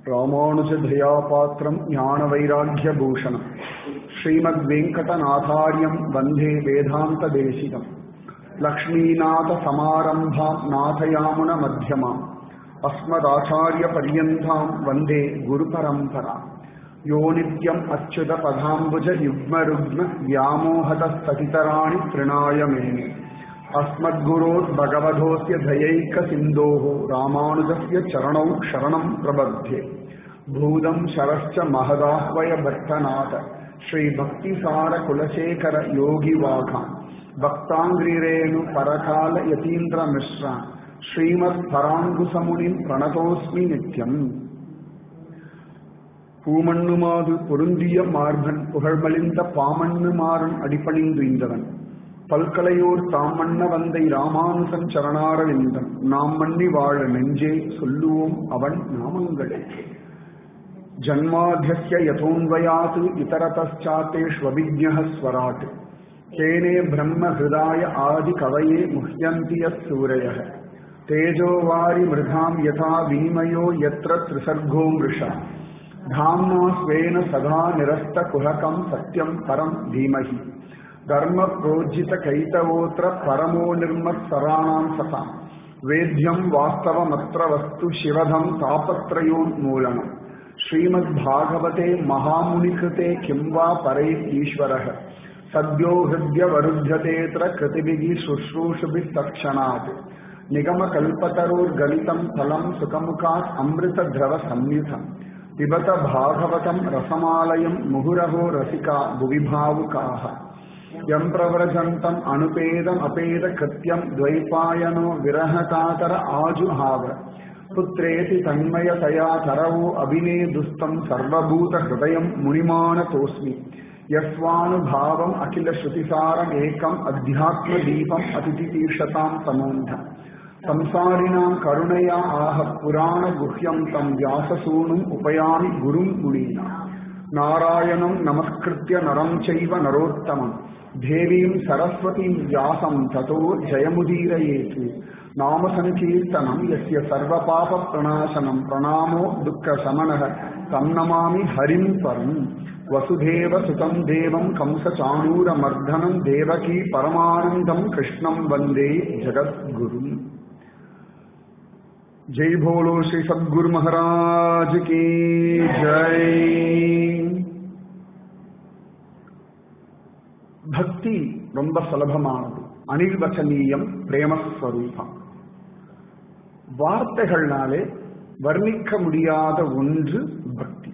ராமானுஜதயாபாத்திரம் ஞான வைராக்கிய பூஷணம் ஸ்ரீமத் வெங்கடநாதாரியம் வந்தே வேதாந்த தேசிகம் லக்ஷ்மீநாத சமாரம்பாம் நாதயாமுன மத்தியமாம் அஸ்மதாச்சாரிய பரியந்தாம் வந்தே குரு பரம்பரா யோ நித்யம் அச்சுத பதாம்புஜ யுக்ம ருக்ம வியாமோகதஸ்ததிதராணி திருணாய மேனே अस्मद्गुरोर् भगवधोऽस्य दयैकसिन्धोः रामानुजस्य चरणौ शरणम् प्रबध्ये भूतम् शरश्च महदाह्वय भट्टनाथ श्रीभक्तिसारकुलशेखर योगिवाघान् भक्ताङ्ग्रिरेणु परकाल यतीन्द्रमिश्रान् श्रीमत्पराङ्कुसमुनिम् प्रणतोऽस्मि नित्यम् பூமண்ணுமாது பொருந்திய மார்பன் புகழ்மலிந்த பாமண்ணு மாறன் அடிப்பணிந்து இந்தவன் பல்கலையோர் தாம் மன்ன வந்தை ராமானுசன் சரணாரவிந்தம் நாம் மன்னி வாழ நெஞ்சே சொல்லுவோம் அவன் நாமங்களே ஜன்மாத்திய யதோன்வயாத் இதரதாத்தேஷ்வபிஜ்ஞ ஸ்வராட் கேனே பிரம்ம ஹிருதாய ஆதி கவயே முஹ்யந்திய சூரய தேஜோவாரி மிருதாம் யதா வினிமயோ யத்ர த்ரிசர்கோ மிருஷா தாம்னா ஸ்வேன சதா நிரஸ்த குஹகம் சத்யம் பரம் தீமஹி தர்ம புரோஜித கைதவோத்திர பரமோ நிர்மத்சராணாம் சதாம் வேத்யம் வாஸ்தவமத்திர வஸ்து சிவதம் தாபத்ரயோன்மூலனம் ஸ்ரீமத் பாகவதே மகாமுனிகிருதே கிம் வா பரை ஈஸ்வரः சத்யோ ஹிருத்ய வருத்தியதேத்திர கிருதிபிகி சுஷ்ரூஷுபி தக்ஷணாத் நிகமகல்பதரோர்கலிதம் தலம் சுகமுகாத் அமிர்தத்ரவ சம்யுதம் பிபத பாகவதம் ரசமாலயம் முகுரகோ ரசிகா புவிபாவுகாக யம் பிரவரஜந்தம் அனுபேதம் அபேத கிருத்தியம் துவைபாயனோ விரககாதர ஆஜுஹாவ புத்திரேதி தன்மயதயா தரவோ அபிநேதுஸ்தம் சர்வபூத ஹிருதயம் முனிமான தோஸ்மி யஸ்வானுபாவம் அகில ஸ்ருதிசாரம் ஏகம் அத்தியாத்ம தீபம் அதிதிதீர்ஷதாம் தமோந்தம் संसारिणां करुणया आह पुराणगुह्यं तं व्याससूनुम् उपयामि गुरुं मुनीना नारायणं नमस्कृत्य नरं चैव नरोत्तमं देवीं सरस्वतीं व्यासं ततो जयमुदीरयेत् नामसङ्कीर्तनं यस्य सर्वपापप्रणाशनं प्रणामो दुःखशमनः तं नमामि हरिं परम् वसुधेवसुतं देवं कंसचाणूरमर्दनं देवकी परमानन्दं कृष्णं वन्दे जगद्गुरुम् जय भोलो श्री सदगुरु महाराज की जय பக்தி ரொம்ப சுலபமானது அனிர்வச்சனீயம் பிரேமஸ்வரூபம் வார்த்தைகள்னாலே வர்ணிக்க முடியாத ஒன்று பக்தி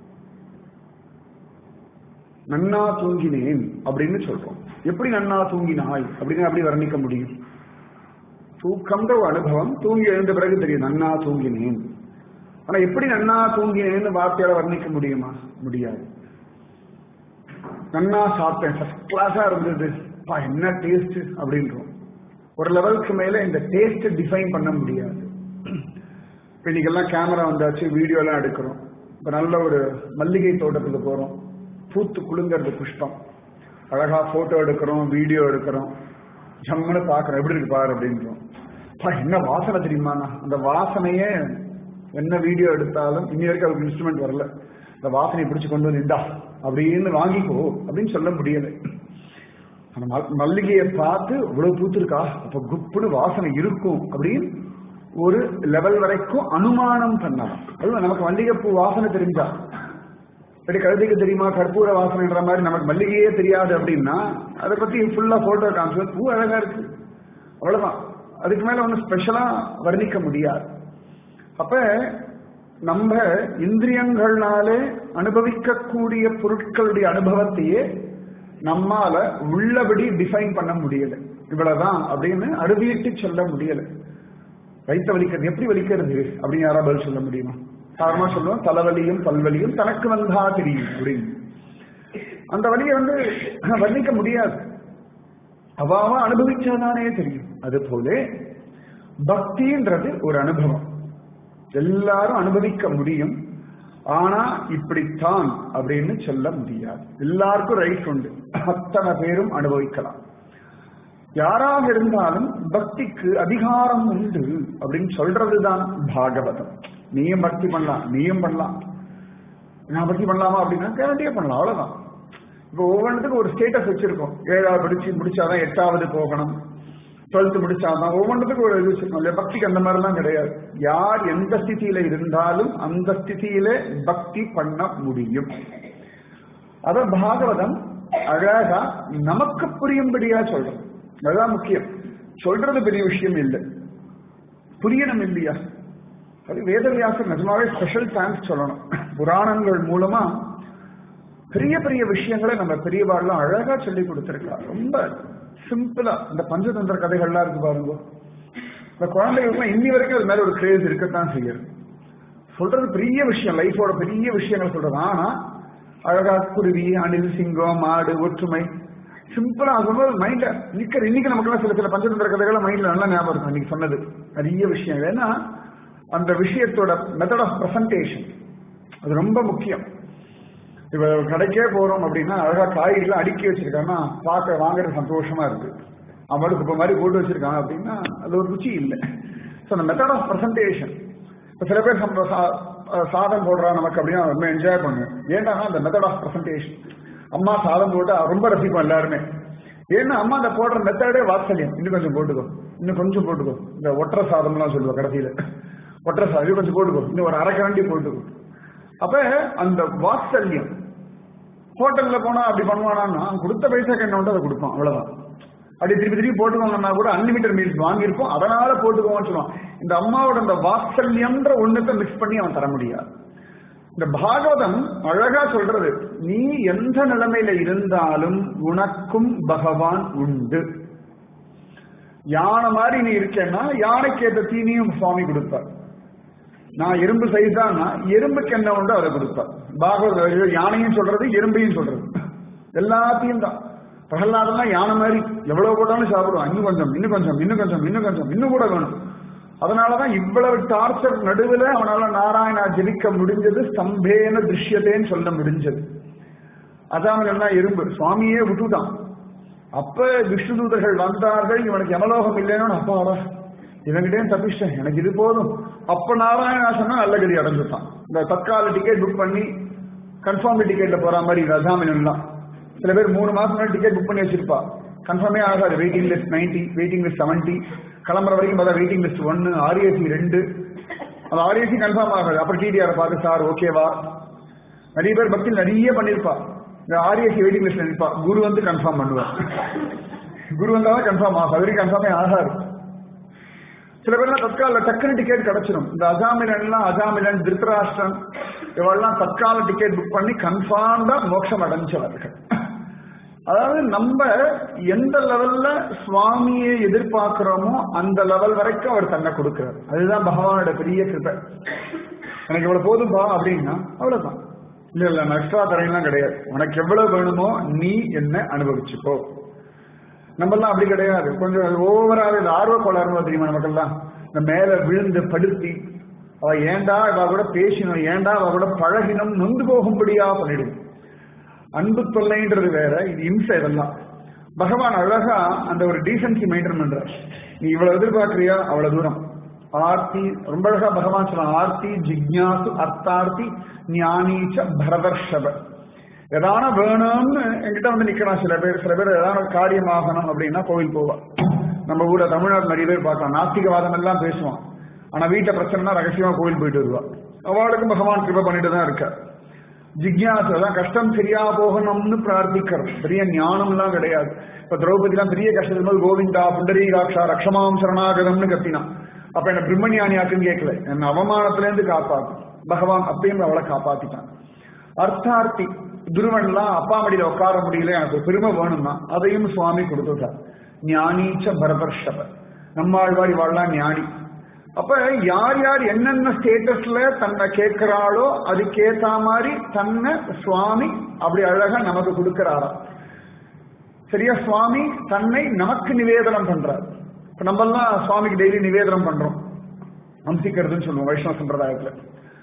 நன்னா தூங்கினேன் அப்படின்னு சொல்றோம் எப்படி நன்னா தூங்கினாய் அப்படின்னு அப்படி வர்ணிக்க முடியும் தூக்கம்ன்ற ஒரு அனுபவம் தூங்கி எழுந்த பிறகு தெரியும் நன்னா தூங்கினேன் ஆனா எப்படி நன்னா தூங்கினேன்னு வார்த்தையால வர்ணிக்க முடியுமா முடியாது நன்னா சாப்பிட்டேன் ஃபர்ஸ்ட் கிளாஸா இருந்தது பா என்ன டேஸ்ட் அப்படின்றோம் ஒரு லெவலுக்கு மேல இந்த டேஸ்ட் டிஃபைன் பண்ண முடியாது இப்ப இன்னைக்கெல்லாம் கேமரா வந்தாச்சு வீடியோ எல்லாம் எடுக்கிறோம் இப்ப நல்ல ஒரு மல்லிகை தோட்டத்துக்கு போறோம் பூத்து குலுங்கிறது புஷ்பம் அழகா போட்டோ எடுக்கிறோம் வீடியோ எடுக்கிறோம் ஜம்முன்னு பாக்குறோம் எப்படி இருக்கு பாரு அப்படின்றோம் என்ன வாசனை தெரியுமாண்ணா அந்த வாசனையே என்ன வீடியோ எடுத்தாலும் இன்னி வரைக்கும் அவருக்கு இன்ஸ்ட்ருமெண்ட் வரல இந்த வாசனையை பிடிச்சு கொண்டு வந்து இந்தா அப்படின்னு வாங்கிக்கோ அப்படின்னு சொல்ல முடியல அந்த மல்லிகையை பார்த்து இவ்வளவு பூத்திருக்கா அப்ப குப்புன்னு வாசனை இருக்கும் அப்படின்னு ஒரு லெவல் வரைக்கும் அனுமானம் பண்ணலாம் அதுவும் நமக்கு மல்லிகைப்பூ வாசனை தெரிஞ்சா இப்படி கழுதைக்கு தெரியுமா கற்பூர வாசனைன்ற மாதிரி நமக்கு மல்லிகையே தெரியாது அப்படின்னா அதை பத்தி ஃபுல்லா போட்டோ காமிச்சு பூ அழகா இருக்கு அவ்வளவுதான் அதுக்கு மேல ஒன்றும் ஸ்பெஷலா வர்ணிக்க முடியாது அப்ப நம்ம இந்திரியங்கள்னாலே அனுபவிக்கக்கூடிய பொருட்களுடைய அனுபவத்தையே நம்மால உள்ளபடி டிஃபைன் பண்ண முடியல இவ்வளவுதான் அப்படின்னு அறுதியிட்டு சொல்ல முடியல வயிற்ற வலிக்கிறது எப்படி வலிக்கிறது அப்படின்னு யாரா பதில் சொல்ல முடியுமா சாதாரணமா சொல்லுவோம் தலைவலியும் பல்வலியும் தனக்கு வந்தா தெரியும் அப்படின்னு அந்த வழியை வந்து வர்ணிக்க முடியாது அவாவா அனுபவிச்சாதானே தெரியும் அது போல பக்தின்றது ஒரு அனுபவம் எல்லாரும் அனுபவிக்க முடியும் ஆனா இப்படித்தான் அப்படின்னு சொல்ல முடியாது எல்லாருக்கும் ரைட் உண்டு அத்தனை பேரும் அனுபவிக்கலாம் யாராக இருந்தாலும் பக்திக்கு அதிகாரம் உண்டு அப்படின்னு சொல்றதுதான் பாகவதம் நீயும் பக்தி பண்ணலாம் நீயும் பண்ணலாம் நான் பக்தி பண்ணலாமா அப்படின்னா கேரண்டியே பண்ணலாம் அவ்வளவுதான் இப்போ ஒவ்வொன்றுத்துக்கும் ஒரு ஸ்டேட்டஸ் வச்சிருக்கோம் ஏழாவது படிச்சு முடிச்சாதான் எட்டாவது போகணும் டுவெல்த் முடிச்சாதான் ஒவ்வொன்றுத்துக்கும் ஒரு இது வச்சிருக்கோம் இல்லையா பக்திக்கு அந்த மாதிரிலாம் கிடையாது யார் எந்த ஸ்திதியில இருந்தாலும் அந்த ஸ்திதியில பக்தி பண்ண முடியும் அத பாகவதம் அழகா நமக்கு புரியும்படியா சொல்றது அதுதான் முக்கியம் சொல்றது பெரிய விஷயம் இல்லை புரியணும் இல்லையா அது வேதவியாசர் நிஜமாவே ஸ்பெஷல் தேங்க்ஸ் சொல்லணும் புராணங்கள் மூலமா பெரிய பெரிய விஷயங்களை நம்ம பெரியவாள்லாம் அழகா சொல்லி கொடுத்திருக்கா ரொம்ப சிம்பிளா இந்த பஞ்சதந்திர கதைகள்லாம் இருக்கு பாருங்க இந்த குழந்தைகளுக்குலாம் இன்னி வரைக்கும் அது மேல ஒரு கிரேஸ் இருக்கத்தான் செய்யுது சொல்றது பெரிய விஷயம் லைஃபோட பெரிய விஷயங்கள் சொல்றது ஆனா அழகா குருவி அணில் சிங்கம் மாடு ஒற்றுமை சிம்பிளா சொல்லும்போது மைண்ட்ல நிக்கிற இன்னைக்கு நமக்கு சில சில பஞ்சதந்திர கதைகள் மைண்ட்ல நல்லா ஞாபகம் இருக்கும் இன்னைக்கு சொன்னது நிறைய விஷயம் ஏன்னா அந்த விஷயத்தோட மெத்தட் ஆஃப் பிரசன்டேஷன் அது ரொம்ப முக்கியம் இப்ப கடைக்கே போறோம் அப்படின்னா அழகா காய்கறிலாம் அடுக்கி வச்சிருக்காங்கன்னா பார்க்க வாங்குறது சந்தோஷமா இருக்கு அவளுக்கு இப்ப மாதிரி போட்டு வச்சிருக்காங்க அப்படின்னா அது ஒரு ருச்சி இல்லை ஸோ அந்த மெத்தட் ஆஃப் பிரசன்டேஷன் இப்போ சில பேர் சம்ப- சா- சாதம் போடுறா நமக்கு அப்படின்னா ரொம்ப என்ஜாய் பண்ணும் ஏன்னா அந்த மெத்தட் ஆஃப் பிரசன்டேஷன் அம்மா சாதம் போட்டா ரொம்ப ரசிப்போம் எல்லாருமே ஏன்னா அம்மா அந்த போடுற மெத்தடே வாத்சல்யம் இன்னும் கொஞ்சம் போட்டுக்கோ இன்னும் கொஞ்சம் போட்டுக்கோ இந்த ஒற்றை சாதம்லாம் சொல்லுவோம் கடைசியில ஒற்றை சாதம் இன்னும் கொஞ்சம் போட்டுக்கோ இன்னும் ஒரு அரை கரண்டி போட்டுக்கோ அப்ப அந்த வாத்சல்யம் ஹோட்டல்ல போனா அப்படி பண்ணுவானா கொடுத்த பைசாக்கு என்ன உண்டோ அதை கொடுப்பான் அவ்வளவுதான் அப்படி திருப்பி திருப்பி போட்டுக்கோங்கன்னா கூட அன்லிமிட்டட் மீல்ஸ் வாங்கியிருப்போம் அதனால போட்டுக்கோன்னு சொல்லுவான் இந்த அம்மாவோட அந்த வாத்சல்யம்ன்ற ஒண்ணுத்தை மிக்ஸ் பண்ணி அவன் தர முடியாது இந்த பாகவதம் அழகா சொல்றது நீ எந்த நிலைமையில இருந்தாலும் உனக்கும் பகவான் உண்டு யானை மாதிரி நீ இருக்கேன்னா யானைக்கு ஏற்ற தீனியும் சுவாமி கொடுப்பார் நான் எறும்பு செய்தான்னா எறும்புக்கு என்ன உண்டோ அதை கொடுப்பார் பாகவத யானையும் சொல்றது எறும்பையும் சொல்றது எல்லாத்தையும் தான் பிரகலாதெல்லாம் யானை மாதிரி எவ்வளவு போட்டாலும் சாப்பிடுவான் இன்னும் கொஞ்சம் இன்னும் கொஞ்சம் இன்னும் கொஞ்சம் இன்னும் கொஞ்சம் இன்னும் கூட வேணும் அதனாலதான் இவ்வளவு டார்ச்சர் நடுவில் அவனால நாராயணா ஜெபிக்க முடிஞ்சது ஸ்தம்பேன திருஷ்யத்தேன்னு சொல்ல முடிஞ்சது அதான் என்ன எறும்பு சுவாமியே விட்டுட்டான் அப்ப விஷ்ணுதூதர்கள் வந்தார்கள் இவனுக்கு யமலோகம் இல்லைன்னு அப்பாடா இவங்கிட்டே தப்பிச்சிட்டேன் எனக்கு இது போதும் அப்ப நாராயணா சொன்னா நல்ல கதி அடைஞ்சுட்டான் இந்த தற்கால டிக்கெட் புக் பண்ணி கன்ஃபார்ம் டிக்கெட்ல போற மாதிரி ரஜாமின்லாம் சில பேர் மூணு மாசம் முன்னாடி டிக்கெட் புக் பண்ணி வச்சிருப்பா கன்ஃபார்மே ஆகாது waiting list ninety waiting list seventy கிளம்புற வரைக்கும் பார்த்தா வெயிட்டிங் லிஸ்ட் ஒன்னு ஆர்ஏசி ரெண்டு அந்த ஆர்ஏசி கன்ஃபார்ம் ஆகாது அப்புறம் டிடிஆர் பார்த்து சார் ஓகேவா நிறைய பேர் பக்தியில் நிறைய பண்ணிருப்பா இந்த ஆர்ஏசி வெயிட்டிங் லிஸ்ட்ல நிற்பா குரு வந்து கன்ஃபார்ம் பண்ணுவார் குரு வந்தாலும் கன்ஃபார்ம் ஆகும் அது வரைக்கும் கன்ஃபார்மே ஆகாது சில பேர்லாம் தற்கால டக்குனு டிக்கெட் கிடைச்சிடும் இந்த அஜாமிலன் எல்லாம் அஜாமிலன் திருத்தராஷ்டிரன் இவெல்லாம் தற்கால டிக்கெட் புக் பண்ணி கன்ஃபார்ம்டா மோட்சம் அடைஞ்சவர்கள் அதாவது நம்ம எந்த லெவல்ல சுவாமியை எதிர்பார்க்கிறோமோ அந்த லெவல் வரைக்கும் அவர் தன்னை கொடுக்கிறார் அதுதான் பகவானோட பெரிய கிருபை எனக்கு இவ்வளவு போதும்பா அப்படின்னா அவ்வளவுதான் இல்ல இல்ல நான் எக்ஸ்ட்ரா தரையெல்லாம் கிடையாது உனக்கு எவ்வளவு வேணுமோ நீ என்ன அனுபவிச்சுக்கோ நம்மெல்லாம் அப்படி கிடையாது கொஞ்சம் ஓவராக இந்த ஆர்வ கோளாறுமா தெரியுமா நமக்கெல்லாம் இந்த மேல விழுந்து படுத்தி அவ ஏண்டா இவ கூட பேசினோம் ஏண்டா அவ கூட பழகினம் நொந்து போகும்படியா பண்ணிடும் அன்பு தொல்லைன்றது வேற இது இம்சை இதெல்லாம் பகவான் அழகா அந்த ஒரு டீசன்சி மெயின்டைன் பண்ற நீ இவ்வளவு எதிர்பார்க்கறியா அவ்வளவு தூரம் ஆர்த்தி ரொம்ப அழகா பகவான் சொல்றான் ஆர்த்தி ஜிக்ஞாசு அர்த்தார்த்தி ஞானீச்ச பரதர்ஷப எதான வேணும்னு என்கிட்ட வந்து நிக்கிறான் சில பேர் சில பேர் எதான காரியமாகணும் அப்படின்னா கோவில் போவா நம்ம ஊர்ல தமிழ்நாடு நிறைய பேர் பார்க்கலாம் நாஸ்திகவாதம் எல்லாம் பேசுவான் ஆனா வீட்டை பிரச்சனைனா ரகசியமா கோவில் போயிட்டு வருவா அவளுக்கும் பகவான் கிருப பண்ணிட்டு தான் இருக்க ஜிக்யாசு அதான் கஷ்டம் சரியா போகணும்னு பிரார்த்திக்கிறது பெரிய ஞானம் எல்லாம் கிடையாது இப்ப திரௌபதி எல்லாம் பெரிய கஷ்டத்துக்கு போது கோவிந்தா புண்டரீகாட்சா ரக்ஷமாம் சரணாகதம்னு கத்தினான் அப்ப என்ன பிரம்மஞானியாக்குன்னு கேட்கல என்ன அவமானத்துல இருந்து காப்பாத்து பகவான் அப்பயும் அவளை காப்பாத்திட்டான் அர்த்தார்த்தி துருவன்லாம் அப்பா மடியில உட்கார முடியல எனக்கு ஒரு பெருமை வேணும்னா அதையும் சுவாமி கொடுத்துட்டார் ஞானீச்ச பரதர்ஷப நம்மாழ்வார் இவாள்லாம் ஞானி அப்ப யார் யார் என்னென்ன ஸ்டேட்டஸ்ல தன்னை கேட்கிறாளோ அதுக்கேத்த மாதிரி தன்னை சுவாமி அப்படி அழகா நமக்கு கொடுக்கிறாராம் சரியா சுவாமி தன்னை நமக்கு நிவேதனம் பண்றார் இப்ப நம்ம எல்லாம் சுவாமிக்கு டெய்லி நிவேதனம் பண்றோம் அம்சிக்கிறதுன்னு சொல்லுவோம் வைஷ்ணவ சம்பிரதாயத்துல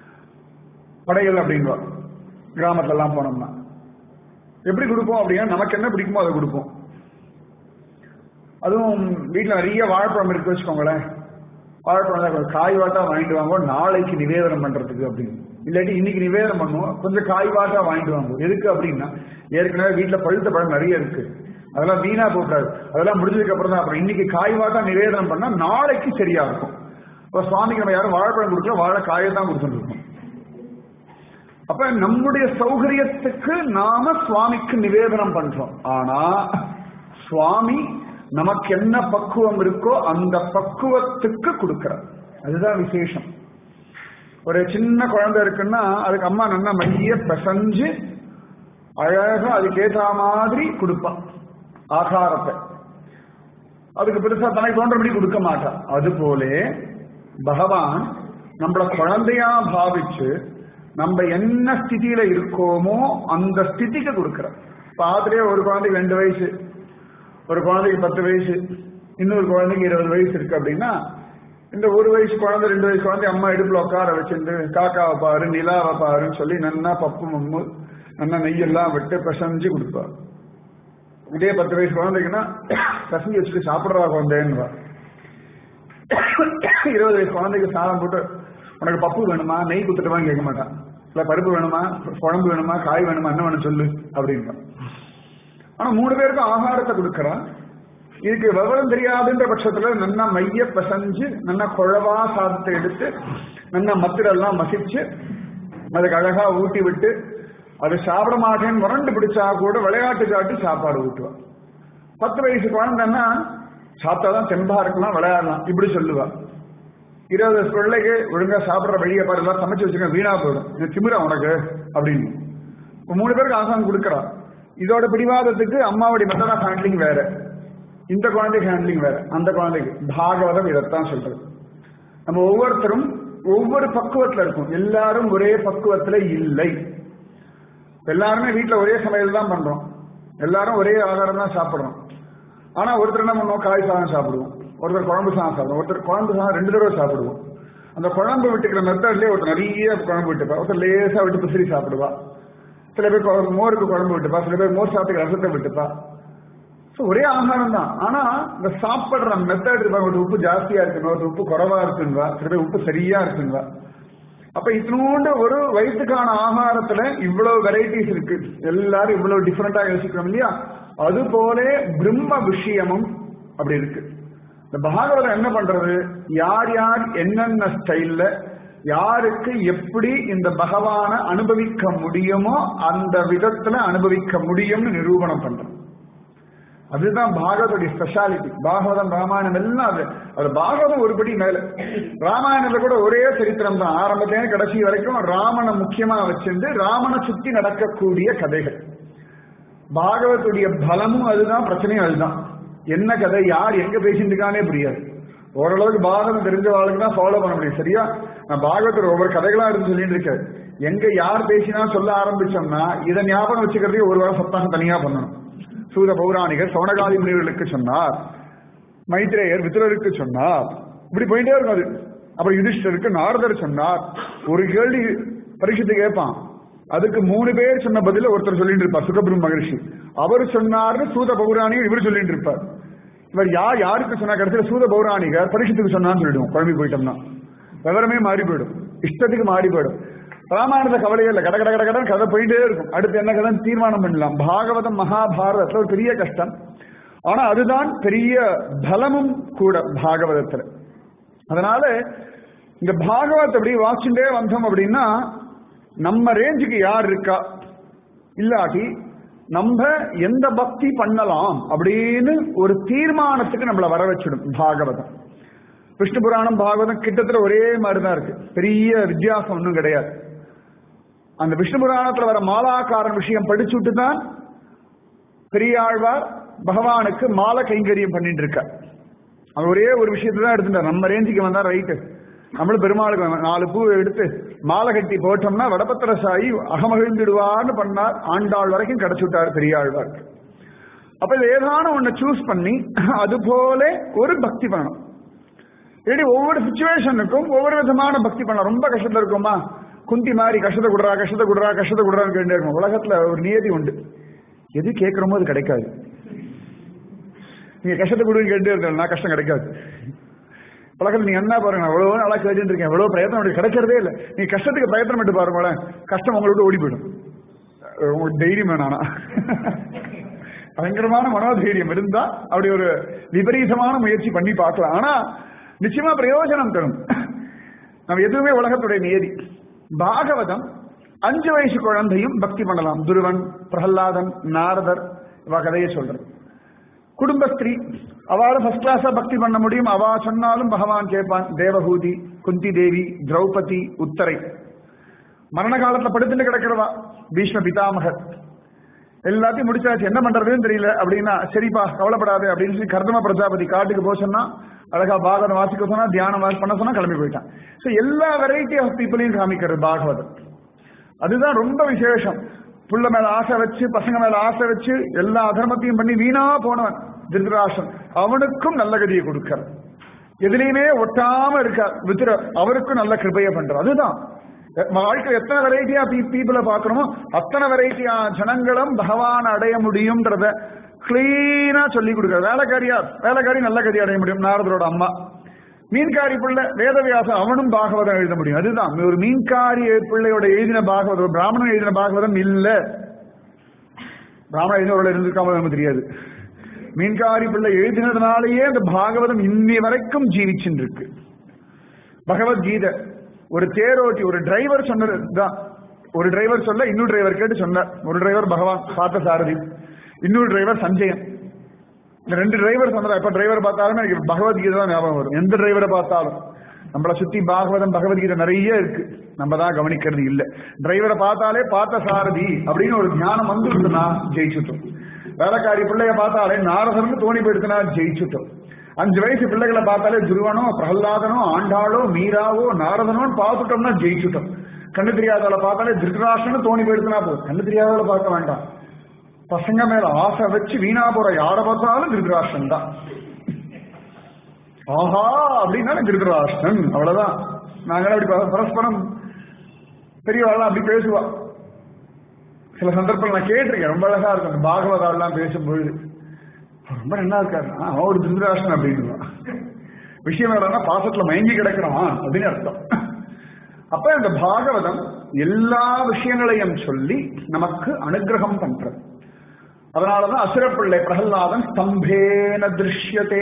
படைகள் அப்படின்வா கிராமத்துல எல்லாம் போனோம்னா எப்படி கொடுப்போம் அப்படின்னா நமக்கு என்ன பிடிக்குமோ அதை கொடுப்போம் அதுவும் வீட்டுல நிறைய வாழைப்பழம் இருக்கு வச்சுக்கோங்களேன் வாழைப்பழம் கொஞ்சம் காய் வாட்டா வாங்கிட்டு வாங்க நாளைக்கு நிவேதனம் பண்றதுக்கு அப்படின்னு இல்லாட்டி இன்னைக்கு நிவேதனம் பண்ணுவோம் கொஞ்சம் காய் வாட்டா வாங்கிட்டு வாங்க எதுக்கு அப்படின்னா ஏற்கனவே வீட்டுல பழுத்த பழம் நிறைய இருக்கு அதெல்லாம் வீணா போகக்கூடாது அதெல்லாம் முடிஞ்சதுக்கு அப்புறம் தான் அப்புறம் இன்னைக்கு காய் வாட்டா நிவேதனம் பண்ணா நாளைக்கு சரியா இருக்கும் இப்போ சுவாமிக்கு நம்ம யாரும் வாழைப்பழம் கொடுக்கல வாழை காயை தான் கொடுத்துட்டு இருக்கோம் அப்ப நம்முடைய சௌகரியத்துக்கு நாம சுவாமிக்கு நிவேதனம் பண்றோம் ஆனா சுவாமி நமக்கு என்ன பக்குவம் இருக்கோ அந்த பக்குவத்துக்கு கொடுக்கிறார் அதுதான் விசேஷம் ஒரு சின்ன குழந்தை இருக்குன்னா அதுக்கு அம்மா நல்லா மைய பிசைஞ்சு அழகா அதுக்கேற்ற மாதிரி கொடுப்பான் ஆகாரத்தை அதுக்கு பெருசா தனக்கு தோன்றபடி கொடுக்க மாட்டான் அது போல பகவான் நம்மள குழந்தையா பாவிச்சு நம்ம என்ன ஸ்திதியில இருக்கோமோ அந்த ஸ்திதிக்கு கொடுக்கிறார் பாத்திரே ஒரு குழந்தைக்கு ரெண்டு வயசு ஒரு குழந்தைக்கு பத்து வயசு இன்னொரு குழந்தைக்கு இருபது வயசு இருக்கு அப்படின்னா இந்த ஒரு வயசு குழந்தை ரெண்டு வயசு குழந்தை அம்மா இடுப்புல உட்கார வச்சிருந்து காக்காவை பாரு நிலாவை பாருன்னு சொல்லி நன்னா பப்பு மம்மு நல்லா நெய்யெல்லாம் விட்டு பிசைஞ்சு கொடுப்பார் இதே பத்து வயசு குழந்தைக்குன்னா பிசைஞ்சு வச்சுட்டு சாப்பிடுறா குழந்தைன்னுவா இருபது வயசு குழந்தைக்கு சாதம் போட்டு உனக்கு பப்பு வேணுமா நெய் கொடுத்துட்டுவான்னு கேட்க மாட்டான் இல்ல பருப்பு வேணுமா குழம்பு வேணுமா காய் வேணுமா என்ன வேணும் சொல்லு அப்படின்னா ஆனா மூணு பேருக்கும் ஆகாரத்தை கொடுக்கறான் இதுக்கு விவரம் தெரியாதுன்ற பட்சத்துல நல்லா மைய பசஞ்சு நல்லா குழவா சாதத்தை எடுத்து நல்லா மத்திரெல்லாம் மசிச்சு அதுக்கு அழகா ஊட்டி விட்டு அது சாப்பிட மாட்டேன்னு முரண்டு பிடிச்சா கூட விளையாட்டு காட்டி சாப்பாடு ஊட்டுவான் பத்து வயசு குழந்தைன்னா சாப்பிட்டாதான் தெம்பா இருக்கலாம் விளையாடலாம் இப்படி சொல்லுவா இருபது வயசு பிள்ளைக்கு ஒழுங்கா சாப்பிடுற வழியை பாரு எல்லாம் சமைச்சு வச்சுக்க வீணா போயிடும் இது திமிரா உனக்கு அப்படின்னு இப்ப மூணு பேருக்கு ஆசான் கொடுக்கறா இதோட பிடிவாதத்துக்கு அம்மாவுடைய மெத்தட் ஆஃப் ஹேண்ட்லிங் வேற இந்த குழந்தைக்கு ஹேண்ட்லிங் வேற அந்த குழந்தைக்கு பாகவதம் இதைத்தான் சொல்றது நம்ம ஒவ்வொருத்தரும் ஒவ்வொரு பக்குவத்துல இருக்கும் எல்லாரும் ஒரே பக்குவத்துல இல்லை எல்லாருமே வீட்டுல ஒரே சமையல் தான் பண்றோம் எல்லாரும் ஒரே ஆகாரம் தான் சாப்பிடுறோம் ஆனா ஒருத்தர் என்ன பண்ணுவோம் காய் சாதம் சாப்பிடுவோம் ஒருத்தர் குழம்பு சாதம் சாப்பிடுவோம் ஒருத்தர் குழம்பு சாதம் ரெண்டு தடவை சாப்பிடுவோம் அந்த குழம்பு விட்டுக்கிற மெத்தட்லயே ஒருத்தர் நிறைய குழம்பு விட்டுப்பா ஒருத்தர் லேசா விட்டு பிசிறி சாப்பிடுவா சில பேர் குழம்பு- மோருக்கு குழம்பு விட்டுப்பா சில பேர் மோர் சாப்பிட்டு ரசத்தை விட்டுப்பா So, ஒரே ஆகாரம் தான் ஆனா இந்த சாப்பிடுற மெத்தட் இருப்பாங்க ஒரு உப்பு ஜாஸ்தியா இருக்குங்க ஒரு உப்பு குறைவா இருக்குங்களா சில பேர் உப்பு சரியா இருக்குங்களா அப்ப இத்தினோண்டு ஒரு வயிற்றுக்கான ஆகாரத்துல இவ்வளவு வெரைட்டிஸ் இருக்கு எல்லாரும் இவ்வளவு டிஃபரெண்டா யோசிக்கிறோம் இல்லையா அது போல பிரம்ம விஷயமும் அப்படி இருக்கு இந்த பாகவதம் என்ன பண்றது யார் யார் என்னென்ன ஸ்டைல்ல யாருக்கு எப்படி இந்த பகவான அனுபவிக்க முடியுமோ அந்த விதத்துல அனுபவிக்க முடியும்னு நிரூபணம் பண்றது அதுதான் பாகவதுடைய ஸ்பெஷாலிட்டி பாகவதம் ராமாயணம் எல்லாம் அது அது பாகவதம் ஒருபடி மேல ராமாயணத்துல கூட ஒரே சரித்திரம் தான் ஆரம்பத்திலே கடைசி வரைக்கும் ராமனை முக்கியமா வச்சிருந்து ராமனை சுத்தி நடக்கக்கூடிய கதைகள் பாகவத்துடைய பலமும் அதுதான் பிரச்சனையும் அதுதான் என்ன கதை யார் எங்க பேசிட்டு இருக்கானே புரியாது ஓரளவுக்கு பாகவதம் தெரிஞ்சவாளுக்கு தான் ஃபாலோ பண்ண முடியும் சரியா நான் பாகவத்தில் ஒவ்வொரு கதைகளா இருந்து சொல்லிட்டு இருக்கேன் எங்க யார் பேசினா சொல்ல ஆரம்பிச்சோம்னா இதை ஞாபகம் வச்சுக்கிறதுக்கு ஒரு வாரம் சப்தாகம் தனியா பண்ணணும் சூத பௌராணிகர் சோனகாதி முனிவர்களுக்கு சொன்னார் மைத்ரேயர் வித்துரருக்கு சொன்னார் இப்படி போயிட்டே இருக்கும் அது அப்புறம் யுதிஷ்டருக்கு நாரதர் சொன்னார் ஒரு கேள்வி பரீட்சத்தை கேட்பான் அதுக்கு மூணு பேர் சொன்ன பதில ஒருத்தர் சொல்லிட்டு இருப்பார் சுகபிரம் மகரிஷி அவர் சொன்னார்னு சூத பௌராணிகர் இவர் சொல்லிட்டு இருப்பார் இவர் யார் யாருக்கு சொன்னா கடைசியில் சூத பௌராணிகர் பரீட்சத்துக்கு சொன்னான்னு சொல்லிடுவோம் குழம்பி போயிட்டோம்னா விவரமே மாறி போயிடும் இஷ்டத்துக்கு மாறி போயிடும் ராமாயணத்தை கவலையே இல்லை கட கட கட கடன் கதை போயிட்டே இருக்கும் அடுத்து என்ன கதை தீர்மானம் பண்ணலாம் பாகவதம் மகாபாரதத்துல ஒரு பெரிய கஷ்டம் ஆனா அதுதான் பெரிய பலமும் கூட பாகவதத்துல அதனால இந்த பாகவத் அப்படி வாசிண்டே வந்தோம் அப்படின்னா நம்ம ரேஞ்சுக்கு யார் இருக்கா இல்லாட்டி நம்ம எந்த பக்தி பண்ணலாம் அப்படின்னு ஒரு தீர்மானத்துக்கு நம்மளை வர வச்சிடும் பாகவதம் விஷ்ணு புராணம் பாகவதம் கிட்டத்தட்ட ஒரே மாதிரி தான் இருக்கு பெரிய வித்தியாசம் ஒன்றும் கிடையாது அந்த விஷ்ணு புராணத்துல வர மாலாக்காரன் விஷயம் படிச்சுட்டு தான் பெரியாழ்வார் பகவானுக்கு மாலை கைங்கரியம் பண்ணிட்டு இருக்கார் அவர் ஒரே ஒரு விஷயத்தை தான் எடுத்துட்டார் நம்ம ரேஞ்சுக்கு வந்தா ரைட்டு நம்மளும் பெருமாளுக்கு வேணும். நாலு பூ எடுத்து மாலை கட்டி போட்டோம்னா வடபத்திர சாயி அகமகிழ்ந்துடுவார்னு பண்ணார் ஆண்டாள் வரைக்கும் கிடைச்சு விட்டார் பெரியாழ்வார் அப்ப இது ஏதான ஒண்ணு சூஸ் பண்ணி அது போல ஒரு பக்தி பண்ணணும் இல்லாட்டி ஒவ்வொரு சுச்சுவேஷனுக்கும் ஒவ்வொரு விதமான பக்தி பண்ணலாம் ரொம்ப கஷ்டத்துல இருக்குமா குந்தி மாதிரி கஷ்டத்தை குடுறா கஷ்டத்தை குடுறா கஷ்டத்தை குடுறான்னு கேட்டே இருக்கும் உலகத்துல ஒரு நியதி உண்டு எது கேட்கிறோமோ அது கிடைக்காது நீங்க கஷ்டத்தை கொடுன்னு கேட்டே இருக்கா கஷ்டம் கிடைக்காது உலகத்தில் நீ என்ன பாருங்க நான் எவ்வளவு நாளா கேட்டுட்டு இருக்கேன் எவ்வளவு பிரயத்தனம் உனக்கு கிடைக்கிறதே இல்லை நீ கஷ்டத்துக்கு பிரயத்தனம் விட்டு பாருங்களேன் கஷ்டம் உங்களை விட்டு ஓடி போயிடும் அஹ் உங்களுக்கு தைரியம் வேணானா பயங்கரமான மனோதைரியம் இருந்தா அப்படி ஒரு விபரீதமான முயற்சி பண்ணி பார்க்கலாம் ஆனா நிச்சயமா பிரயோஜனம் தரும் நம்ம எதுவுமே உலகத்துடைய நியதி பாகவதம் அஞ்சு வயசு குழந்தையும் பக்தி பண்ணலாம் துருவன் பிரகலாதன் நாரதர் இவ கதையை சொல்றது குடும்பஸ்திரீ அவளை ஃபர்ஸ்ட் கிளாஸா பக்தி பண்ண முடியும் அவ சொன்னாலும் பகவான் கேட்பான் தேவஹூதி குந்தி தேவி திரௌபதி உத்தரை மரண காலத்துல படுத்துட்டு கிடக்கிறவா பீஷ்ம பிதாமகர் எல்லாத்தையும் முடிச்சாச்சு என்ன பண்றதுன்னு தெரியல அப்படின்னா சரிப்பா கவலைப்படாது அப்படின்னு சொல்லி கர்தம பிரஜாபதி காட்டுக்கு போக சொன்னா அழகா பாகவதம் வாசிக்க சொன்னா தியானம் வா- பண்ண சொன்னா கிளம்பி போயிட்டான் சோ எல்லா வெரைட்டி ஆஃப் பீப்புளையும் காமிக்கிறது பாகவதம் அதுதான் ரொம்ப விசேஷம் புள்ள மேல ஆசை வச்சு பசங்க மேல ஆசை வச்சு எல்லா அதர்மத்தையும் பண்ணி வீணா போனவன் திருதராசன் அவனுக்கும் நல்ல கதியை கொடுக்கிறார் எதுலையுமே ஒட்டாம இருக்கார் வித்துர அவருக்கும் நல்ல கிருபையை பண்றார் அதுதான் வாழ்க்கை எத்தனை வெரைட்டியா பீப்புளை பார்க்கணுமோ அத்தனை வெரைட்டியா ஜனங்களும் பகவான் அடைய முடியும்ன்றத கிளீனா சொல்லி கொடுக்குற வேலைக்காரியா வேலைக்காரி நல்ல கதி அடைய முடியும் நாரதரோட அம்மா மீன்காரி பிள்ளை வேதவியாசம் அவனும் பாகவதம் எழுத முடியும் அதுதான் ஒரு மீன்காரி பிள்ளையோட எழுதின பாகவதம் ஒரு பிராமணன் எழுதின பாகவதம் இல்ல பிராமணன் எழுதினவர்கள் இருந்திருக்காம நமக்கு தெரியாது மீன்காரி பிள்ளை எழுதினதுனாலேயே அந்த பாகவதம் இன்னி வரைக்கும் ஜீவிச்சுட்டு இருக்கு பகவத்கீதை ஒரு தேரோட்டி ஒரு டிரைவர் சொன்னது தான் ஒரு டிரைவர் சொல்ல இன்னொரு டிரைவர் கேட்டு சொன்னார் ஒரு டிரைவர் பகவான் பார்த்த சாரதி இன்னொரு டிரைவர் சஞ்சயன் இந்த ரெண்டு டிரைவர் சொன்னதா இப்ப டிரைவர் பார்த்தாலுமே எனக்கு பகவத்கீதை தான் ஞாபகம் வரும் எந்த டிரைவரை பார்த்தாலும் நம்மளை சுத்தி பாகவதம் பகவத்கீதை நிறைய இருக்கு நம்ம தான் கவனிக்கிறது இல்ல டிரைவரை பார்த்தாலே பார்த்த சாரதி அப்படின்னு ஒரு ஞானம் வந்துருக்குன்னா ஜெயிச்சுட்டோம் வேலைக்காரி பிள்ளைய பார்த்தாலே நாரதர்னு தோணி போயிடுச்சுன்னா ஜெயிச்சுட்டோம் அஞ்சு வயசு பிள்ளைகளை பார்த்தாலே துருவனோ பிரகலாதனோ ஆண்டாளோ மீராவோ நாரதனோன்னு பார்த்துட்டோம்னா ஜெயிச்சுட்டோம் கண்ணு தெரியாதவளை பார்த்தாலே திருதராசன்னு தோணி போயிடுச்சுன்னா போதும் கண்ணு தெரியாதவளை பார்க்க வேண்டாம் பசங்க மேல ஆசை வச்சு வீணா போற யார பார்த்தாலும் திருதராஷ்டன் தான் ஆஹா அப்படின்னா திருதராஷ்டன் அவ்வளவுதான் நாங்க அப்படி பர- பரஸ்பரம் பெரியவாள்லாம் அப்படி பேசுவா சில சந்தர்ப்பங்கள் நான் கேட்டிருக்கேன் ரொம்ப அழகா இருக்கும் அந்த பாகவதாலாம் பேசும்பொழுது அவர் ரொம்ப நல்லா இருக்காருன்னா அவன் ஒரு திருதராஷ்டன் அப்படின்னுவான் விஷயம் என்னன்னா பாசத்துல மயங்கி கிடக்கிறான் அப்படின்னு அர்த்தம் அப்ப இந்த பாகவதம் எல்லா விஷயங்களையும் சொல்லி நமக்கு அனுகிரகம் பண்றது அதனாலதான் அசுரப்பிள்ளை பிரகலாதன் ஸ்தம்பேன திருஷ்யத்தே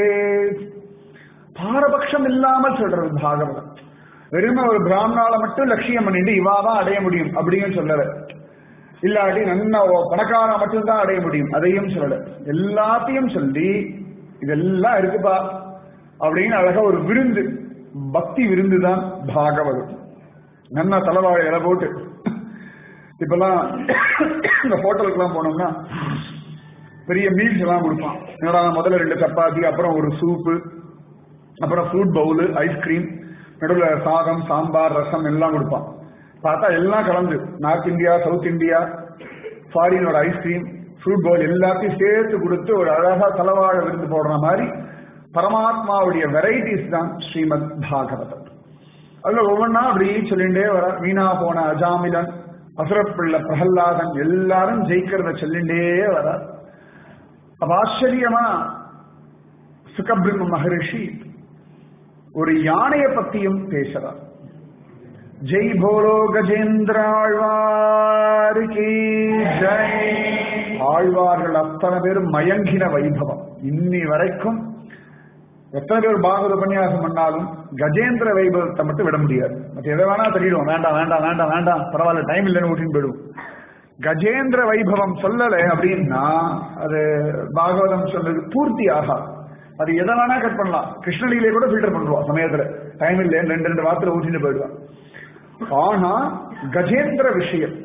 பாரபட்சம் இல்லாமல் சொல்றது பாகவதம் வெறுமை ஒரு பிராமணால மட்டும் லட்சியம் பண்ணிட்டு இவாதான் அடைய முடியும் அப்படின்னு சொல்லல இல்லாட்டி நன்ன பணக்கார மட்டும்தான் அடைய முடியும் அதையும் சொல்லல எல்லாத்தையும் சொல்லி இதெல்லாம் இருக்குப்பா அப்படின்னு அழகா ஒரு விருந்து பக்தி விருந்து தான் பாகவதம் நன்னா தலைவாழை இலை போட்டு இப்பெல்லாம் இந்த ஹோட்டலுக்குலாம் போனோம்னா பெரிய மீல்ஸ் எல்லாம் கொடுப்பான் என்னடா முதல்ல ரெண்டு சப்பாத்தி அப்புறம் ஒரு சூப்பு அப்புறம் ஃப்ரூட் பவுலு ஐஸ்கிரீம் நடுவில் சாதம் சாம்பார் ரசம் எல்லாம் கொடுப்பான் பார்த்தா எல்லாம் கலந்து நார்த் இந்தியா சவுத் இந்தியா ஃபாரினோட ஐஸ்கிரீம் ஃப்ரூட் பவுல் எல்லாத்தையும் சேர்த்து கொடுத்து ஒரு அழகா தலவாழ விருந்து போடுற மாதிரி பரமாத்மாவுடைய வெரைட்டிஸ் தான் ஸ்ரீமத் பாகவதம் அதுல ஒவ்வொன்னா அப்படி சொல்லிண்டே வர வீணா போன அஜாமிலன் அசுரப்பிள்ள பிரகல்லாதன் எல்லாரும் ஜெயிக்கிறத சொல்லிண்டே வர அப்ப ஆச்சரியமா சுகபிரம்ம மகரிஷி ஒரு யானையை பத்தியும் பேசுறார் ஜெய் போலோ கஜேந்திர ஆழ்வாருக்கு ஜெய் ஆழ்வார்கள் அத்தனை பேரும் மயங்கின வைபவம் இன்னி வரைக்கும் எத்தனை பேர் பாகவத உபன்யாசம் பண்ணாலும் கஜேந்திர வைபவத்தை மட்டும் விட முடியாது மற்ற எதை வேணா தெரியும் வேண்டாம் வேண்டாம் வேண்டாம் வேண்டாம் பரவாயில்ல டைம் இல்லைன்னு ஊட்டின்னு போயிடுவோம் கஜேந்திர வைபவம் சொல்லலை அப்படின்னா அது பாகவதம் சொல்றது பூர்த்தி ஆகாது அது எதை வேணா கட் பண்ணலாம் கிருஷ்ணலீலே கூட ஃபில்டர் பண்ணுவோம் சமயத்துல டைம் இல்லை ரெண்டு ரெண்டு வாரத்துல ஊட்டிட்டு போயிடுவான் ஆனா கஜேந்திர விஷயம்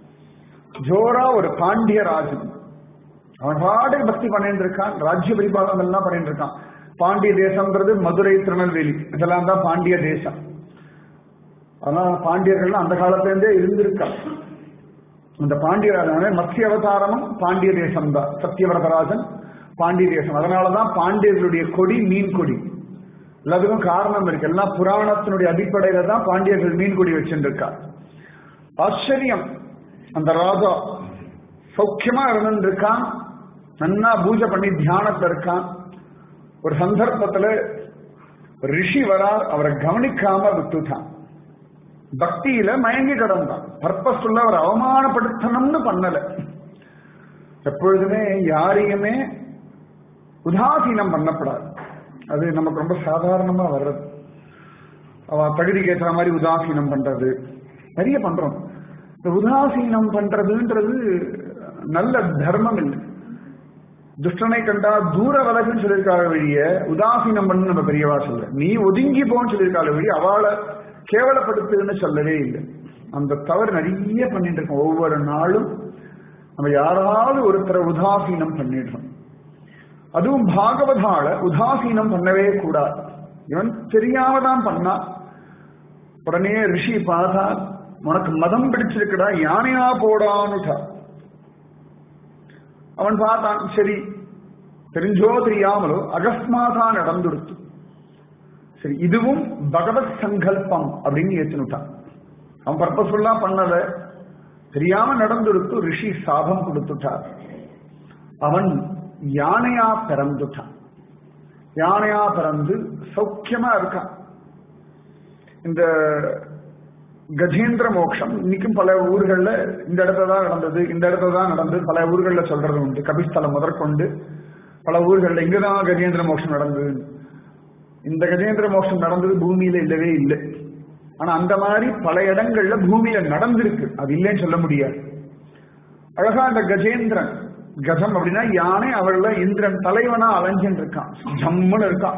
ஜோரா ஒரு பாண்டிய ராஜன் அவன் பாடு பக்தி பண்ணிட்டு இருக்கான் ராஜ்ய பரிபாலனம் எல்லாம் பண்ணிட்டு இருக்கான் பாண்டிய தேசம்ன்றது மதுரை திருநெல்வேலி இதெல்லாம் தான் பாண்டிய தேசம் அதனால பாண்டியர்கள் அந்த காலத்துல இருந்தே இருந்திருக்கான் அந்த பாண்டியராஜன் மத்திய அவதாரமும் பாண்டிய தேசம் தான் சத்தியவரதராஜன் பாண்டிய தேசம் அதனாலதான் பாண்டியர்களுடைய கொடி மீன் கொடி எல்லாத்துக்கும் காரணம் இருக்கு எல்லாம் புராணத்தினுடைய அடிப்படையில தான் பாண்டியர்கள் மீன் கொடி வச்சுருக்கா ஆச்சரியம் அந்த ராஜா சௌக்கியமா இருந்திருக்கான் நன்னா பூஜை பண்ணி தியானத்துல இருக்கான் ஒரு சந்தர்ப்பத்துல ரிஷி வரார் அவரை கவனிக்காம விட்டுட்டான் பக்தியில மயங்கி கிடந்தான் பர்பஸ்ஃபுல்லா அவர் அவமானப்படுத்தணும்னு பண்ணல எப்பொழுதுமே யாரையுமே உதாசீனம் பண்ணப்படாது அது நமக்கு ரொம்ப சாதாரணமா வர்றது அவ தகுதிக்கு ஏற்ற மாதிரி உதாசீனம் பண்றது நிறைய பண்றோம் இந்த உதாசீனம் பண்றதுன்றது நல்ல தர்மம் இல்லை துஷ்டனை கண்டா தூர விலகுன்னு சொல்லியிருக்காள் வழிய உதாசீனம் பண்ணு நம்ம பெரியவா சொல்ல நீ ஒதுங்கி போன்னு சொல்லியிருக்காள் வழி அவளை கேவலப்படுத்துன்னு சொல்லவே இல்லை அந்த தவறு நிறைய பண்ணிட்டு இருக்கோம் ஒவ்வொரு நாளும் நம்ம யாராவது ஒருத்தரை உதாசீனம் பண்ணிடுறோம் அதுவும் பாகவதால உதாசீனம் பண்ணவே கூடாது இவன் தெரியாம தான் பண்ணா உடனே ரிஷி பார்த்தா உனக்கு மதம் பிடிச்சிருக்கடா யானையா போடான்னுட்டா அவன் பார்த்தான் சரி தெரிஞ்சோ தெரியாமலோ அகஸ்மாதா நடந்துடுத்து சரி இதுவும் பகவத் சங்கல்பம் அப்படின்னு ஏற்றுனுட்டான் அவன் பர்பஸ்ஃபுல்லா பண்ணத தெரியாம நடந்துடுத்து ரிஷி சாபம் கொடுத்துட்டார் அவன் யானையா பிறந்துட்டான் யானையா பிறந்து சௌக்கியமா இருக்கான் இந்த கஜேந்திர மோட்சம் இன்னைக்கும் பல ஊர்கள்ல இந்த இடத்துல தான் நடந்தது இந்த இடத்துல தான் நடந்தது பல ஊர்கள்ல சொல்றது உண்டு கபிஸ்தலம் முதற்கொண்டு பல ஊர்கள்ல இங்கதான் கஜேந்திர மோட்சம் நடந்தது இந்த கஜேந்திர மோட்சம் நடந்தது பூமியில இல்லவே இல்லை ஆனா அந்த மாதிரி பல இடங்கள்ல பூமியில நடந்திருக்கு அது இல்லைன்னு சொல்ல முடியாது அழகா அந்த கஜேந்திரன் கஜம் அப்படின்னா யானை அவள்ல இந்திரன் தலைவனா அலைஞ்சின்னு இருக்கான் ஜம்முன்னு இருக்கான்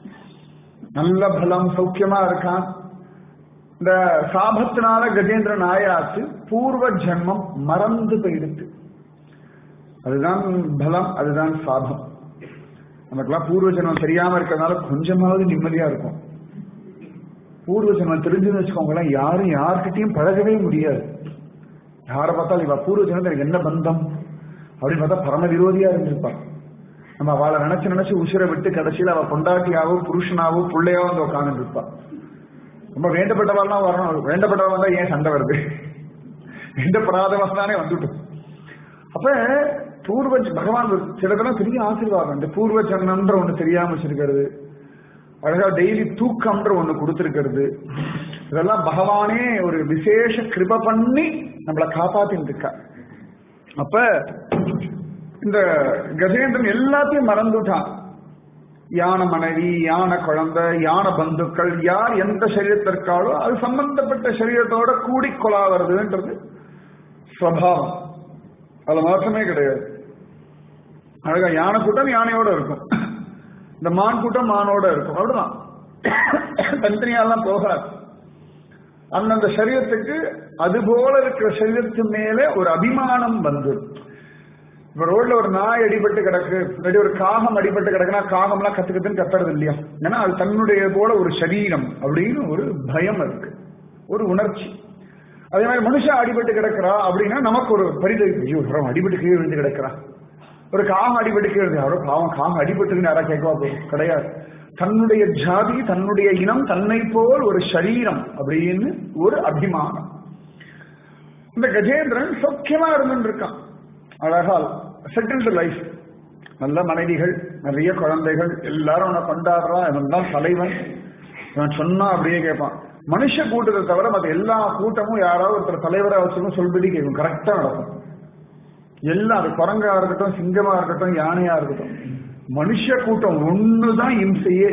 நல்ல பலம் சௌக்கியமா இருக்கான் இந்த சாபத்தினால கஜேந்திரன் ஆயாச்சு பூர்வ ஜென்மம் மறந்து போயிடுத்து அதுதான் பலம் அதுதான் சாபம் நமக்கெல்லாம் பூர்வ ஜென்மம் தெரியாம இருக்கிறதுனால கொஞ்சமாவது நிம்மதியா இருக்கும் பூர்வ ஜென்மம் தெரிஞ்சுன்னு வச்சுக்கோங்களேன் யாரும் யார்கிட்டயும் பழகவே முடியாது யாரை பார்த்தாலும் இவ பூர்வ ஜென்மத்தில் என்ன பந்தம் அப்படின்னு பார்த்தா பரம விரோதியா இருந்திருப்பான் நம்ம அவளை நினைச்சு நினைச்சு உசிரை விட்டு கடைசியில் அவ பொண்டாட்டியாவோ புருஷனாவோ பிள்ளையாவோ வந்து உட்காந்து இருப்பான் ரொம்ப வேண்டப்பட்டவெல்லாம் வரணும் வேண்டப்பட்டவன் வந்தா ஏன் சண்டை வருது வேண்டப்படாதவன் தானே வந்துட்டோம் அப்ப பூர்வ பகவான் சிலதெல்லாம் பெரிய ஆசீர்வாதம் இந்த பூர்வ ஜன்மன்ற ஒண்ணு தெரியாம வச்சிருக்கிறது அழகா டெய்லி தூக்கம்ன்ற ஒண்ணு கொடுத்திருக்கிறது இதெல்லாம் பகவானே ஒரு விசேஷ கிருப பண்ணி நம்மளை காப்பாத்தின்னு இருக்கா அப்ப இந்த கஜேந்திரன் எல்லாத்தையும் மறந்துட்டான் யானை மனைவி யானை குழந்தை யானை பந்துக்கள் யார் எந்த சரீரத்திற்காலோ அது சம்பந்தப்பட்ட சரீரத்தோட கூடி கொலாவதுன்றது ஸ்வபாவம் அதுல மாற்றமே கிடையாது அழகா யானை கூட்டம் யானையோட இருக்கும் இந்த மான் கூட்டம் மானோட இருக்கும் அவ்வளவுதான் தனித்தனியாலாம் போகாது அந்தந்த சரீரத்துக்கு அது போல இருக்கிற சரீரத்து மேலே ஒரு அபிமானம் வந்துடும் இப்ப ரோட்ல ஒரு நாய் அடிபட்டு கிடக்கு இல்லாட்டி ஒரு காகம் அடிபட்டு கிடக்குன்னா காகம்லாம் கத்து கத்துன்னு கத்துறது இல்லையா ஏன்னா அது தன்னுடைய போல ஒரு சரீரம் அப்படின்னு ஒரு பயம் இருக்கு ஒரு உணர்ச்சி அதே மாதிரி மனுஷன் அடிபட்டு கிடக்கிறா அப்படின்னா நமக்கு ஒரு பரிதவிப்பு ஐயோ அவன் அடிபட்டு கீழே விழுந்து கிடக்கிறான் ஒரு காகம் அடிபட்டு கீழே விழுந்து அவரோ பாவம் காகம் அடிபட்டுன்னு யாரா கேட்கவா போதும் கிடையாது தன்னுடைய ஜாதி தன்னுடைய இனம் தன்னை போல் ஒரு சரீரம் அப்படின்னு ஒரு அபிமானம் இந்த கஜேந்திரன் சௌக்கியமா இருந்துட்டு இருக்கான் அழகா செட்டில்டு லைஃப் நல்ல மனைவிகள் நிறைய குழந்தைகள் எல்லாரும் அவனை கொண்டாடுறான் இவன் தான் தலைவன் இவன் சொன்னா அப்படியே கேட்பான் மனுஷ கூட்டத்தை தவிர மற்ற எல்லா கூட்டமும் யாராவது ஒருத்தர் தலைவரா வச்சுக்கணும் சொல்படி கேட்கும் கரெக்டா நடக்கும் எல்லாம் அது குரங்கா இருக்கட்டும் சிங்கமா இருக்கட்டும் யானையா இருக்கட்டும் மனுஷ கூட்டம் ஒண்ணுதான் இம்சையே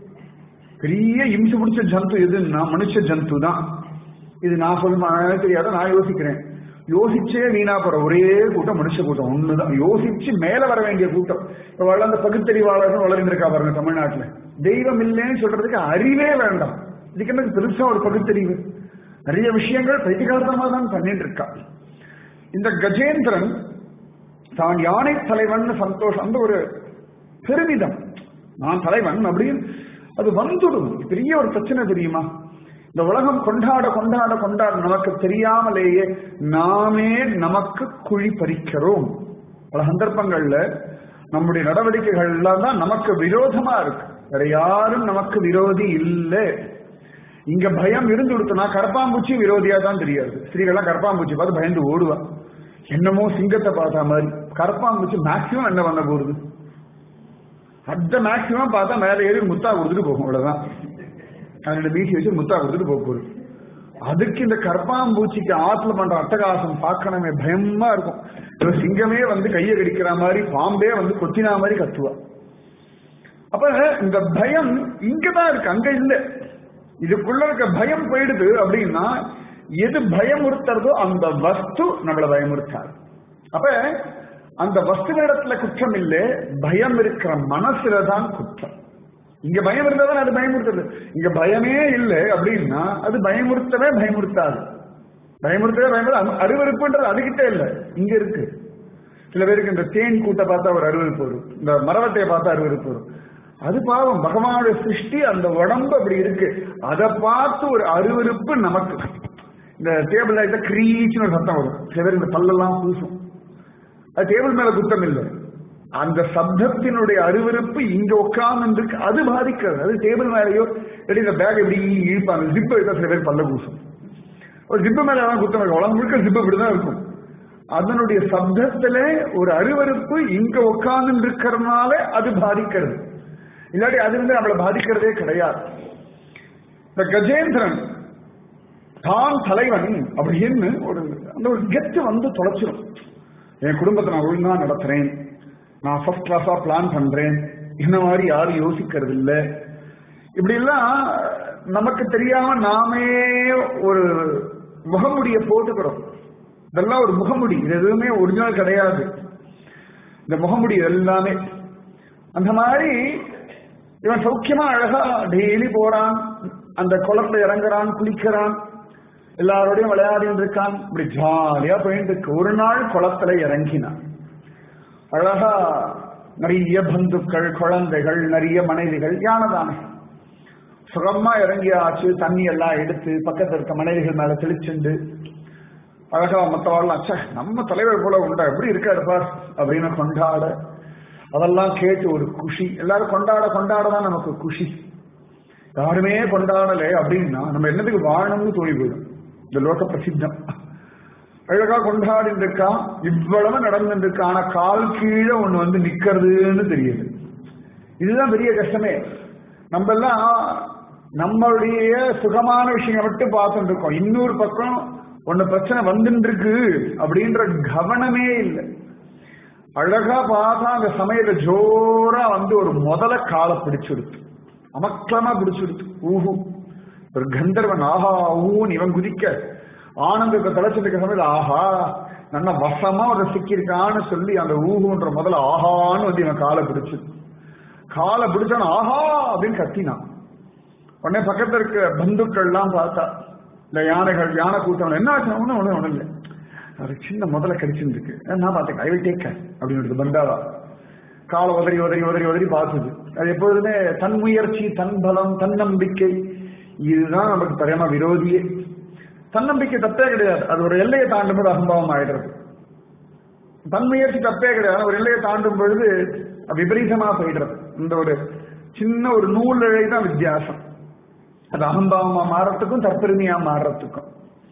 பெரிய இம்சை பிடிச்ச ஜந்து எதுன்னா மனுஷ ஜந்து தான் இது நான் சொல்ல தெரியாத நான் யோசிக்கிறேன் யோசிச்சே வீணா போற ஒரே கூட்டம் மனுஷ கூட்டம் ஒண்ணுதான் யோசிச்சு மேல வர வேண்டிய கூட்டம் இப்ப வளர்ந்த பகுத்தறிவாளர்கள் வளர்ந்துருக்கா பாருங்க தமிழ்நாட்டுல தெய்வம் இல்லைன்னு சொல்றதுக்கு அறிவே வேண்டாம் இதுக்கு என்ன பெருசா ஒரு பகுத்தறிவு நிறைய விஷயங்கள் பைத்தியகாரத்தமா தான் பண்ணிட்டு இருக்கா இந்த கஜேந்திரன் தான் யானை தலைவன் சந்தோஷம் அந்த ஒரு பெருமிதம் நான் தலைவன் அப்படின்னு அது வந்துடும் பெரிய ஒரு பிரச்சனை தெரியுமா இந்த உலகம் கொண்டாட கொண்டாட கொண்டாட நமக்கு தெரியாமலேயே நாமே நமக்கு குழி பறிக்கிறோம் பல சந்தர்ப்பங்கள்ல நம்முடைய நடவடிக்கைகள் எல்லாம் தான் நமக்கு விரோதமா இருக்கு வேற யாரும் நமக்கு விரோதி இல்லை இங்க பயம் இருந்து கொடுத்தனா கரப்பாம்பூச்சி விரோதியா தான் தெரியாது ஸ்திரீகள்லாம் கரப்பாம்பூச்சி பார்த்து பயந்து ஓடுவா என்னமோ சிங்கத்தை பார்த்தா மாதிரி கரப்பாம்பூச்சி மேக்சிமம் என்ன பண்ண போகுது அத்த மேக்சிமம் பார்த்தா மேலே ஏறி முத்தா கொடுத்துட்டு போகும் அவ்வளவுதான் அதனோட மீசி வச்சு முத்தா கொடுத்துட்டு போக போகுது அதுக்கு இந்த கற்பாம்பூச்சிக்கு ஆத்துல பண்ற அட்டகாசம் பார்க்கணுமே பயமா இருக்கும் ஏதோ சிங்கமே வந்து கையை கடிக்கிற மாதிரி பாம்பே வந்து கொத்தினா மாதிரி கத்துவா அப்ப இந்த பயம் இங்கதான் இருக்கு அங்க இல்ல இதுக்குள்ள இருக்க பயம் போயிடுது அப்படின்னா எது பயமுறுத்துறதோ அந்த வஸ்து நம்மள பயமுறுத்தாது அப்ப அந்த வஸ்துவிடத்துல குற்றம் இல்லை பயம் இருக்கிற மனசுல தான் குற்றம் இங்க பயம் இருந்தா தான் அது பயமுறுத்துது இங்க பயமே இல்லை அப்படின்னா அது பயமுறுத்தவே பயமுறுத்தாது பயமுறுத்தவே பயமுறுத்த அருவருப்புன்றது அதுகிட்ட இல்லை இங்க இருக்கு சில பேருக்கு இந்த தேன் கூட்ட பார்த்தா ஒரு அருவருப்பு வரும் இந்த மரவட்டையை பார்த்தா அருவருப்பு வரும் அது பாவம் பகவானுடைய சிருஷ்டி அந்த உடம்பு அப்படி இருக்கு அதை பார்த்து ஒரு அருவருப்பு நமக்கு இந்த டேபிள் ஆயிட்டா கிரீச்சுன்னு ஒரு சத்தம் வரும் சில பேர் இந்த பல்லெல்லாம் பூசும் அது டேபிள் மேல குத்தம் இல்லை அந்த சப்தத்தினுடைய அருவருப்பு இங்க உட்கார்ந்து அது பாதிக்கிறது அது டேபிள் மேலேயோ இல்லாட்டி இந்த பேக் எப்படி இழுப்பாங்க ஜிப்பு எடுத்தா சில பேர் பல்ல பூசும் ஒரு ஜிப்பு மேல தான் குத்தம் இருக்கும் உலகம் முழுக்க ஜிப்பு இப்படிதான் இருக்கும் அதனுடைய சப்தத்துல ஒரு அருவருப்பு இங்க உட்கார்ந்து இருக்கிறதுனால அது பாதிக்கிறது இல்லாட்டி அது வந்து நம்மளை பாதிக்கிறதே கிடையாது இந்த கஜேந்திரன் தான் தலைவன் அப்படின்னு ஒரு அந்த ஒரு கெத்து வந்து தொலைச்சிடும் என் குடும்பத்தை நான் ஒழுங்கா நடத்துறேன் நான் ஃபர்ஸ்ட் கிளாஸா பிளான் பண்றேன் இந்த மாதிரி யாரும் யோசிக்கிறது இல்ல இப்படி எல்லாம் நமக்கு தெரியாம நாமே ஒரு முகமுடிய போட்டுக்கிறோம் இதெல்லாம் ஒரு முகமுடி இது எதுவுமே ஒரிஜினல் கிடையாது இந்த முகமுடி எல்லாமே அந்த மாதிரி இவன் சௌக்கியமா அழகா டெய்லி போறான் அந்த குளத்துல இறங்குறான் குளிக்கிறான் எல்லாரோடையும் விளையாடிட்டு இருக்கான் இப்படி ஜாலியா போயிட்டு இருக்கு ஒரு நாள் குளத்துல இறங்கினான் அழகா நிறைய பந்துக்கள் குழந்தைகள் நிறைய மனைவிகள் யானதானே சுகமா இறங்கியாச்சு தண்ணி எல்லாம் எடுத்து பக்கத்துல இருக்க மனைவிகள் மேல தெளிச்சுண்டு அழகா மத்தவாள்லாம் அச்சா நம்ம தலைவர் போல உண்டா எப்படி இருக்காரு பார் அப்படின்னு கொண்டாட அதெல்லாம் கேட்டு ஒரு குஷி எல்லாரும் கொண்டாட கொண்டாட தான் நமக்கு குஷி யாருமே கொண்டாடலை அப்படின்னா நம்ம என்னதுக்கு வாழணும்னு தோணி போயிடும் இந்த லோக பிரசித்தம் அழகா கொண்டாடிட்டு இருக்கா இவ்வளவு நடந்துட்டு இருக்கா ஆனா கால் கீழே ஒண்ணு வந்து நிக்கிறதுன்னு தெரியுது இதுதான் பெரிய கஷ்டமே நம்ம எல்லாம் நம்மளுடைய சுகமான விஷயம் மட்டும் பார்த்துட்டு இருக்கோம் இன்னொரு பக்கம் ஒண்ணு பிரச்சனை வந்துட்டு இருக்கு அப்படின்ற கவனமே இல்லை அழகா பார்த்தா அந்த சமயத்தை ஜோரா வந்து ஒரு முதல காலை பிடிச்சுடுத்து அமக்கலமா பிடிச்சுடுத்து ஊஹு ஒரு கந்தர்வன் ஆஹா ஊன்னு இவன் குதிக்க ஆனந்தத்தை தலைச்சிருக்க சமயத்தில் ஆஹா நல்ல வசமா ஒரு சிக்கியிருக்கான்னு சொல்லி அந்த ஊகுன்ற முதல்ல ஆஹான்னு வந்து இவன் காலை பிடிச்சு காலை பிடிச்சான ஆஹா அப்படின்னு கத்தினான் உடனே பக்கத்துல இருக்க பந்துக்கள்லாம் பார்த்தா இந்த யானைகள் யானை கூட்டம் என்ன ஆச்சு ஒன்றும் ஒன்றும் ஒன்றும் இல்லை அது சின்ன முதல்ல கடிச்சுருக்கு நான் பார்த்தேன் ஐ வில் டேக் அப்படின்னு பந்தாவா காலை உதறி உதறி உதறி உதறி பார்த்துது அது எப்போதுமே தன் முயற்சி தன் பலம் தன்னம்பிக்கை இதுதான் நமக்கு பரம விரோதியே தன்னம்பிக்கை தப்பே கிடையாது அது ஒரு எல்லையை தாண்டும் போது அசம்பவம் ஆயிடுறது தன் முயற்சி தப்பே கிடையாது ஒரு எல்லையை தாண்டும் பொழுது விபரீதமா போயிடுறது இந்த ஒரு சின்ன ஒரு நூல் இழை தான் வித்தியாசம் அது அகம்பாவமா மாறத்துக்கும் தற்பெருமையா மாறுறதுக்கும்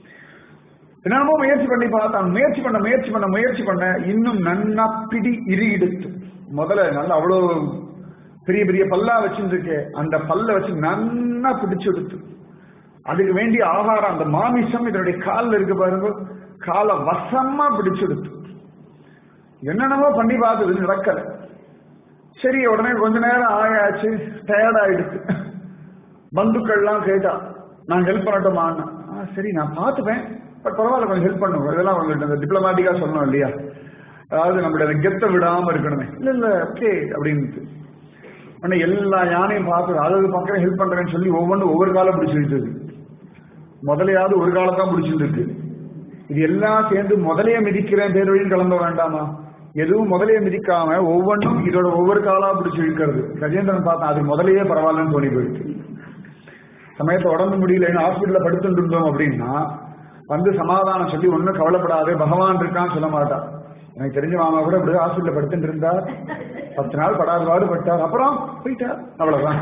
என்னமோ முயற்சி பண்ணி பார்த்தான் முயற்சி பண்ண முயற்சி பண்ண முயற்சி பண்ண இன்னும் நன்னா பிடி இரு எடுத்து முதல்ல நல்லா அவ்வளவு பெரிய பெரிய பல்லா வச்சுருக்கு அந்த பல்ல வச்சு நன்னா பிடிச்சு எடுத்து அதுக்கு வேண்டிய ஆகாரம் அந்த மாமிசம் இதனுடைய காலில் இருக்கு பாருங்க காலை வசமா பிடிச்சு எடுத்து என்னென்னமோ பண்ணி பார்த்தது நடக்கல சரி உடனே கொஞ்ச நேரம் ஆயாச்சு டயர்ட் ஆயிடுச்சு பந்துக்கள்லாம் கேட்டா நான் ஹெல்ப் பண்ணட்டுமான்னு சரி நான் பார்த்துப்பேன் பட் பரவாயில்ல கொஞ்சம் ஹெல்ப் பண்ணுவோம் இதெல்லாம் உங்களுக்கு டிப்ளமேட்டிக்கா சொல்லணும் இல்லையா அதாவது நம்மளுடைய கெத்த விடாம இருக்கணுமே இல்ல இல்ல ஓகே அப்படின்ட்டு உடனே எல்லா யானையும் பார்த்து அதாவது பக்கம் ஹெல்ப் பண்றேன்னு சொல்லி ஒவ்வொன்றும் ஒவ்வொரு காலம் பிடிச்சி வச்சது முதலையாவது ஒரு காலத்தான் பிடிச்சிட்டு இருக்கு இது எல்லாம் சேர்ந்து முதலைய மிதிக்கிறேன் பேர் வழியும் கிளம்ப வேண்டாமா எதுவும் முதலைய மிதிக்காம ஒவ்வொன்றும் இதோட ஒவ்வொரு காலா பிடிச்சி இழுக்கிறது கஜேந்திரன் பார்த்தா அது முதலையே பரவாயில்லன்னு தோணி போயிடுச்சு சமயத்தை உடம்பு முடியலன்னு ஹாஸ்பிட்டல்ல படுத்துட்டு இருந்தோம் அப்படின்னா வந்து சமாதானம் சொல்லி ஒன்னும் கவலைப்படாது பகவான் இருக்கான்னு சொல்ல மாட்டான் எனக்கு தெரிஞ்ச மாமா கூட இப்படி ஹாஸ்பிட்டல்ல படுத்துட்டு இருந்தார் பத்து நாள் படாத பாடுபட்டார் அப்புறம் போயிட்டார் அவ்வளவுதான்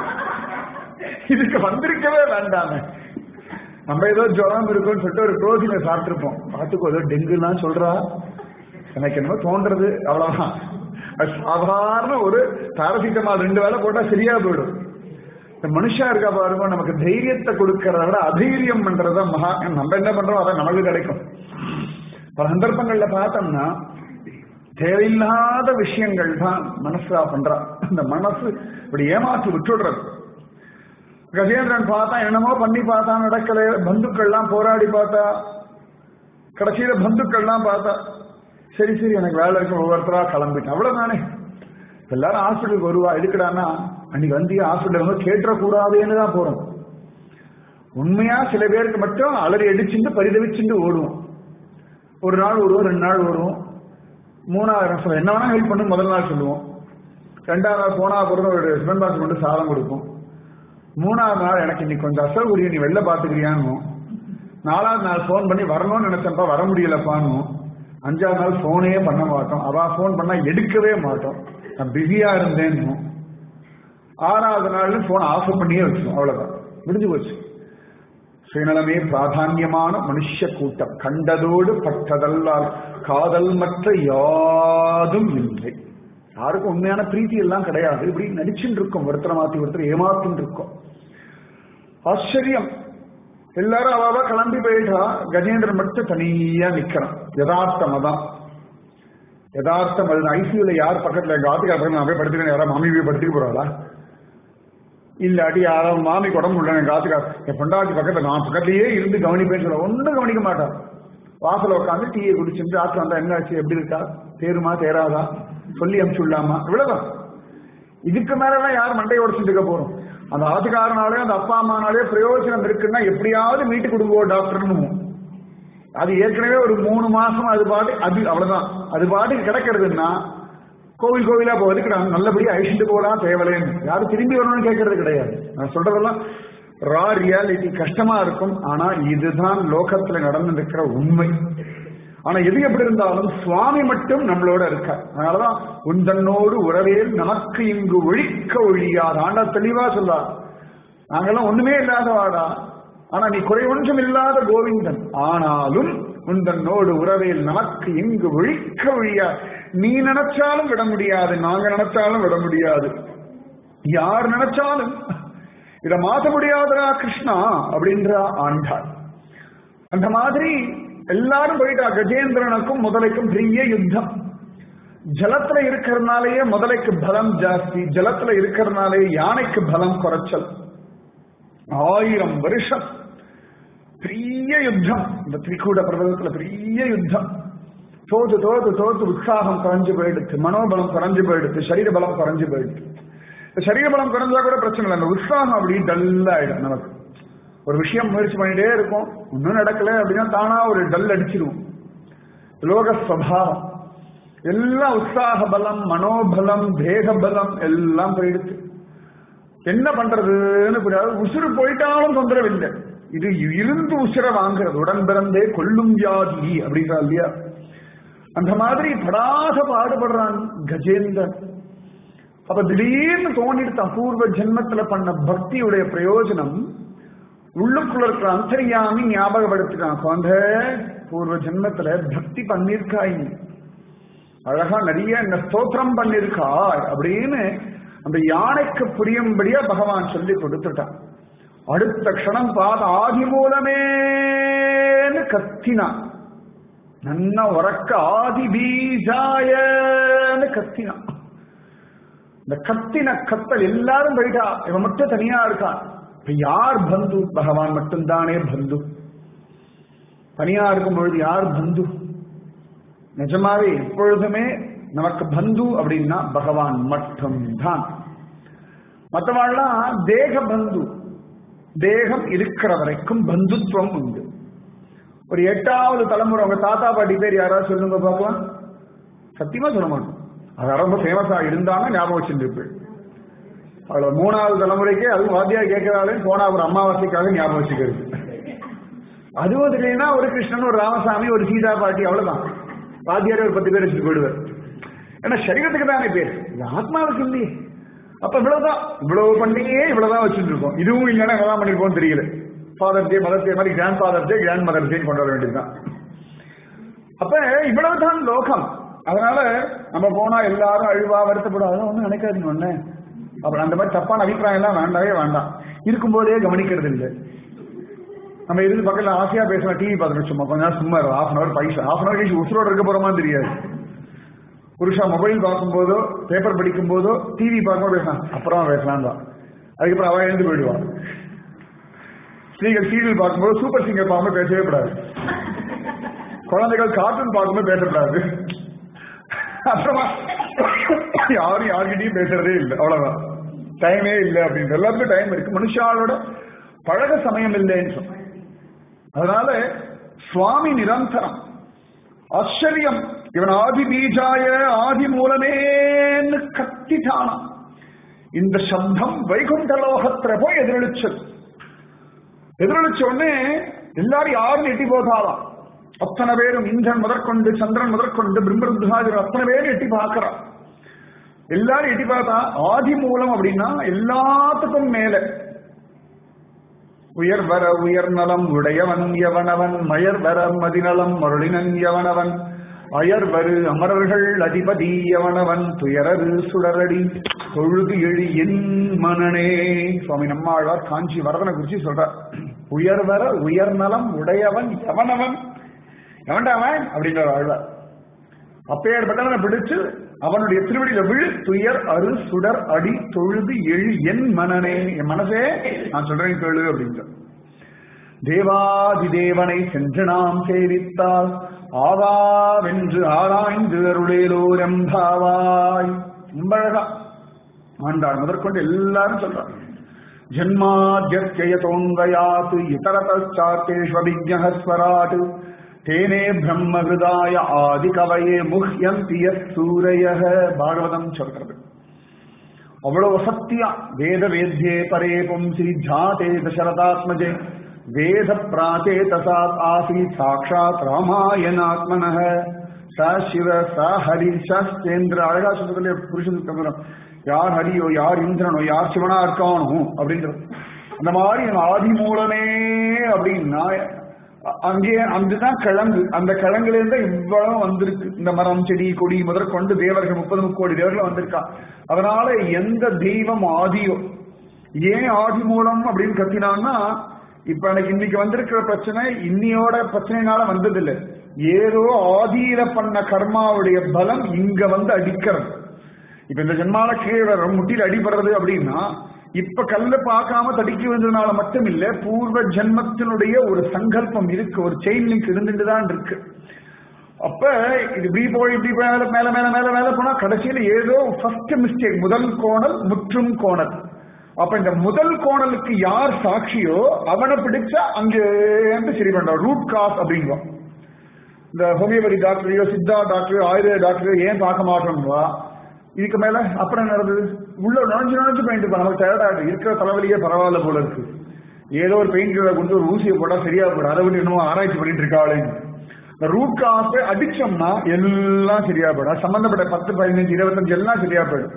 இதுக்கு வந்திருக்கவே வேண்டாமே நம்ம ஏதோ ஜுரம் இருக்கும்னு சொல்லிட்டு ஒரு புரோஜினை சாப்பிட்டுருப்போம் பார்த்துக்கோ ஏதோ டெங்குலாம் சொல்றா எனக்கு என்னமோ தோன்றது அவ்வளவுதான் அது சாதாரண ஒரு பாரசிட்டமால் ரெண்டு வேலை போட்டா சரியா போயிடும் இந்த மனுஷா இருக்கா பாருங்க நமக்கு தைரியத்தை கொடுக்கறத விட அதைரியம் பண்றத மகா நம்ம என்ன பண்றோம் அதான் நமக்கு கிடைக்கும் பல சந்தர்ப்பங்கள்ல பார்த்தோம்னா தேவையில்லாத விஷயங்கள் தான் மனசா பண்றா இந்த மனசு இப்படி ஏமாற்றி விட்டுடுறது கஜேந்திரன் பார்த்தா என்னமோ பண்ணி பார்த்தா நடக்கல பந்துக்கள்லாம் போராடி பார்த்தா கடைசியில பந்துக்கள்லாம் பார்த்தா சரி சரி எனக்கு வேலை இருக்கு ஒவ்வொருத்தரா கிளம்பிட்டேன் அவ்வளவுதானே எல்லாரும் ஹாஸ்பிட்டலுக்கு வருவா எதுக்குடான்னா அன்னைக்கு வந்து ஹாஸ்பிட்டல் வந்து கேட்டக்கூடாதுன்னு தான் போறோம் உண்மையா சில பேருக்கு மட்டும் அலறி அடிச்சுட்டு பரிதவிச்சுட்டு ஓடுவோம் ஒரு நாள் வருவோம் ரெண்டு நாள் வருவோம் மூணாவது நாள் சொல்லுவோம் என்ன வேணா ஹெல்ப் பண்ணு முதல் நாள் சொல்லுவோம் ரெண்டாவது நாள் போனா பிறகு ஒரு சிவன் பாஸ் கொண்டு சாதம் கொடுப்போம் மூணாவது நாள் எனக்கு இன்னைக்கு கொஞ்சம் அசௌகரியம் நீ வெளில பாத்துக்கிறியான்னு நாலாவது நாள் ஃபோன் பண்ணி வரணும்னு நினைச்சப்பா வர முடியலப்பான்னு அஞ்சாவது நாள் ஃபோனே பண்ண மாட்டோம் அவ ஃபோன் பண்ணா எடுக்கவே மாட்டோம் நான் பிஸியா இருந்தேன்னு ஆறாவது நாள் போன் ஆஃப் பண்ணியே வச்சோம் அவ்வளவுதான் முடிஞ்சு போச்சு சுயநலமே பிராதான்யமான மனுஷ கூட்டம் கண்டதோடு பட்டதல்லால் காதல் மற்ற யாதும் இல்லை யாருக்கும் உண்மையான பிரீத்தி எல்லாம் கிடையாது இப்படி நடிச்சுட்டு இருக்கோம் ஒருத்தரை மாத்தி ஒருத்தர் ஏமாத்தின்னு இருக்கோம் ஆச்சரியம் எல்லாரும் அவாவா கிளம்பி போயிட்டா கஜேந்திரன் மட்டும் தனியா நிக்கிறான் யதார்த்தம் அதான் யதார்த்தம் அது ஐசியூல யார் பக்கத்துல எங்க ஆத்துக்கார பக்கத்துல நான் போய் படுத்துக்கிறேன் யாராவது மாமி போய் படுத்துக்க போறாளா இல்லாட்டி யாராவது மாமி உடம்பு உள்ள எங்க ஆத்துக்கார என் பொண்டாட்டி பக்கத்துல நான் பக்கத்துலயே இருந்து கவனிப்பேன்னு சொல்ல ஒன்றும் கவனிக்க மாட்டான் வாசல உட்காந்து டீயை குடிச்சுட்டு ஆத்து வந்தா என்ன ஆச்சு எப்படி இருக்கா தேருமா தேராதா சொல்லி அனுப்பிச்சு விடலாமா இவ்வளவுதான் இதுக்கு மேலாம் யார் மண்டையை உடச்சுட்டு இருக்க போறோம் அந்த ஆத்துக்காரனாலே அந்த அப்பா அம்மானாலே பிரயோஜனம் இருக்குன்னா எப்படியாவது மீட்டு கொடுங்கோ டாக்டர்னு அது ஏற்கனவே ஒரு மூணு மாசம் அது பாட்டு அது அவ்வளவுதான் அது பாட்டுக்கு கிடக்கிறதுன்னா கோவில் கோவிலா போவதுக்கு நான் நல்லபடியா அழிச்சுட்டு போலாம் தேவலேன்னு யாரும் திரும்பி வரணும்னு கேட்கறது கிடையாது நான் சொல்றதெல்லாம் ரா ரியாலிட்டி கஷ்டமா இருக்கும் ஆனா இதுதான் லோகத்துல நடந்து இருக்கிற உண்மை ஆனா எது எப்படி இருந்தாலும் சுவாமி மட்டும் நம்மளோட இருக்க அதனாலதான் உந்தன்னோடு உறவேல் நமக்கு இங்கு ஒழிக்க ஒழியாது ஆண்டா தெளிவா சொல்லா நாங்கெல்லாம் ஒண்ணுமே இல்லாத வாடா ஆனா நீ குறை ஒன்றும் இல்லாத கோவிந்தன் ஆனாலும் உந்தன்னோடு உறவேல் நமக்கு இங்கு ஒழிக்க ஒழியா நீ நினைச்சாலும் விட முடியாது நாங்க நினைச்சாலும் விட முடியாது யார் நினைச்சாலும் இத மாத்த முடியாதரா கிருஷ்ணா அப்படின்ற ஆண்டாள் அந்த மாதிரி எல்லாரும் போயிட்டா கஜேந்திரனுக்கும் முதலைக்கும் பெரிய யுத்தம் ஜலத்துல இருக்கிறதுனாலயே முதலைக்கு பலம் ஜாஸ்தி ஜலத்துல இருக்கிறதுனாலே யானைக்கு பலம் குறைச்சல் ஆயிரம் வருஷம் பெரிய யுத்தம் இந்த திரிகூட பிரபலத்துல பெரிய யுத்தம் தோத்து தோத்து தோத்து உற்சாகம் குறைஞ்சு போயிடுச்சு மனோபலம் குறைஞ்சு போயிடுச்சு சரீர பலம் குறைஞ்சு போயிடுச்சு சரீர பலம் குறைஞ்சா கூட பிரச்சனை இல்லை அந்த உற்சாகம் அப்படி டல்லாயிடும் நமக்கு ஒரு விஷயம் முயற்சி பண்ணிட்டே இருக்கும் ஒன்றும் நடக்கல அப்படின்னா தானா ஒரு டல் அடிச்சிருவோம் லோக ஸ்வபாவம் எல்லாம் உற்சாக பலம் மனோபலம் தேக பலம் எல்லாம் போயிடுச்சு என்ன பண்றதுன்னு புரியாது உசுறு போயிட்டாலும் தொந்தரவு இல்லை இது இருந்து உசுர வாங்குறது உடன் பிறந்தே கொல்லும் வியாதி அப்படின்றா இல்லையா அந்த மாதிரி படாத பாடுபடுறான் கஜேந்திரன் அப்ப திடீர்னு தோணிடுத்த அபூர்வ ஜென்மத்துல பண்ண பக்தியுடைய பிரயோஜனம் உள்ளுக்குள்ள இருக்கிற அந்தரியாமி ஞாபகப்படுத்தினான் குழந்தை பூர்வ ஜென்மத்துல பக்தி பண்ணிருக்காய் அழகா நிறைய இந்த ஸ்தோத்திரம் பண்ணிருக்கா அப்படின்னு அந்த யானைக்கு புரியும்படியா பகவான் சொல்லி கொடுத்துட்டான் அடுத்த க்ஷணம் பார்த்த ஆதி மூலமேன்னு கத்தினான் நன்ன உறக்க ஆதி பீஜாயன்னு கத்தினான் இந்த கத்தின கத்தல் எல்லாரும் போயிட்டா இவன் மட்டும் தனியா இருக்கான் இப்ப யார் பந்து பகவான் மட்டும்தானே பந்து தனியா இருக்கும் பொழுது யார் பந்து நிஜமாவே எப்பொழுதுமே நமக்கு பந்து அப்படின்னா பகவான் மட்டும்தான் மற்றவாள்லாம் தேக பந்து தேகம் இருக்கிற வரைக்கும் பந்துத்துவம் உண்டு ஒரு எட்டாவது தலைமுறை உங்க தாத்தா பாட்டி பேர் யாராவது சொல்லுங்க பார்க்கலாம் சத்தியமா சொல்ல மாட்டோம் அது ரொம்ப ஃபேமஸா இருந்தாலும் ஞாபகம் வச்சுருப்பேன் அதுல மூணாவது தலைமுறைக்கே அதுவும் வாத்தியார் கேட்கிறாலே போனா ஒரு அமாவாசைக்காக ஞாபகம் வச்சுக்கிறது அதுவும் இல்லைன்னா ஒரு கிருஷ்ணன் ஒரு ராமசாமி ஒரு சீதா பாட்டி அவ்வளவுதான் வாத்தியாரே ஒரு பத்து பேர் வச்சுட்டு போயிடுவார் ஏன்னா சரீரத்துக்கு தானே பேர் இது ஆத்மாவுக்கு இல்லையே அப்ப இவ்வளவுதான் இவ்வளவு பண்டிகையே இவ்வளவுதான் வச்சுட்டு இருக்கோம் இதுவும் இல்லைன்னா என்னதான் பண்ணிருக்கோம் தெரியல ஃபாதர் டே மதர் டே மாதிரி grandfather day grandmother day கொண்டு வர வேண்டியதுதான் அப்ப இவ்வளவுதான் லோகம் அதனால நம்ம போனா எல்லாரும் அழுவா வருத்தப்படும் அதெல்லாம் ஒண்ணும் நினைக்காதீங்க ஒண்ணு அப்புறம் அந்த மாதிரி தப்பான அபிப்பிராயம் எல்லாம் வேண்டவே வேண்டாம் இருக்கும்போதே கவனிக்கிறது இல்லை நம்ம இருந்து பக்கத்துல ஆசையா பேசலாம் டிவி பார்த்துட்டு சும்மா கொஞ்ச நேரம் சும்மா half an hour paisa half an hour கழிச்சு உசுரோட இருக்க போறோமா தெரியாது புருஷா மொபைல் பார்க்கும்போதோ பேப்பர் படிக்கும் போதோ டிவி பார்க்கும்போது பேசலாம் அப்புறமா பேசலாம் தான் அதுக்கப்புறம் அவன் எழுந்து போயிடுவான் ஸ்திரீகள் சீரியல் பார்க்கும்போது சூப்பர் சிங்கர் பார்க்கும்போது பேசவே கூடாது குழந்தைகள் கார்ட்டூன் பார்க்கும்போது பேசக்கூடாது அப்புறமா யாரும் யார்கிட்டயும் பேசுறதே இல்லை அவ்வளவுதான் டைமே இல்லை அப்படின்ற எல்லாருக்கும் டைம் இருக்கு மனுஷாலோட பழக சமயம் இல்லைன்னு சொன்னேன் அதனால சுவாமி நிரந்தரம் ஆச்சரியம் இவன் ஆதி பீஜாய ஆதி மூலமேன்னு கத்திட்டானாம் இந்த சப்தம் வைகுண்ட லோகத்துல போய் எதிரொலிச்சது எதிரொலிச்ச உடனே எல்லாரும் யாரும் எட்டி போகாலாம் அத்தனை பேரும் இந்திரன் முதற்கொண்டு சந்திரன் முதற்கொண்டு பிரம்மருத்ராஜர் அத்தனை பேரும் எட்டி பார்க்கிறான் எல்லாரும் எட்டி பார்த்தா ஆதி மூலம் அப்படின்னா எல்லாத்துக்கும் மேல உயர் வர உயர் நலம் உடையவன் எவனவன் மயர் வர மதிநலம் மருளினன் எவனவன் அயர் வரு அமரர்கள் அதிபதி எவனவன் துயரரு சுடரடி தொழுது எழு என் மனனே சுவாமி நம்மாழ்வார் காஞ்சி வரதனை குறிச்சு சொல்றார் உயர் வர உயர் நலம் உடையவன் எவனவன் எவன்டா அவன் அப்படின்ற ஆழ்வார் அப்பேற்பட்டவனை பிடிச்சு அவனுடைய திருவடியில விழு துயர் அரு சுடர் அடி தொழுது எழு என் மனனே என் மனசே நான் சொல்றேன் கேளு அப்படின்ற தேவாதி தேவனை சென்று நாம் சேவித்தால் ஆவாவென்று ஆராய்ந்து அருளேலோரம்பாவாய் ரொம்ப அழகா ஆண்டாள் முதற்கொண்டு எல்லாரும் சொல்றாங்க ஜன்மாத்தியத்தோன்வயாத் இதரதார்த்தேஷ்வபிஜஸ்வராட் தேனே பிரம்மகிருதாய ஆதி கவையே முஹ்யந்தி சூரைய பாகவதம் சொல்றது அவ்வளவு சத்தியா வேத வேத்யே பரே பும்சி ஜாதே தசரதாத்மஜே வேத பிராச்சேதசாத் ஆசி சாட்சாத் ராமாயணாத்மன ச சிவ ச ஹரி சேந்திர அழகா சொல்றதுல புருஷன் யார் ஹரியோ யார் இந்திரனோ யார் சிவனா இருக்கானோ அப்படின்றது அந்த மாதிரி ஆதி மூலமே அப்படின்னா அங்கே அங்குதான் கிழங்கு அந்த கிழங்குல இருந்து இவ்வளவு வந்திருக்கு இந்த மரம் செடி கொடி முதற்கொண்டு தேவர்கள் முப்பது முக்கோடி தேவர்கள் வந்திருக்கா அதனால எந்த தெய்வம் ஆதியோ ஏன் ஆதி மூலம் அப்படின்னு கத்தினான்னா இப்ப எனக்கு இன்னைக்கு வந்திருக்கிற பிரச்சனை இன்னியோட பிரச்சனைனால வந்தது இல்லை ஏதோ ஆதியில பண்ண கர்மாவுடைய பலம் இங்க வந்து அடிக்கிறது இப்ப இந்த ஜென்மால கீழே முட்டியில் அடிபடுறது அப்படின்னா இப்ப கல்ல பார்க்காம தடிக்க வந்ததுனால மட்டும் இல்ல பூர்வ ஜென்மத்தினுடைய ஒரு சங்கல்பம் இருக்கு ஒரு செயின் லிங்க் இருந்துட்டு தான் இருக்கு அப்ப இது இப்படி போய் இப்படி மேல மேல மேல மேல மேல போனா கடைசியில ஏதோ ஃபர்ஸ்ட் மிஸ்டேக் முதல் கோணல் முற்றும் கோணல் அப்ப இந்த முதல் கோணலுக்கு யார் சாட்சியோ அவனை பிடிச்சா அங்கே சரி பண்றோம் ரூட் காஸ் அப்படிங்குவோம் இந்த ஹோமியோபதி டாக்டரையோ சித்தா டாக்டரையோ ஆயுர்வேத டாக்டரையோ ஏன் பார்க்க மாட்டோம்வா இதுக்கு மேல அப்புறம் என்ன நடந்தது உள்ள நுழைஞ்சு நுழைஞ்சு பெயிண்ட் இப்ப நமக்கு டயர்டா இருக்கு இருக்கிற தலைவலியே பரவாயில்ல போல இருக்கு ஏதோ ஒரு பெயிண்ட் கொண்டு ஒரு ஊசியை போட்டா சரியா போடும் அதை விட்டு இன்னும் ஆராய்ச்சி பண்ணிட்டு இருக்காளேன்னு இந்த ரூட் காசை அடிச்சோம்னா எல்லாம் சரியா போயிடும் சம்பந்தப்பட்ட பத்து பதினஞ்சு இருபத்தஞ்சு எல்லாம் சரியா போயிடும்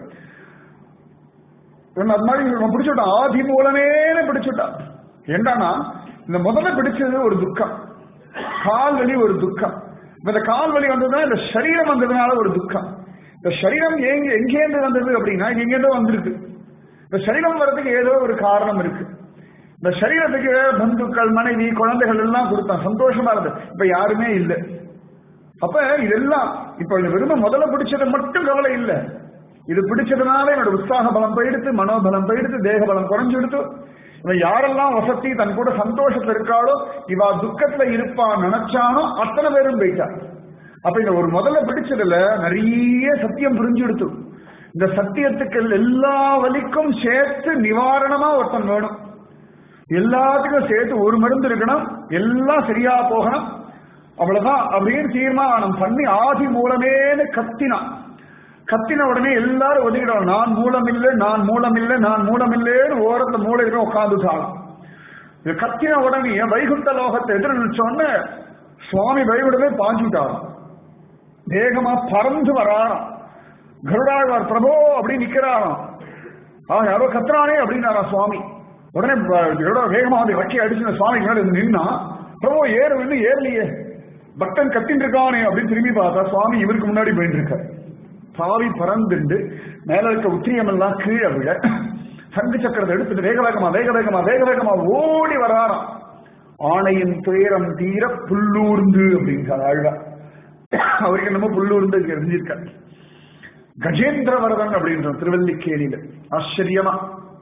அது மாதிரி இவன் பிடிச்சுட்டான் ஆதி மூலமேனு பிடிச்சுட்டான் என்னன்னா இந்த முதல்ல பிடிச்சது ஒரு துக்கம் கால் வலி ஒரு துக்கம் இந்த கால் வலி வந்ததுன்னா இந்த சரீரம் வந்ததுனால ஒரு துக்கம் இந்த சரீரம் எங்க எங்கேருந்து வந்தது அப்படின்னா இது எங்கேருந்தோ வந்திருக்கு இந்த சரீரம் வர்றதுக்கு ஏதோ ஒரு காரணம் இருக்கு இந்த சரீரத்துக்கு பந்துக்கள் மனைவி குழந்தைகள் எல்லாம் கொடுத்தான் சந்தோஷமா இருந்தது இப்ப யாருமே இல்லை அப்ப இதெல்லாம் இப்ப இந்த வெறும முதல்ல பிடிச்சது மட்டும் கவலை இல்லை இது பிடிச்சதுனால என்னோட உற்சாக பலம் போயிடுத்து மனோபலம் போயிடுத்து தேக பலம் குறைஞ்சு எடுத்து இவன் யாரெல்லாம் வசதி தன் கூட சந்தோஷத்துல இருக்காளோ இவா துக்கத்துல இருப்பான் நினைச்சானோ அத்தனை பேரும் போயிட்டா அப்ப இந்த ஒரு முதல்ல பிடிச்சதுல நிறைய சத்தியம் புரிஞ்சு எடுத்து இந்த சத்தியத்துக்கு எல்லா வலிக்கும் சேர்த்து நிவாரணமா ஒருத்தன் வேணும் எல்லாத்துக்கும் சேர்த்து ஒரு மருந்து இருக்கணும் எல்லாம் சரியா போகணும் அவ்வளவுதான் அப்படின்னு தீர்மானம் பண்ணி ஆதி மூலமேனு கத்தினான் கத்தின உடனே எல்லாரும் ஒதுக்கிடும் நான் மூலம் இல்லை நான் மூலம் இல்லை நான் மூலம் இல்லைன்னு ஓரத்துல மூளையில உட்காந்துட்டாங்க இது கத்தின உடனே வைகுண்ட லோகத்தை எதிர்ச்சோன்னு சுவாமி பயவிடவே பாஞ்சுட்டார் வேகமா பறந்து வராராம் கருடாழ்வார் பிரபோ அப்படி நிக்கிறாராம் ஆ யாரோ கத்துறானே அப்படின்னாரா சுவாமி உடனே கருடா வேகமா வந்து வக்கி அடிச்சு சுவாமி மேல நின்னா பிரபோ ஏறு வந்து ஏறலையே பக்தன் கத்தின்னு இருக்கானே அப்படின்னு திரும்பி பார்த்தா சுவாமி இவருக்கு முன்னாடி போயிட்டு இருக்காரு பாவி பறந்துண்டு மேல இருக்க உத்திரியம் எல்லாம் கீழே விழ சங்கு சக்கரத்தை எடுத்துட்டு வேக வேகமா வேக வேகமா வேக வேகமா ஓடி வராராம் ஆணையின் துயரம் தீர புல்லூர்ந்து அப்படின்றார் ஆழ்வா அவருக்கு என்னமோ புல்லூர்ந்து தெரிஞ்சிருக்காரு கஜேந்திரவரதன் அப்படின்ற திருவல்லிக்கேணியில ஆச்சரியமா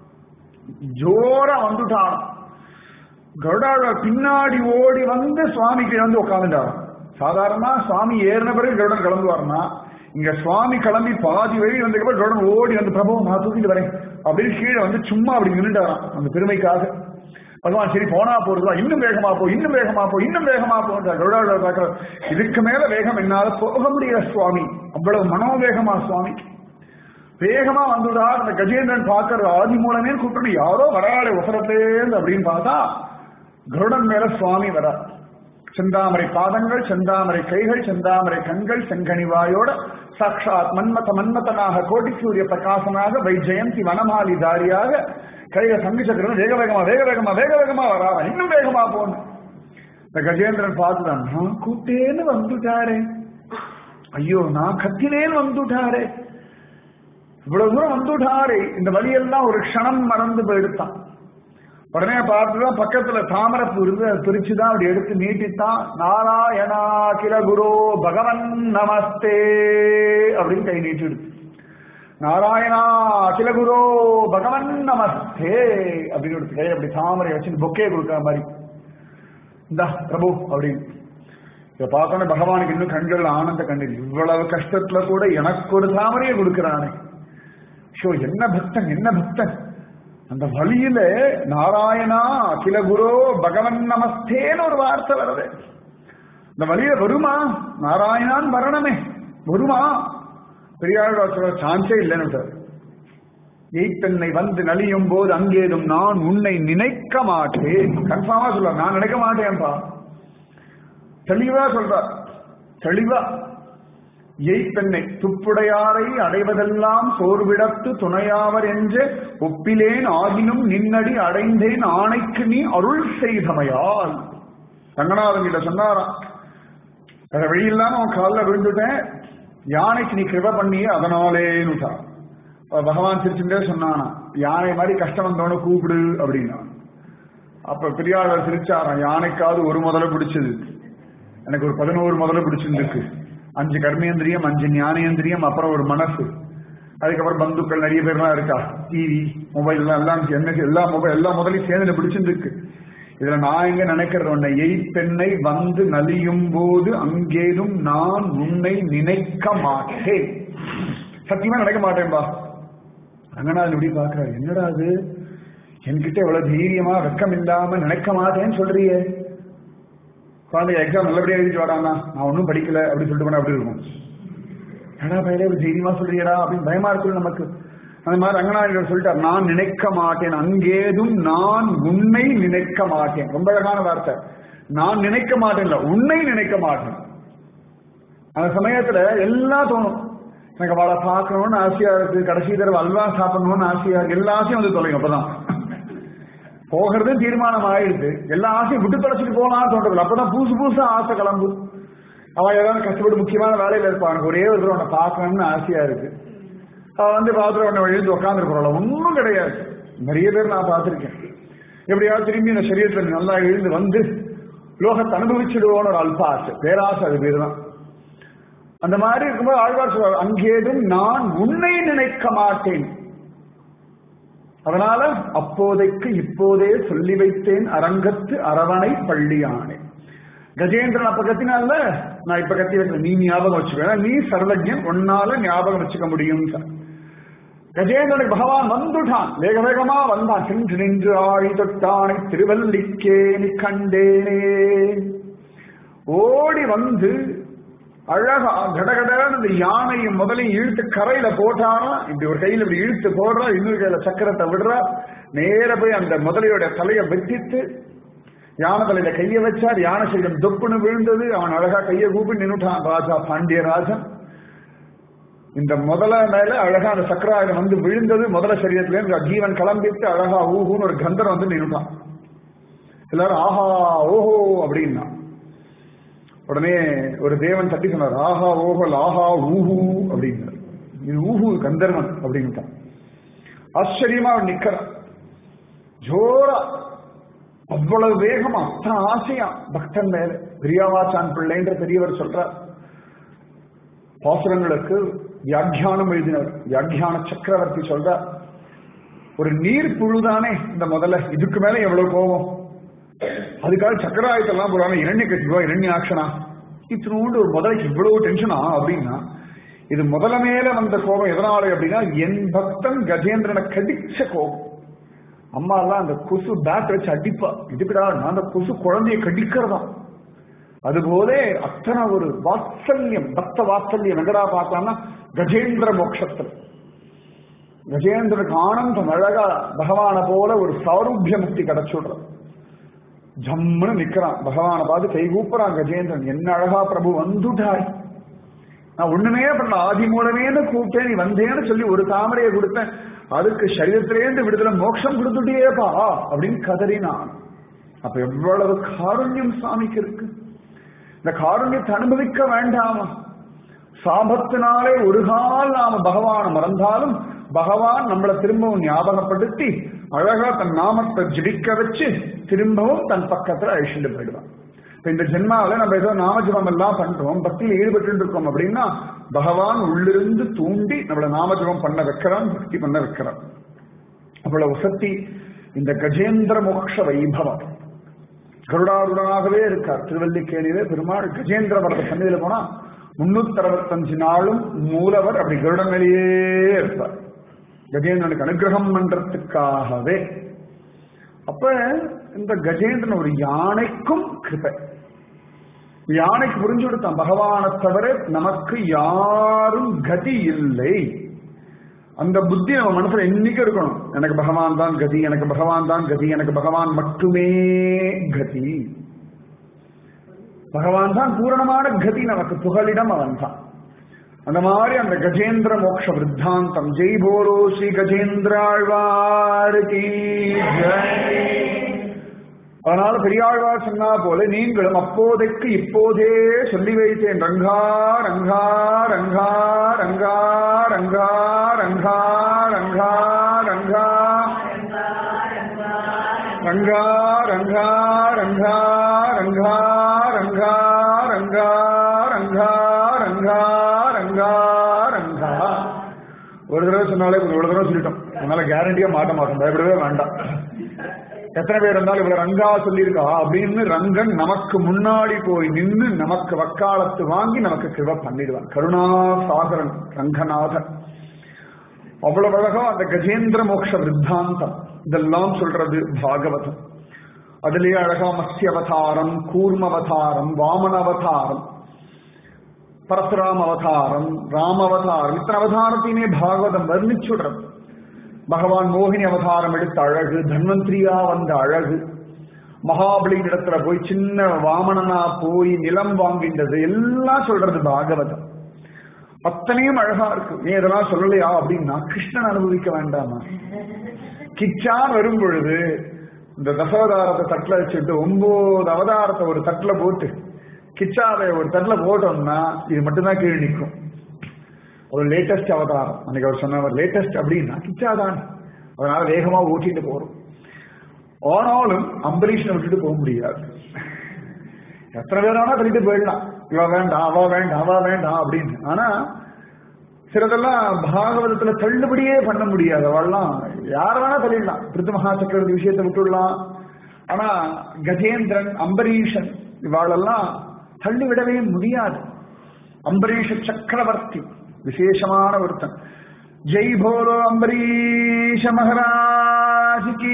ஜோரா வந்துட்டான் கருடாழ்வார் பின்னாடி ஓடி வந்து சுவாமிக்கு வந்து உட்காந்துட்டாராம் சாதாரணமா சுவாமி ஏறின பிறகு கருடன் கிளம்புவார்னா இங்க சுவாமி கிளம்பி பாதி வழி வந்ததுக்கு கருடன் ஓடி வந்து பிரபு நான் தூக்கிட்டு வரேன் அப்படின்னு கீழே வந்து சும்மா அப்படி நின்றுட்டாராம் அந்த பெருமைக்காக பகவான் சரி போனா போறதா இன்னும் வேகமா போ இன்னும் வேகமா போ இன்னும் வேகமா போன்ற கருடாழ்வார் பார்க்கிற இதுக்கு மேல வேகம் என்னால போக முடியல சுவாமி அவ்வளவு மனோவேகமா சுவாமி வேகமா வந்துடா அந்த கஜேந்திரன் பார்க்கறது ஆதி மூலமே கூப்பிட்டு யாரோ வராளே உசரத்தேந்து அப்படின்னு பார்த்தா கருடன் மேல சுவாமி வரா செந்தாமரை பாதங்கள் செந்தாமரை கைகள் செந்தாமரை கண்கள் செங்கனிவாயோட சாட்சாத் மன்மத மன்மதனாக கோட்டி சூரிய பிரகாசனாக வைஜெயந்தி வனமாலி தாரியாக கையில சங்கு சக்கரம் வேக வேகமா வேக வேகமா வேக வேகமா வரா இன்னும் வேகமா போன இந்த கஜேந்திரன் பார்த்துதான் நான் கூட்டேன்னு வந்துட்டாரே ஐயோ நான் கத்தினேன்னு வந்துட்டாரே இவ்வளவு தூரம் வந்துட்டாரே இந்த வழியெல்லாம் ஒரு க்ஷணம் மறந்து போயிடுத்தான் உடனே பார்த்துதான் பக்கத்துல தாமரப்பூ இருந்து அதை பிரிச்சுதான் அப்படி எடுத்து நீட்டித்தான் நாராயணா கில குரு பகவன் நமஸ்தே அப்படின்னு கை நீட்டிடுது நாராயணா அகில குரு பகவன் நமஸ்தே அப்படின்னு எடுத்து கையை அப்படி தாமரை வச்சு பொக்கே கொடுக்குற மாதிரி இந்தா பிரபு அப்படின்னு இதை பார்த்தோன்னே பகவானுக்கு இன்னும் கண்கள் ஆனந்த கண்ணீர் இவ்வளவு கஷ்டத்துல கூட எனக்கு ஒரு தாமரையை கொடுக்கிறானே ஷோ என்ன பக்தன் என்ன பக்தன் அந்த வழியில நாராயணா அகில குரு பகவன் நமஸ்தேன்னு ஒரு வார்த்தை வருது இந்த வழியில வருமா நாராயணான் வரணுமே வருமா பெரியாழ்வார் சொல்ற சான்ஸே இல்லைன்னு எய்த்தன்னை வந்து நலியும் போது அங்கேதும் நான் உன்னை நினைக்க மாட்டேன் கன்ஃபார்மா சொல்ற நான் நினைக்க மாட்டேன்பா தெளிவா சொல்றார் தெளிவா எய்த்தன்னை துப்புடையாரை அடைவதெல்லாம் சோர்விடத்து துணையாவர் என்று ஒப்பிலேன் ஆகினும் நின்னடி அடைந்தேன் ஆணைக்கு நீ அருள் செய்தமையால் ரங்கநாதன் கிட்ட சொன்னாராம் வேற வழி இல்லாம அவன் காலில் விழுந்துட்டேன் யானைக்கு நீ கிருப பண்ணியே அதனாலேன்னு பகவான் சிரிச்சுட்டே சொன்னானா யானை மாதிரி கஷ்டம் வந்தவன கூப்பிடு அப்படின்னா அப்ப பெரியாளர் சிரிச்சாராம் யானைக்காவது ஒரு முதல்ல பிடிச்சது எனக்கு ஒரு பதினோரு முதல்ல பிடிச்சிருக்கு அஞ்சு கர்மேந்திரியம் அஞ்சு ஞானேந்திரியம் அப்புறம் ஒரு மனசு அதுக்கப்புறம் பந்துக்கள் நிறைய பேர்லாம் இருக்கா டிவி மொபைல் எல்லாம் எல்லாம் என்ன எல்லா மொபைல் எல்லா முதலையும் சேர்ந்து பிடிச்சிருக்கு இதுல நான் எங்க நினைக்கிறது உன்னை எய்ப்பெண்ணை வந்து நலியும் போது அங்கேனும் நான் உன்னை நினைக்க மாட்டேன் சத்தியமா நினைக்க மாட்டேன்பா ரங்கநாதன் இப்படி பாக்குறாரு என்னடா அது என்கிட்ட எவ்வளவு தைரியமா வெக்கம் இல்லாம நினைக்க மாட்டேன்னு சொல்றியே குழந்தை எக்ஸாம் நல்லபடியா எழுதிட்டு வரானா நான் ஒன்றும் படிக்கல அப்படின்னு சொல்லிட்டு போனா அப்படி இருக்கும் ஏடா பயிலே இப்படி தைரியமா சொல்றியடா அப்படின்னு பயமா இருக்கு நமக்கு அந்த மாதிரி ரங்கநாதன் சொல்லிட்டார் நான் நினைக்க மாட்டேன் அங்கேதும் நான் உன்னை நினைக்க மாட்டேன் ரொம்ப அழகான வார்த்தை நான் நினைக்க மாட்டேன்ல உன்னை நினைக்க மாட்டேன் அந்த சமயத்துல எல்லாம் தோணும் எனக்கு அவளை பார்க்கணும்னு ஆசையா இருக்கு கடைசி தடவை அல்வா சாப்பிடணும்னு ஆசையா இருக்கு எல்லா ஆசையும் வந்து தொலையும் அப்பதான் போகிறது தீர்மானம் ஆயிடுது எல்லா ஆசையும் விட்டு தொலைச்சிட்டு போகலாம் தோன்றது அப்பதான் புதுசு புதுசா ஆசை கிளம்பு அவன் ஏதாவது கஷ்டப்பட்டு முக்கியமான வேலையில இருப்பான் எனக்கு ஒரே ஒரு தடவை உன்னை பார்க்கணும்னு ஆசையா இருக்கு அவன் வந்து பார்த்துட்டு உன்னை எழுந்து உட்காந்துருக்கிறோம் ஒன்றும் கிடையாது நிறைய பேர் நான் பார்த்திருக்கேன் எப்படியாவது திரும்பி இந்த சரீரத்தில் நல்லா எழுந்து வந்து லோகத்தை அனுபவிச்சிடுவோன்னு ஒரு அல்ப ஆசை பேராசை அது பேர் தான் அந்த மாதிரி இருக்கும்போது ஆழ்வார் சொல்றார் அங்கேதும் நான் உன்னை நினைக்க மாட்டேன் அதனால அப்போதைக்கு இப்போதே சொல்லி வைத்தேன் அரங்கத்து அரவணை பள்ளியானே கஜேந்திரன் அப்ப கத்தினால நான் இப்ப கத்தி வைக்கல நீ ஞாபகம் வச்சுக்க நீ சர்வஜன் உன்னால ஞாபகம் வச்சுக்க முடியும் கஜேந்திரனுக்கு பகவான் வந்துட்டான் வேக வேகமா வந்தான் சென்று நின்று ஆழி தொட்டானை திருவல்லிக்கேணி கண்டேனே ஓடி வந்து அழகா கடகடன்னு இந்த யானையும் முதலையும் இழுத்து கரையில போட்டாரா இப்படி ஒரு கையில இப்படி இழுத்து போடுறா இன்னொரு கையில சக்கரத்தை விடுறா நேர போய் அந்த முதலையோட தலையை வெட்டித்து யானை தலையில கைய வச்சார் யானை சைடம் தொப்புன்னு விழுந்தது அவன் அழகா கையை கூப்பி நின்னுட்டான் ராஜா பாண்டியராஜன் இந்த முதல மேல அழகா அந்த சக்கராயுதம் வந்து விழுந்தது முதல சரீரத்துல இருந்து ஜீவன் கிளம்பிட்டு அழகா ஊஹூன்னு ஒரு கந்தரம் வந்து நின்னுட்டான் எல்லாரும் ஆஹா ஓஹோ அப்படின்னா உடனே ஒரு தேவன் தட்டி சொன்னார் ஆஹா ஓஹல் ஆஹா ஊஹூ அப்படின்னார் இது ஊஹூ கந்தர்வன் அப்படின்ட்டான் ஆச்சரியமா அவன் நிக்கிறான் ஜோரா அவ்வளவு வேகமா அத்தனை ஆசையா பக்தன் மேல பிரியாவாச்சான் பிள்ளைன்ற பெரியவர் சொல்றார் பாசுரங்களுக்கு வியாக்கியானம் எழுதினவர் வியாக்கியான சக்கரவர்த்தி சொல்றார் ஒரு நீர் புழுதானே இந்த முதல்ல இதுக்கு மேல எவ்வளவு கோபம் அதுக்காக சக்கராயத்தெல்லாம் போறாங்க இரண்ய கட்சிவா இரண்ய ஆக்ஷனா இத்தினோண்டு ஒரு முதலைக்கு இவ்வளவு டென்ஷனா அப்படின்னா இது முதல மேல வந்த கோபம் எதனால அப்படின்னா என் பக்தன் கஜேந்திரனை கடிச்ச கோபம் அம்மா எல்லாம் அந்த கொசு பேட் வச்சு அடிப்பா இதுக்குடா நான் அந்த கொசு குழந்தைய கடிக்கிறதா அதுபோல அத்தனை ஒரு வாத்சல்யம் பக்த வாத்சல்யம் எங்கடா பார்க்கலாம்னா கஜேந்திர மோட்சத்தில் கஜேந்திரனுக்கு ஆனந்தம் அழகா பகவான போல ஒரு சௌரூபிய முக்தி கிடைச்சுடுறது ஜம்முன்னு நிக்கிறான் பகவானை பார்த்து கை கூப்புறான் கஜேந்திரன் என்ன அழகா பிரபு வந்துட்டாய் நான் ஒண்ணுமே பண்ணல ஆதி மூலமேன்னு கூப்பிட்டேன் நீ வந்தேன்னு சொல்லி ஒரு தாமரையை கொடுத்தேன் அதுக்கு சரீரத்திலேருந்து விடுதலை மோட்சம் கொடுத்துட்டியேப்பா அப்படின்னு கதறினான் அப்ப எவ்வளவு காருண்யம் சாமிக்கு இருக்கு இந்த காருண்யத்தை அனுபவிக்க வேண்டாமா சாபத்தினாலே ஒரு கால் நாம பகவானை மறந்தாலும் பகவான் நம்மளை திரும்பவும் ஞாபகப்படுத்தி அழகா தன் நாமத்தை ஜிடிக்க வச்சு திரும்பவும் தன் பக்கத்துல அழிச்சுட்டு போயிடுவான் இப்ப இந்த ஜென்மாவில நம்ம ஏதோ நாமஜபம் எல்லாம் பண்றோம் பக்தியில் ஈடுபட்டு இருக்கோம் அப்படின்னா பகவான் உள்ளிருந்து தூண்டி நம்மள நாமஜபம் பண்ண வைக்கிறான் பக்தி பண்ண வைக்கிறான் அவ்வளவு சக்தி இந்த கஜேந்திர மோக்ஷ வைபவம் கருடாருடனாகவே இருக்கார் திருவல்லிக்கேணியிலே பெருமாள் கஜேந்திர வரத சன்னிதியில போனா முன்னூத்தி அறுபத்தஞ்சு நாளும் மூலவர் அப்படி கருடன் மேலேயே இருப்பார் கஜேந்திரனுக்கு அனுகிரகம் பண்றதுக்காகவே அப்ப இந்த கஜேந்திரன் ஒரு யானைக்கும் கிருபை யானைக்கு புரிஞ்சு கொடுத்தான் பகவானை தவிர நமக்கு யாரும் கதி இல்லை அந்த புத்தி நம்ம மனசுல என்னைக்கு இருக்கணும் எனக்கு பகவான் தான் கதி எனக்கு பகவான் தான் கதி எனக்கு பகவான் மட்டுமே கதி பகவான் தான் பூரணமான கதி நமக்கு புகலிடம் அவன் தான் அந்த மாதிரி அந்த கஜேந்திர மோக்ஷ விருத்தாந்தம் ஜெய் போலோ ஸ்ரீ கஜேந்திராழ்வார் கீ ஜெய் அதனால பெரியாழ்வார் சொன்னா போல நீங்களும் அப்போதைக்கு இப்போதே சொல்லி வைத்தேன் ரங்கா ரங்கா ரங்கா ரங்கா ரங்கா ரங்கா ரங்கா ரங்கா ரங்கா ரங்கா ரங்கா ரங்கா ரங்கா ரங்கா ரங்கா ரங்கா ரங்கா ரங்கா ஒரு தடவை சொன்னாலே ஒரு தடவை சொல்லிட்டோம் அதனால கேரண்டியா மாட்ட மாட்டோம் பயப்படவே வேண்டாம் எத்தனை பேர் இருந்தாலும் இவ்வளவு ரங்கா சொல்லியிருக்கா அப்படின்னு ரங்கன் நமக்கு முன்னாடி போய் நின்று நமக்கு வக்காலத்து வாங்கி நமக்கு கிருப பண்ணிடுவான் கருணாசாகரன் ரங்கநாதன் அவ்வளவு அழகா அந்த கஜேந்திர மோக்ஷ விருத்தாந்தம் இதெல்லாம் சொல்றது பாகவதம் அதுலயே அழகா மத்ய அவதாரம் கூர்ம அவதாரம் வாமன அவதாரம் பரசுராம அவதாரம் ராம அவதாரம் இத்தனை அவதாரத்தையுமே பாகவதம் வர்ணிச்சுடுறது பகவான் மோகினி அவதாரம் எடுத்த அழகு தன்வந்திரியா வந்த அழகு மகாபலியின் இடத்துல போய் சின்ன வாமனனா போய் நிலம் வாங்கின்றது எல்லாம் சொல்றது பாகவதம் அத்தனையும் அழகா இருக்கு நீ இதெல்லாம் சொல்லலையா அப்படின்னா கிருஷ்ணன் அனுபவிக்க வேண்டாமா கிச்சான் வரும் பொழுது இந்த தசாவதாரத்தை தட்டுல வச்சுட்டு ஒன்பது அவதாரத்தை ஒரு தட்டுல போட்டு கிச்சாவை ஒரு தட்டுல போட்டோம்னா இது மட்டும்தான் கீழே நிற்கும் ஒரு லேட்டஸ்ட் அவதாரம் அன்னைக்கு அவர் சொன்னவர் லேட்டஸ்ட் அப்படின்னா கிச்சாதான் அதனால வேகமா ஓட்டிட்டு போறோம் ஆனாலும் அம்பரீஷனை விட்டுட்டு போக முடியாது எத்தனை பேர் வேணா தள்ளிட்டு போயிடலாம் இவ வேண்டாம் அவ வேண்டாம் அவ வேண்டாம் அப்படின்னு ஆனா சிலதெல்லாம் பாகவதத்துல தள்ளுபடியே பண்ண முடியாது அவள்லாம் யார வேணா தள்ளிடலாம் பிருத்து மகா சக்கரவர்த்தி விஷயத்தை விட்டுடலாம் ஆனா கஜேந்திரன் அம்பரீஷன் இவாளெல்லாம் தள்ளிவிடவே முடியாது அம்பரீஷ சக்கரவர்த்தி விசேஷமான ஒருத்தன் ஜெய் போலோ அம்பரீஷ மகாராஜ் கி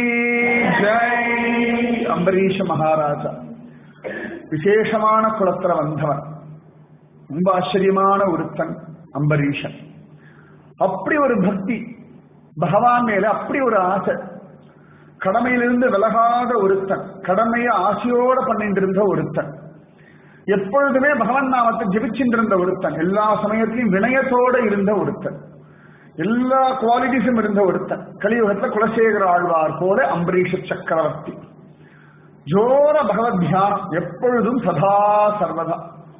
ஜெய் அம்பரீஷ மகாராஜா விசேஷமான குலத்துல வந்தவன் ரொம்ப ஆச்சரியமான ஒருத்தன் அம்பரீஷன் அப்படி ஒரு பக்தி பகவான் மேல அப்படி ஒரு ஆசை கடமையிலிருந்து விலகாத ஒருத்தன் கடமையை ஆசையோட பண்ணிட்டு இருந்த ஒருத்தன் எப்பொழுதுமே பகவன் நாமத்தை ஜெபிச்சுட்டு இருந்த ஒருத்தன் எல்லா சமயத்திலையும் வினயத்தோட இருந்த ஒருத்தன் எல்லா குவாலிட்டிஸும் இருந்த ஒருத்தன் கலியுகத்துல குலசேகர ஆழ்வார் போல அம்பரீஷ சக்கரவர்த்தி ஜோர பகவத் தியானம் எப்பொழுதும் சதா சர்வதா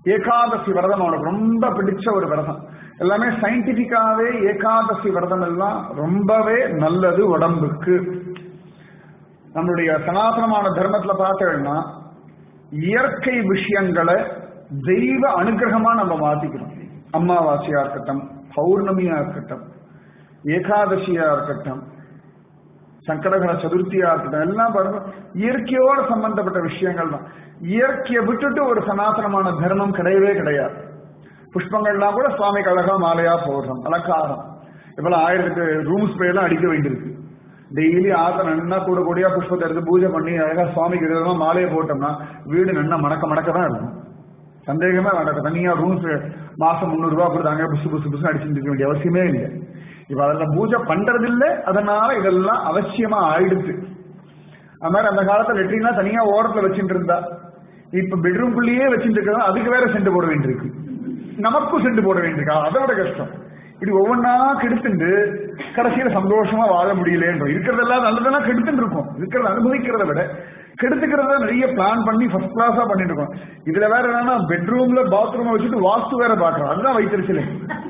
ஏகாதசி விரதம் அவனுக்கு ரொம்ப பிடிச்ச ஒரு விரதம் எல்லாமே சயின்டிபிக்காவே ஏகாதசி விரதம் எல்லாம் ரொம்பவே நல்லது உடம்புக்கு நம்மளுடைய சனாதனமான தர்மத்துல பார்த்தோம்னா இயற்கை விஷயங்களை தெய்வ அனுகிரகமா நம்ம மாத்திக்கிறோம் அமாவாசையா இருக்கட்டும் பௌர்ணமியா இருக்கட்டும் ஏகாதசியா இருக்கட்டும் சங்கடகர சதுர்த்தியா இருக்கட்டும் எல்லாம் பாருங்க இயற்கையோட சம்பந்தப்பட்ட விஷயங்கள் தான் இயற்கையை விட்டுட்டு ஒரு சனாதனமான தர்மம் கிடையவே கிடையாது புஷ்பங்கள்லாம் கூட சுவாமிக்கு அழகா மாலையா போடுறோம் அலங்காரம் இப்பெல்லாம் ஆயிரத்துக்கு ரூம் ஸ்ப்ரே எல்லாம் அடிக்க வேண்டியிருக்கு டெய்லி ஆத்த நன்னா கூட கூடியா புஷ்பத்தை எடுத்து பூஜை பண்ணி அழகா சுவாமிக்கு விதமா மாலையை போட்டோம்னா வீடு நன்னா மணக்க மணக்க தான் இருக்கும் சந்தேகமே வேண்டாம் தனியா ரூம் மாசம் முந்நூறு ரூபாய் கொடுத்தாங்க புசு புசு புசு அடிச்சுட்டு இருக்க வேண்டிய அவசியமே இல்லை இப்ப அதில் பூஜை பண்றது இல்லை அதனால இதெல்லாம் அவசியமா ஆயிடுச்சு அது மாதிரி அந்த காலத்துல லெட்ரினா தனியா ஓரத்துல வச்சுட்டு இருந்தா இப்ப பெட்ரூம்குள்ளேயே வச்சுட்டு இருக்கிறதா அதுக்கு வேற சென்று போட வேண்டியிருக்கு நமக்கும் சென்று போட வேண்டியிருக்கு அதை விட கஷ்டம் இப்படி ஒவ்வொன்றா கெடுத்துட்டு கடைசியில சந்தோஷமா வாழ முடியலன்றோம் இருக்கிறதெல்லாம் நல்லதெல்லாம் கெடுத்துட்டு இருக்கோம் இருக்கிறத அனுபவிக்கிறத விட கெடுத்துக்கிறத நிறைய பிளான் பண்ணி ஃபர்ஸ்ட் கிளாஸா பண்ணிட்டு இருக்கோம் இதுல வேற என்னன்னா பெட்ரூம்ல பாத்ரூம் வச்சுட்டு வாஸ்து வேற பாக்குறோம் அதுதான் வைத்திருச்சலே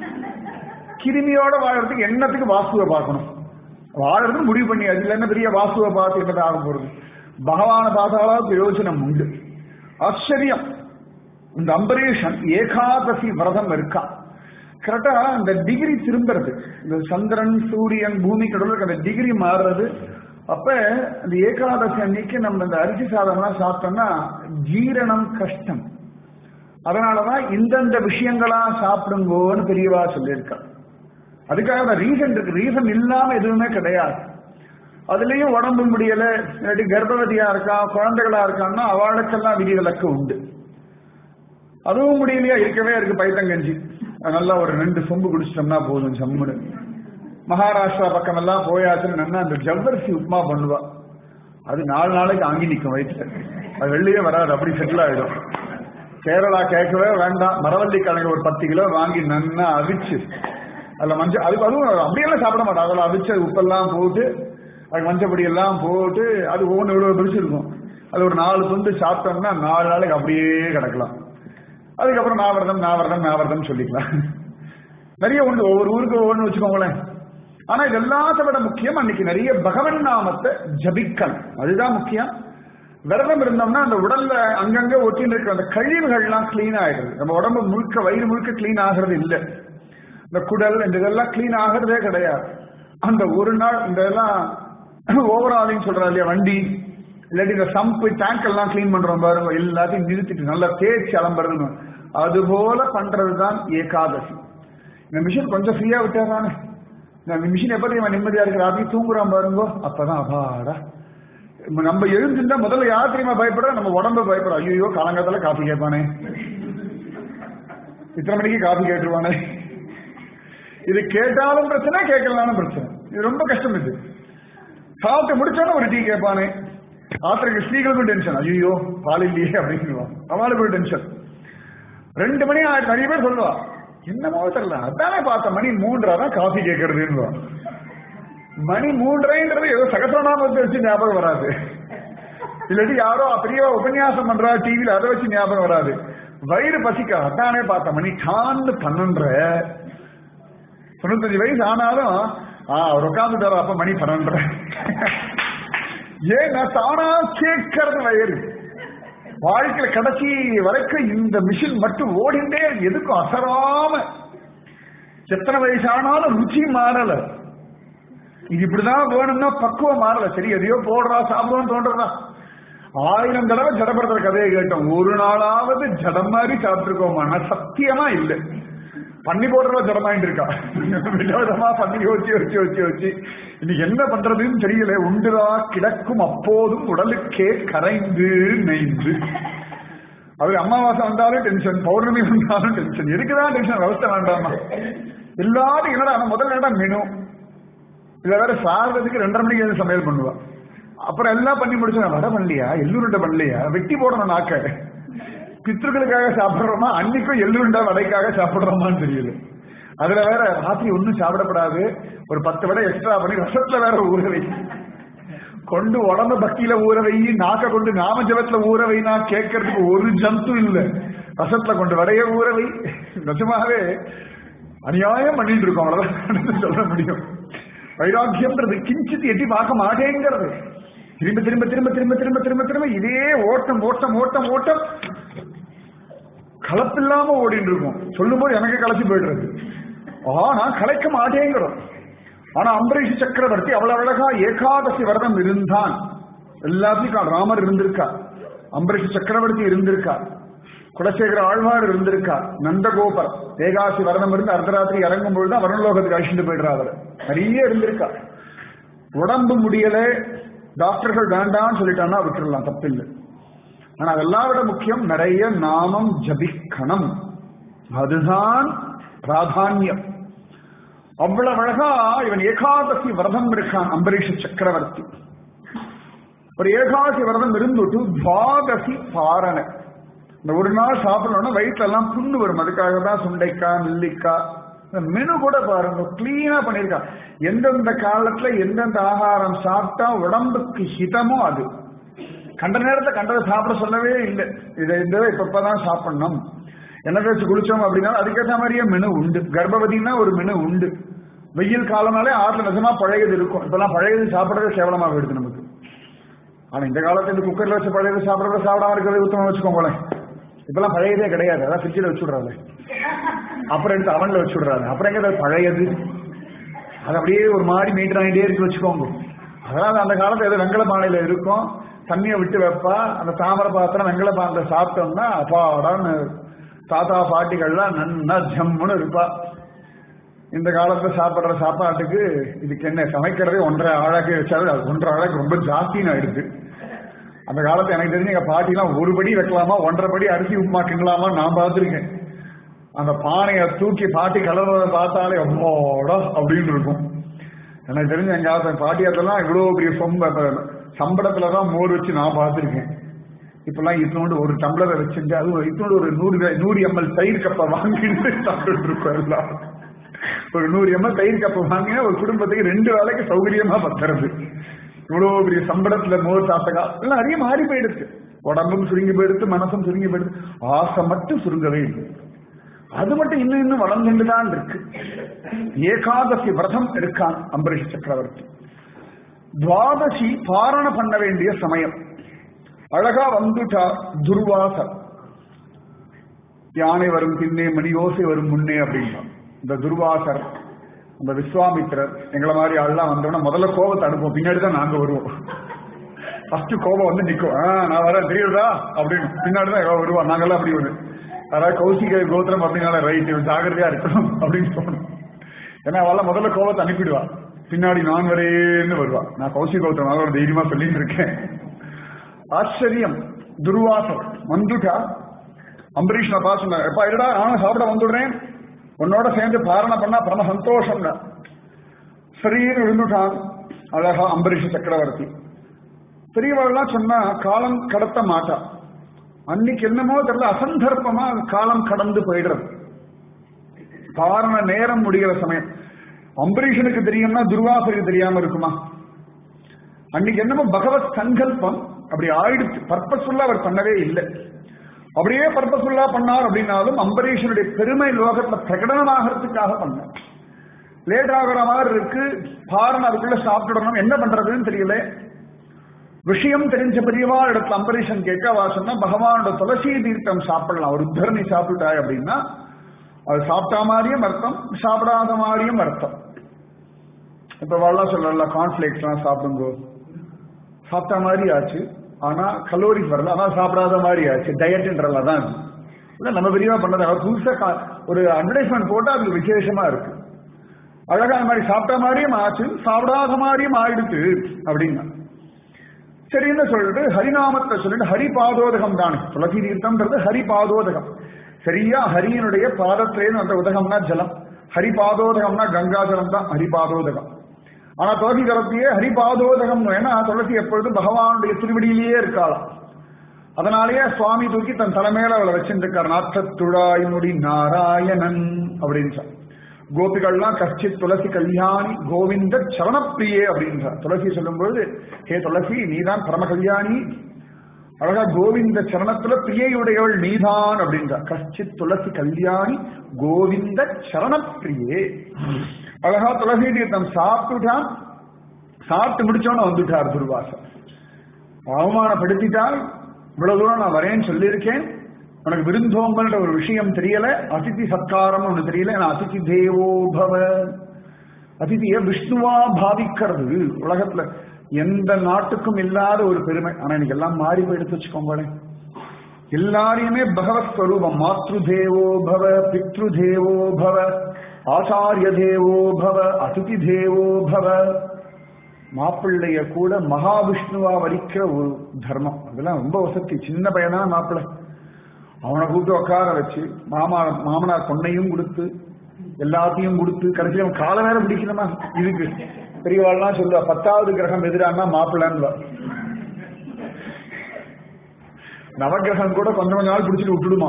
கிருமியோட வாழறதுக்கு என்னத்துக்கு வாஸ்துவை பார்க்கணும் வாழறதுக்கு முடிவு பண்ணி அதுல என்ன பெரிய வாஸ்துவை பார்த்து என்னது ஆக போறது பகவான பார்த்தாலா பிரயோஜனம் உண்டு ஆச்சரியம் இந்த அம்பரீஷன் ஏகாதசி விரதம் இருக்கா கரெக்டா அந்த டிகிரி திரும்புறது இந்த சந்திரன் சூரியன் பூமி கடவுளுக்கு அந்த டிகிரி மாறுறது அப்ப அந்த ஏகாதசி அன்னைக்கு நம்ம இந்த அரிசி சாதம்லாம் சாப்பிட்டோம்னா ஜீரணம் கஷ்டம் அதனாலதான் இந்தந்த விஷயங்களா சாப்பிடுங்கோன்னு பெரியவா சொல்லியிருக்கா அதுக்காக தான் ரீசன் இருக்கு ரீசன் இல்லாம எதுவுமே கிடையாது அதுலயும் உடம்பு முடியல இல்லாட்டி கர்ப்பவதியா இருக்கா குழந்தைகளா இருக்கான்னா அவளுக்கெல்லாம் விதிவிலக்கு உண்டு அதுவும் முடியலையா இருக்கவே இருக்கு பைத்தங்கஞ்சி நல்லா ஒரு ரெண்டு சொம்பு குடிச்சிட்டோம்னா போதும் சம்முடு மகாராஷ்டிரா பக்கம் எல்லாம் போயாச்சுன்னு நல்லா அந்த ஜவ்வரிசி உப்புமா பண்ணுவா அது நாலு நாளைக்கு ஆங்கி நிற்கும் வயிற்றுல அது வெளியே வராது அப்படி செட்டில் ஆயிடும் கேரளா கேட்கவே வேண்டாம் மரவள்ளி கிழங்கு ஒரு பத்து கிலோ வாங்கி நன்னா அவிச்சு அதுல மஞ்சள் அதுக்கு அதுவும் அப்படியெல்லாம் சாப்பிட மாட்டோம் அதில் அவிச்ச உப்பெல்லாம் போட்டு அதுக்கு மஞ்சப்பொடி எல்லாம் போட்டு அது ஒவ்வொன்று இவ்வளோ பிடிச்சிருக்கும் அது ஒரு நாலு துண்டு சாப்பிட்டோம்னா நாலு நாளைக்கு அப்படியே கிடக்கலாம் அதுக்கப்புறம் நாவரதம் நாவரதம் நாவரதம் சொல்லிக்கலாம் நிறைய உண்டு ஒவ்வொரு ஊருக்கு ஒவ்வொன்று வச்சுக்கோங்களேன் ஆனா இது எல்லாத்த விட முக்கியம் அன்னைக்கு நிறைய பகவன் நாமத்தை ஜபிக்கல் அதுதான் முக்கியம் விரதம் இருந்தோம்னா அந்த உடல்ல அங்கங்க ஒட்டின்னு இருக்கிற அந்த கழிவுகள்லாம் கிளீன் ஆயிடுது நம்ம உடம்பு முழுக்க வயிறு முழுக்க கிளீன் ஆகிறது இல்லை இந்த குடல் இந்த இதெல்லாம் கிளீன் ஆகிறதே கிடையாது அந்த ஒரு நாள் இந்த இதெல்லாம் ஓவராலின்னு சொல்றா இல்லையா வண்டி இல்லாட்டி இந்த சம்பு டேங்க் எல்லாம் கிளீன் பண்றோம் பாருங்க எல்லாத்தையும் நிறுத்திட்டு நல்லா தேய்ச்சி அலம்புறதுன்னு அது போல பண்றதுதான் ஏகாதசி இந்த மிஷின் கொஞ்சம் ஃப்ரீயா விட்டா தானே இந்த மிஷின் எப்படி இவன் நிம்மதியா இருக்கிற ராத்திரி தூங்குறான் பாருங்கோ அப்பதான் அபாடா நம்ம எழுந்துட்டா முதல்ல யார் தெரியுமா பயப்படுற நம்ம உடம்ப பயப்படுறோம் ஐயோ காலங்காலத்துல காஃபி கேட்பானே இத்தனை மணிக்கு காஃபி கேட்டுருவானே இது கேட்டாலும் பிரச்சனை கேட்கலனாலும் பிரச்சனை இது ரொம்ப கஷ்டம் இது சாப்பிட்டு முடிச்சாலும் ஒரு டீ கேட்பானே ஆத்திரக்கு ஸ்ரீகளுக்கும் டென்ஷன் ஐயோ பால் இல்லையே அப்படின்னு அவளுக்கு ஒரு டென்ஷன் ரெண்டு மணி ஆயிரத்தி நிறைய பேர் சொல்லுவா என்னமோ தெரியல அதானே பார்த்த மணி மூன்றரை தான் காஃபி கேட்கறதுன்னு மணி மூன்றரைன்றது ஏதோ சகசநாமத்தை வச்சு ஞாபகம் வராது இல்லாட்டி யாரோ பெரிய உபன்யாசம் பண்றா டிவியில அதை வச்சு ஞாபகம் வராது வயிறு பசிக்க அதானே பார்த்த மணி டான்னு பன்னெண்டரை தொண்ணூத்தஞ்சு வயசு ஆனாலும் ஆ அவர் உட்காந்துட்டாரு அப்ப மணி பன்னெண்டரை ஏன் நான் தானா கேட்கறது வயிறு வாழ்க்கையில கடைசி வரைக்கும் இந்த மிஷின் மட்டும் ஓடிண்டே எதுக்கும் அசராம எத்தனை வயசு ஆனாலும் ருச்சி மாறல இது இப்படிதான் வேணும்னா பக்குவம் மாறல சரி எதையோ போடுறா சாப்பிடுவோம் தோன்றதா ஆயிரம் தடவை ஜடப்படுற கதையை கேட்டோம் ஒரு நாளாவது ஜடம் மாதிரி சாப்பிட்டுருக்கோமா சத்தியமா இல்லை பண்ணி போடுறவ ஜடமாயிட்டு இருக்கா விதவிதமா பண்ணி யோசிச்சு யோசிச்சு யோசிச்சு யோசிச்சு இன்னைக்கு என்ன பண்றதுன்னு தெரியல உண்டுதா கிடக்கும் அப்போதும் உடலுக்கே கரைந்து நெய்ந்து அது அமாவாசை வந்தாலும் டென்ஷன் பௌர்ணமி வந்தாலும் டென்ஷன் எதுக்குதான் டென்ஷன் அவஸ்தை வேண்டாமா எல்லாரும் என்னடா முதல்ல என்னடா மெனு இதுல வேற சாகிறதுக்கு ரெண்டரை மணிக்கு எழுந்து சமையல் பண்ணுவா அப்புறம் எல்லாம் பண்ணி முடிச்சு வடை பண்ணலையா எள்ளூருண்டை பண்ணலையா வெட்டி போடணும் நாக்க பித்ருக்களுக்காக சாப்பிடுறோமா அன்னைக்கும் எள்ளுருண்டா வடைக்காக சாப்பிடுறோமான்னு தெரியல அதுல வேற ராத்திரி ஒன்னும் சாப்பிடப்படாது ஒரு பத்து வடை எக்ஸ்ட்ரா பண்ணி ரசத்துல வேற ஊற வை கொண்டு உடம்ப பக்தியில ஊற வை நாக்க கொண்டு நாம ஜபத்துல ஊற வைனா கேட்கறதுக்கு ஒரு ஜந்து இல்ல ரசத்துல கொண்டு வரைய ஊறவை நிஜமாகவே அநியாயம் பண்ணிட்டு இருக்கோம் அவ்வளவுதான் சொல்ல முடியும் வைராக்கியம்ன்றது கிஞ்சித் எட்டி பார்க்க மாட்டேங்கிறது திரும்ப திரும்ப திரும்ப திரும்ப திரும்ப திரும்ப திரும்ப இதே ஓட்டம் ஓட்டம் ஓட்டம் ஓட்டம் கலப்பில்லாம ஓடிட்டு இருக்கும் சொல்லும்போது எனக்கு களைச்சு போயிடுறது ஆனா கலைக்க மாட்டேங்கிறோம் ஆனா அம்பரீஷ் சக்கரவர்த்தி அவ்வளவு அழகா ஏகாதசி விரதம் இருந்தான் எல்லாத்தையும் ராமர் இருந்திருக்கா அம்பரீஷ் சக்கரவர்த்தி இருந்திருக்கா குலசேகர ஆழ்வார் இருந்திருக்கா நந்தகோபர் ஏகாசி விரதம் இருந்து அர்த்தராத்திரி இறங்கும் பொழுது வருணலோகத்துக்கு அழிச்சுட்டு போயிடுறா அவர் நிறைய இருந்திருக்கா உடம்பு முடியல டாக்டர்கள் வேண்டாம்னு சொல்லிட்டான்னா விட்டுடலாம் தப்பில்லை ஆனா அதெல்லாம் விட முக்கியம் நிறைய நாமம் ஜபிக்கணும் அதுதான் பிராதான்யம் அவ்வளவு அழகா இவன் ஏகாதசி விரதம் இருக்கான் அம்பரீஷ சக்கரவர்த்தி ஒரு ஏகாதசி விரதம் இருந்துட்டு துவாதசி பாரண இந்த ஒரு நாள் சாப்பிடணும்னா வயிற்றுல எல்லாம் புண்ணு வரும் அதுக்காக தான் சுண்டைக்காய் நெல்லிக்காய் இந்த மெனு கூட பாருங்க கிளீனா பண்ணிருக்கா எந்தெந்த காலத்துல எந்தெந்த ஆகாரம் சாப்பிட்டா உடம்புக்கு ஹிதமோ அது கண்ட நேரத்தை கண்டதை சாப்பிட சொல்லவே இல்லை இதை இந்த இப்பதான் சாப்பிடணும் என்ன வச்சு குளிச்சோம் அப்படின்னா அதுக்கேற்ற மாதிரியே மெனு உண்டு கர்ப்பவதினா ஒரு மெனு உண்டு வெயில் காலம்னாலே ஆற்றுல நிஜமா பழையது இருக்கும் இப்பெல்லாம் பழையது சாப்பிடறதே கேவலமா போயிடுது நமக்கு ஆனா இந்த காலத்துல இந்த குக்கர்ல வச்சு பழையது சாப்பிடறத சாப்பிடாம இருக்கிறது உத்தமம் வச்சுக்கோங்களேன் இப்பெல்லாம் பழையதே கிடையாது அதான் ஃப்ரிட்ஜில் வச்சு விடுறாங்க அப்புறம் எடுத்து அவன்ல வச்சு விடுறாங்க அப்புறம் எங்க அது பழையது அது அப்படியே ஒரு மாதிரி மீட்டர் ஆகிட்டே இருக்கு வச்சுக்கோங்க அதாவது அந்த காலத்துல ஏதோ வெங்கல பானையில இருக்கும் தண்ணியை விட்டு வைப்பா அந்த தாமரை பாத்திரம் வெங்கல பானையில சாப்பிட்டோம்னா அப்பாடான்னு தாத்தா பாட்டிகள்லாம் நன்னா ஜம்முன்னு இருப்பா இந்த காலத்துல சாப்பிடுற சாப்பாட்டுக்கு இதுக்கு என்ன சமைக்கிறதே ஒன்றரை ஆழாக்கு வச்சாலும் அது ஒன்றரை ஆழாக்கு ரொம்ப ஜாஸ்தின்னு ஆயிடுது அந்த காலத்துல எனக்கு தெரிஞ்சு எங்க பாட்டிலாம் ஒரு படி வைக்கலாமா ஒன்றரை படி அரிசி உப்புமா கிண்டலாமா நான் பார்த்துருக்கேன் அந்த பானையை தூக்கி பாட்டி கலர்றதை பார்த்தாலே அம்மோடா அப்படின்னு இருக்கும் எனக்கு தெரிஞ்ச எங்க காலத்துல பாட்டியத்தெல்லாம் இவ்வளவு பெரிய சொம்ப சம்பளத்துல தான் மோர் வச்சு நான் பார்த்துருக்கேன் இப்பெல்லாம் இத்தனோடு ஒரு டம்ளரை வச்சுட்டு அது இத்தனோடு ஒரு நூறு நூறு எம்எல் தயிர் கப்பை வாங்கிட்டு சாப்பிட்டு இருக்கோம் எல்லாம் ஒரு நூறு எம்எல் தயிர் கப்பை வாங்கினா ஒரு குடும்பத்துக்கு ரெண்டு வேலைக்கு சௌகரியமா பத்துறது இவ்வளவு பெரிய சம்பளத்துல மோர் சாப்பிட்டா எல்லாம் நிறைய மாறி போயிடுச்சு உடம்பும் சுருங்கி போயிடுச்சு மனசும் சுருங்கி போயிடுச்சு ஆசை மட்டும் சுருங்கவே இல்லை அது மட்டும் இன்னும் இன்னும் வளர்ந்துட்டு தான் இருக்கு ஏகாதசி விரதம் இருக்கான் அம்பரீஷ் சக்கரவர்த்தி துவாதசி பாரண பண்ண வேண்டிய சமயம் அழகா வந்துட்டா துர்வாசர் யானை வரும் பின்னே மணியோசை வரும் முன்னே அப்படின்னா இந்த துர்வாசர் அந்த விஸ்வாமித்திரர் எங்களை மாதிரி ஆள்லாம் வந்தோம்னா முதல்ல கோபத்தை அனுப்புவோம் பின்னாடி தான் நாங்க வருவோம் ஃபர்ஸ்ட் கோபம் வந்து நிற்கும் ஆ நான் வரேன் தெரியுதா அப்படின்னு பின்னாடி தான் எவ்வளவு வருவா நாங்கெல்லாம் அப்படி ஒன்று அதாவது கௌசிக கோத்திரம் அப்படின்னால ரைட் ஜாகிரதையா இருக்கணும் அப்படின்னு தோணும் ஏன்னா அவெல்லாம் முதல்ல கோபத்தை அனுப்பிடுவா பின்னாடி நான் வரேன்னு வருவா நான் கௌசிக கோத்திரம் அதோட தைரியமா சொல்லிட்டு இருக்கேன் ஆச்சரியம் துர்வாசம் வந்துட்டா அம்பரீஷ் நான் பார்த்து சொன்னேன் எப்பா இருடா நானும் சாப்பிட வந்துடுறேன் உன்னோட சேர்ந்து பாரண பண்ணா பரம சந்தோஷம்னா சரின்னு விழுந்துட்டான் அழகா அம்பரீஷ சக்கரவர்த்தி பெரியவர்கள்லாம் சொன்னா காலம் கடத்த மாட்டா அன்னைக்கு என்னமோ தெரியல அசந்தர்ப்பமா காலம் கடந்து போயிடுறது காரண நேரம் முடிகிற சமயம் அம்பரீஷனுக்கு தெரியும்னா துர்வாசருக்கு தெரியாம இருக்குமா அன்னைக்கு என்னமோ பகவத் சங்கல்பம் அப்படி ஆயிடுச்சு பர்பஸ்ஃபுல்லா அவர் பண்ணவே இல்லை அப்படியே பர்பஸ்ஃபுல்லா பண்ணார் அப்படின்னாலும் அம்பரீஷனுடைய பெருமை லோகத்துல பிரகடனமாகறதுக்காக பண்ணார் லேட் ஆகிற மாதிரி இருக்கு பாரன் அதுக்குள்ள சாப்பிட்டுடணும் என்ன பண்றதுன்னு தெரியல விஷயம் தெரிஞ்ச பெரியவா இடத்துல அம்பரீஷன் கேட்க வா சொன்னா பகவானோட துளசி தீர்த்தம் சாப்பிடலாம் ஒரு உத்தரணி சாப்பிட்டாய் அப்படின்னா அது சாப்பிட்டா மாதிரியும் அர்த்தம் சாப்பிடாத மாதிரியும் அர்த்தம் இப்ப வாழலாம் சொல்லல கார்ன்ஃபிளேக்ஸ் எல்லாம் சாப்பிடுங்க சாப்பிட்ட மாதிரி ஆச்சு ஆனா கலோரிஸ் வரல ஆனா சாப்பிடாத மாதிரி ஆச்சு டயட்ன்றல தான் இல்ல நம்ம பெரியவா பண்ணது அவர் புதுசா ஒரு அட்வர்டைஸ்மெண்ட் போட்டா அது விசேஷமா இருக்கு அழகா அந்த மாதிரி சாப்பிட்ட மாதிரியும் ஆச்சு சாப்பிடாத மாதிரியும் ஆயிடுச்சு அப்படின்னா சரின்னு சொல்லிட்டு ஹரிநாமத்தை சொல்லிட்டு ஹரி பாதோதகம் தானே துளசி தீர்த்தம்ன்றது ஹரி பாதோதகம் சரியா ஹரியனுடைய பாதத்திலேன்னு அந்த உதகம்னா ஜலம் ஹரி பாதோதகம்னா கங்கா ஜலம் தான் ஹரி பாதோதகம் ஆனா துளசி ஜலத்தையே ஹரி பாதோதகம் ஏன்னா துளசி எப்பொழுதும் பகவானுடைய திருவடியிலேயே இருக்காளாம் அதனாலேயே சுவாமி தூக்கி தன் தலைமையில அவளை வச்சிருக்கார் நாற்றத்துழாய் முடி நாராயணன் அப்படின்னு கோபிகள்லாம் கஷ்டித் துளசி கல்யாணி கோவிந்த சரணப்பிரியே அப்படின்றார் துளசி சொல்லும்பொழுது ஹே துளசி நீதான் பரம கல்யாணி அழகா கோவிந்த சரணத்துல பிரியையுடையவள் நீதான் அப்படின்ற கஷ்டித் துளசி கல்யாணி கோவிந்த சரணப்பிரியே அழகா துளசி தீர்த்தம் சாப்பிட்டுட்டான் சாப்பிட்டு முடிச்சோன்னு வந்துட்டார் துர்வாசர் அவமானப்படுத்திட்டால் இவ்வளவு தூரம் நான் வரேன்னு சொல்லியிருக்கேன் உனக்கு விருந்தோம்பன்ற ஒரு விஷயம் தெரியல அதிதி சத்காரம் ஒண்ணு தெரியல நான் அதிதி தேவோ பவ அதிதிய விஷ்ணுவா பாவிக்கிறது உலகத்துல எந்த நாட்டுக்கும் இல்லாத ஒரு பெருமை ஆனா இன்னைக்கு எல்லாம் மாறி போய் எடுத்து வச்சுக்கோங்களேன் எல்லாரையுமே பகவத் ஸ்வரூபம் மாத்ரு தேவோ பவ பித்ரு தேவோ பவ ஆச்சாரிய தேவோ பவ அதிதி தேவோ பவ மாப்பிள்ளைய கூட மகாவிஷ்ணுவா வரிக்கிற ஒரு தர்மம் அதெல்லாம் ரொம்ப வசதி சின்ன பையனா மாப்பிள்ளை அவனை கூப்பிட்டு உட்கார வச்சு மாமா மாமனார் பொண்ணையும் கொடுத்து எல்லாத்தையும் கொடுத்து கடைசியில் அவன் கால நேரம் பிடிக்கணுமா இதுக்கு பெரியவாள்லாம் சொல்லுவா பத்தாவது கிரகம் எதிரானா மாப்பிள்ளைன்னு நவகிரகம் கூட கொஞ்சம் கொஞ்ச நாள் பிடிச்சிட்டு விட்டுடுமா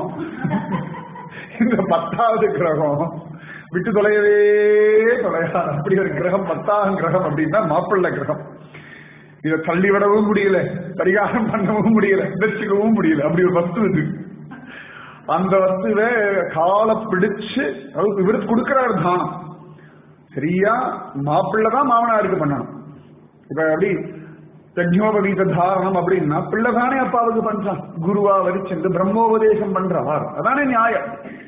இந்த பத்தாவது கிரகம் விட்டு தொலையவே தொலையாது அப்படி ஒரு கிரகம் பத்தாம் கிரகம் அப்படின்னா மாப்பிள்ளை கிரகம் இதை தள்ளி விடவும் முடியல பரிகாரம் பண்ணவும் முடியல வச்சுக்கவும் முடியல அப்படி ஒரு வஸ்து இது அந்த வஸ்துவை காலை பிடிச்சு இவருக்கு கொடுக்கிறாரு தானம் சரியா மாப்பிள்ளை தான் மாமனாருக்கு பண்ணணும் இப்ப அப்படி யஜ்னோபவீத தாரணம் அப்படின்னா பிள்ளை தானே அப்பாவுக்கு பண்றான் குருவா வரிச்சென்று பிரம்மோபதேசம் பண்றார் அதானே நியாயம்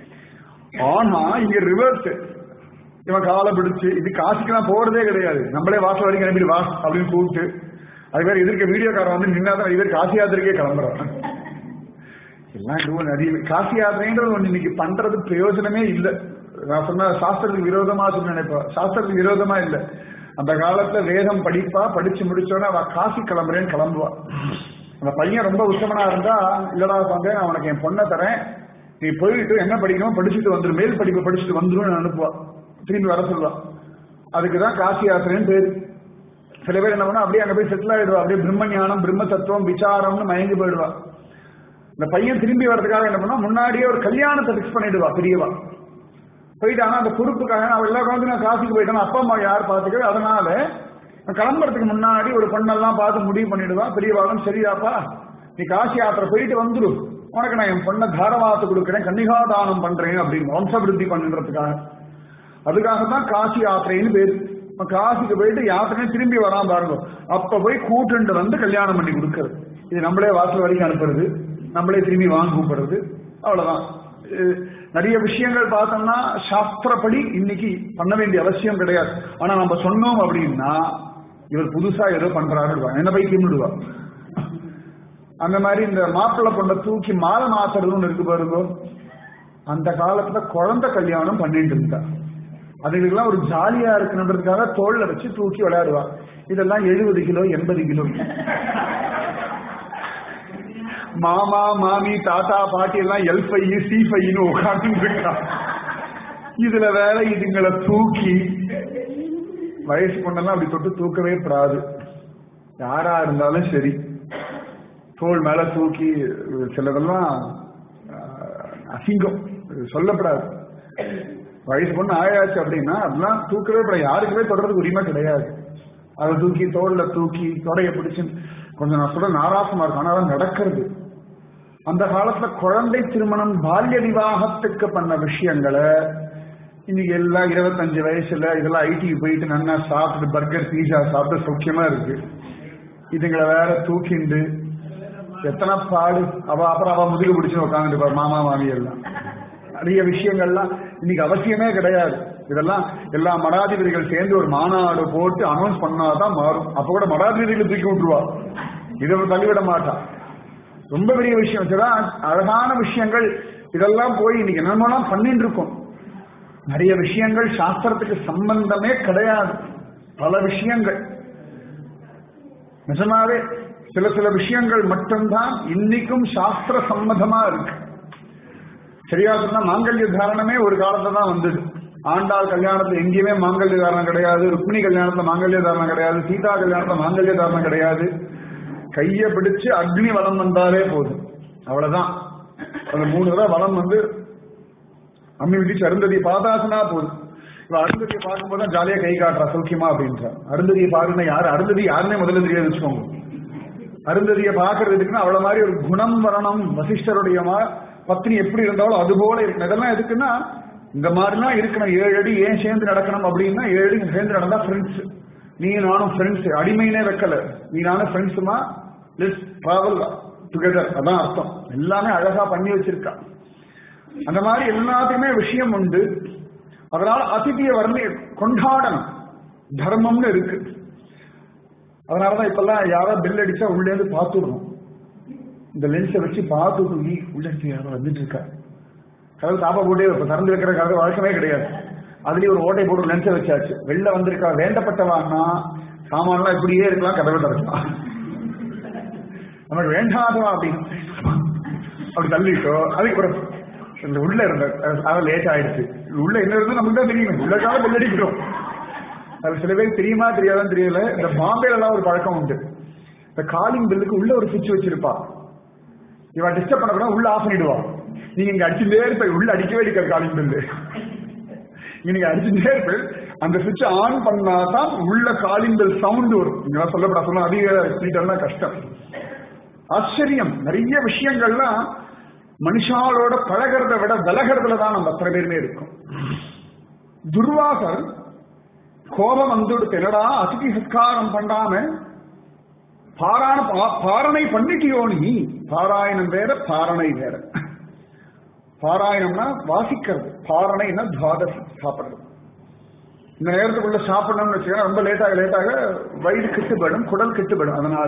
ஆனா இங்க ரிவர்ஸ் இவன் காலை பிடிச்சு இது காசுக்கெல்லாம் போறதே கிடையாது நம்மளே வாசல் வரைக்கும் கிளம்பிட்டு வா அப்படின்னு கூப்பிட்டு அது பேர் எதிர்க்க வீடியோக்காரன் வந்து நின்னாதான் இவர் காசி யாத்திரைக்கே கிளம்புறான் எல்லாம் இதுவும் நிறைய காசி யாத்திரைன்றது ஒண்ணு இன்னைக்கு பண்றது பிரயோஜனமே இல்லை நான் சொன்ன சாஸ்திரத்துக்கு விரோதமா சொன்ன நினைப்பேன் சாஸ்திரத்துக்கு விரோதமா இல்லை அந்த காலத்துல வேதம் படிப்பா படிச்சு முடிச்சோன்னா அவ காசி கிளம்புறேன்னு கிளம்புவா அந்த பையன் ரொம்ப உத்தமனா இருந்தா இல்லடா தந்தை நான் உனக்கு என் பொண்ணை தரேன் நீ போயிட்டு என்ன படிக்கணும் படிச்சுட்டு வந்துடும் மேல் படிப்பு படிச்சுட்டு வந்துடும் அனுப்புவா திரும்பி வர சொல்லுவா அதுக்குதான் காசி யாத்திரைன்னு பேரு சில பேர் என்ன பண்ணா அப்படியே அங்க போய் செட்டில் ஆயிடுவா அப்படியே பிரம்ம ஞானம் பிரம்ம தத்துவம் விசாரம்னு மயங்கி போயிடுவா இந்த பையன் திரும்பி வர்றதுக்காக என்ன பண்ணா முன்னாடியே ஒரு கல்யாணத்தை பிக்ஸ் பண்ணிடுவா பெரியவா போயிட்டானா அந்த பொறுப்புக்காக நான் எல்லா குழந்தை நான் காசிக்கு போயிட்டேன் அப்பா அம்மா யார் பார்த்துக்கவே அதனால கிளம்புறதுக்கு முன்னாடி ஒரு பொண்ணெல்லாம் பார்த்து முடிவு பண்ணிடுவா பெரியவாளும் சரியாப்பா நீ காசி யாத்திரை போயிட்டு வந்துடு உனக்கு நான் என் பொண்ணை தாரவாத்து கொடுக்குறேன் கன்னிகா தானம் பண்றேன் அப்படின்னு வம்சபிருத்தி பண்ணுன்றதுக்காக அதுக்காக தான் காசி யாத்திரைன்னு பேரு காசிக்கு போயிட்டு யாத்திரை திரும்பி வராம பாருங்க அப்ப போய் கூட்டுண்டு வந்து கல்யாணம் பண்ணி கொடுக்கறது இது நம்மளே வாசல் வரைக்கும் அனுப்புறது நம்மளே திரும்பி வாங்க கூப்பிடுறது அவ்வளவுதான் நிறைய விஷயங்கள் பார்த்தோம்னா சாஸ்திரப்படி இன்னைக்கு பண்ண வேண்டிய அவசியம் கிடையாது ஆனா நம்ம சொன்னோம் அப்படின்னா இவர் புதுசா ஏதோ பண்றாரு என்ன போய் தின்னுடுவா அந்த மாதிரி இந்த மாப்பிள்ளை பொண்ணை தூக்கி மாலை மாத்துறதுன்னு இருக்கு பாருங்க அந்த காலத்துல குழந்தை கல்யாணம் பண்ணிட்டு இருந்தா அதுக்கெல்லாம் ஒரு ஜாலியா இருக்கணுன்றதுக்காக தோல்ல வச்சு தூக்கி விளையாடுவா இதெல்லாம் எழுபது கிலோ எண்பது கிலோ மாமா மாமி தாத்தா பாட்டி எல்லாம் எல் பை சி பைன்னு உட்காந்து இருக்கா இதுல வேற இதுங்களை தூக்கி வயசு பொண்ணெல்லாம் அப்படி தொட்டு தூக்கவே கூடாது யாரா இருந்தாலும் சரி தோல் மேல தூக்கி சிலதெல்லாம் அசிங்கம் சொல்லப்படாது வயசு பொண்ணு ஆயாச்சு அப்படின்னா அதெல்லாம் தூக்கவே கூடாது யாருக்குமே தொடர்றதுக்கு உரிமை கிடையாது அதை தூக்கி தோல்ல தூக்கி தொடைய பிடிச்சு கொஞ்சம் நான் சொல்ல நாராசமா இருக்கும் ஆனா நடக்கிறது அந்த காலத்துல குழந்தை திருமணம் பால்ய விவாகத்துக்கு பண்ண விஷயங்களை இன்னைக்கு எல்லாம் இருபத்தஞ்சு வயசுல இதெல்லாம் ஐடிக்கு போயிட்டு நல்லா சாப்பிட்டு பர்கர் பீஸா சாப்பிட்டு சௌக்கியமா இருக்கு இதுங்களை வேற தூக்கிண்டு எத்தனை பாடு அவ அப்புறம் அவ முதுகு பிடிச்சு உட்காந்துட்டு மாமா மாமி எல்லாம் நிறைய விஷயங்கள்லாம் இன்னைக்கு அவசியமே கிடையாது இதெல்லாம் எல்லா மடாதிபதிகள் சேர்ந்து ஒரு மாநாடு போட்டு அனௌன்ஸ் பண்ணாதான் மாறும் அப்ப கூட மடாதிபதிகளை தூக்கி விட்டுருவா இதை தள்ளிவிட மாட்டான் ரொம்ப பெரிய விஷயம் இதுதான் அழகான விஷயங்கள் இதெல்லாம் போய் இன்னைக்கு என்னென்னலாம் பண்ணிட்டு இருக்கோம் நிறைய விஷயங்கள் சாஸ்திரத்துக்கு சம்பந்தமே கிடையாது பல விஷயங்கள் நிஜமாவே சில சில விஷயங்கள் மட்டும்தான் இன்னைக்கும் சாஸ்திர சம்மதமா இருக்கு சரியா சொன்னா மாங்கல்ய தாரணமே ஒரு காலத்துல தான் வந்தது ஆண்டாள் கல்யாணத்துல எங்கேயுமே மாங்கல்ய தாரணம் கிடையாது ருக்மிணி கல்யாணத்துல மாங்கல்ய தாரணம் கிடையாது சீதா கல்யாணத்துல மாங்கல்ய தாரணம் கிடையாது கைய பிடிச்சு அக்னி வளம் வந்தாலே போதும் அவ்வளவுதான் அந்த மூணு தடவை வளம் வந்து அம்மி விதிச்சு அருந்ததியை பார்த்தாச்சுனா போதும் இப்ப அருந்ததியை பார்க்கும்போது தான் ஜாலியா கை காட்டுறா சௌக்கியமா அப்படின்றா அருந்ததியை பாருன்னா யாரு அருந்ததி யாருன்னே முதல்ல தெரியாது வச்சுக்கோங்க அருந்ததியை பாக்குறதுக்குன்னு அவ்வளவு மாதிரி ஒரு குணம் வரணும் வசிஷ்டருடைய மா- பத்னி எப்படி இருந்தாலும் அது போல இருக்கணும் இதெல்லாம் எதுக்குன்னா இந்த மாதிரிலாம் இருக்கணும் ஏழு அடி ஏன் சேர்ந்து நடக்கணும் அப்படின்னா ஏழு அடி சேர்ந்து நடந்தா ஃப்ரெண்ட்ஸ் நீ நானும் ஃப்ரெண்ட்ஸ் அடிமைனே வைக்கல நீ நானும் ஃப்ரெண்ட்ஸுமா லெட்ஸ் டிராவல் டுகெதர் அதான் அர்த்தம் எல்லாமே அழகா பண்ணி வச்சிருக்கா அந்த மாதிரி எல்லாத்தையுமே விஷயம் உண்டு அதனால அதிதியை வந்து கொண்டாடணும் தர்மம்னு இருக்கு அதனாலதான் இப்பெல்லாம் யாரோ பில் அடிச்சா உள்ளே இருந்து பார்த்துடுறோம் இந்த லென்ஸை வச்சு பார்த்துட்டு "ஈ, உள்ள இருந்து யாரோ வந்துட்டு இருக்கா கதவு தாப்பா போட்டே இப்ப திறந்து வைக்கிற கதவு வழக்கமே கிடையாது அதுலயும் ஒரு ஓட்டை போட்டு லென்ஸை வச்சாச்சு வெளில வந்திருக்கா வேண்டப்பட்டவான்னா சாமான்லாம் இப்படியே இருக்கலாம் கதவை திறக்கலாம் நமக்கு வேண்டாதவா அப்படின்னு அப்படி தள்ளிட்டோ அதுக்கப்புறம் இந்த உள்ள இருந்த அதான் லேட் ஆயிடுச்சு உள்ள என்ன இருந்து நமக்கு தான் தெரியும் உள்ள கால பில் அடிக்கிறோம் அது சில பேர் தெரியுமா தெரியாதான்னு தெரியல இந்த பாம்பேல எல்லாம் ஒரு பழக்கம் உண்டு இந்த காலிங் பில்லுக்கு உள்ள ஒரு சுவிட்ச் வச்சிருப்பா இவன் டிஸ்டர்ப் பண்ணக்கூடாது உள்ள ஆஃப் பண்ணிடுவா நீங்க இங்க அடிச்சுட்டே இருப்ப உள்ள அடிக்கவே அடிக்கிற காலிங் பில்லு நீங்க அடிச்சுட்டே இருப்ப அந்த சுவிட்ச் ஆன் பண்ணாதான் உள்ள காலிங் பில் சவுண்ட் வரும் இங்க சொல்லப்படா சொல்ல அதிக ஸ்பீடர்லாம் கஷ்டம் ஆச்சரியம் நிறைய விஷயங்கள்லாம் மனுஷாலோட பழகிறத விட விலகிறதுல தான் நம்ம அத்தனை பேருமே இருக்கும் துர்வாசர் கோபம் வந்துடுத்து என்னடா அதிதி சத்காரம் பண்ணாம பாராயண பா- பாரணை பண்ணிட்டியோ நீ பாராயணம் வேற பாரணை வேற பாராயணம்னா வாசிக்கிறது பாரணைன்னா துவாதசி சாப்பிடுறது இந்த நேரத்துக்குள்ள சாப்பிடணும்னு வச்சுக்கோங்க ரொம்ப லேட்டாக லேட்டாக வயிறு கெட்டுப்படும் குடல் கெட்டுப்படும் அதனால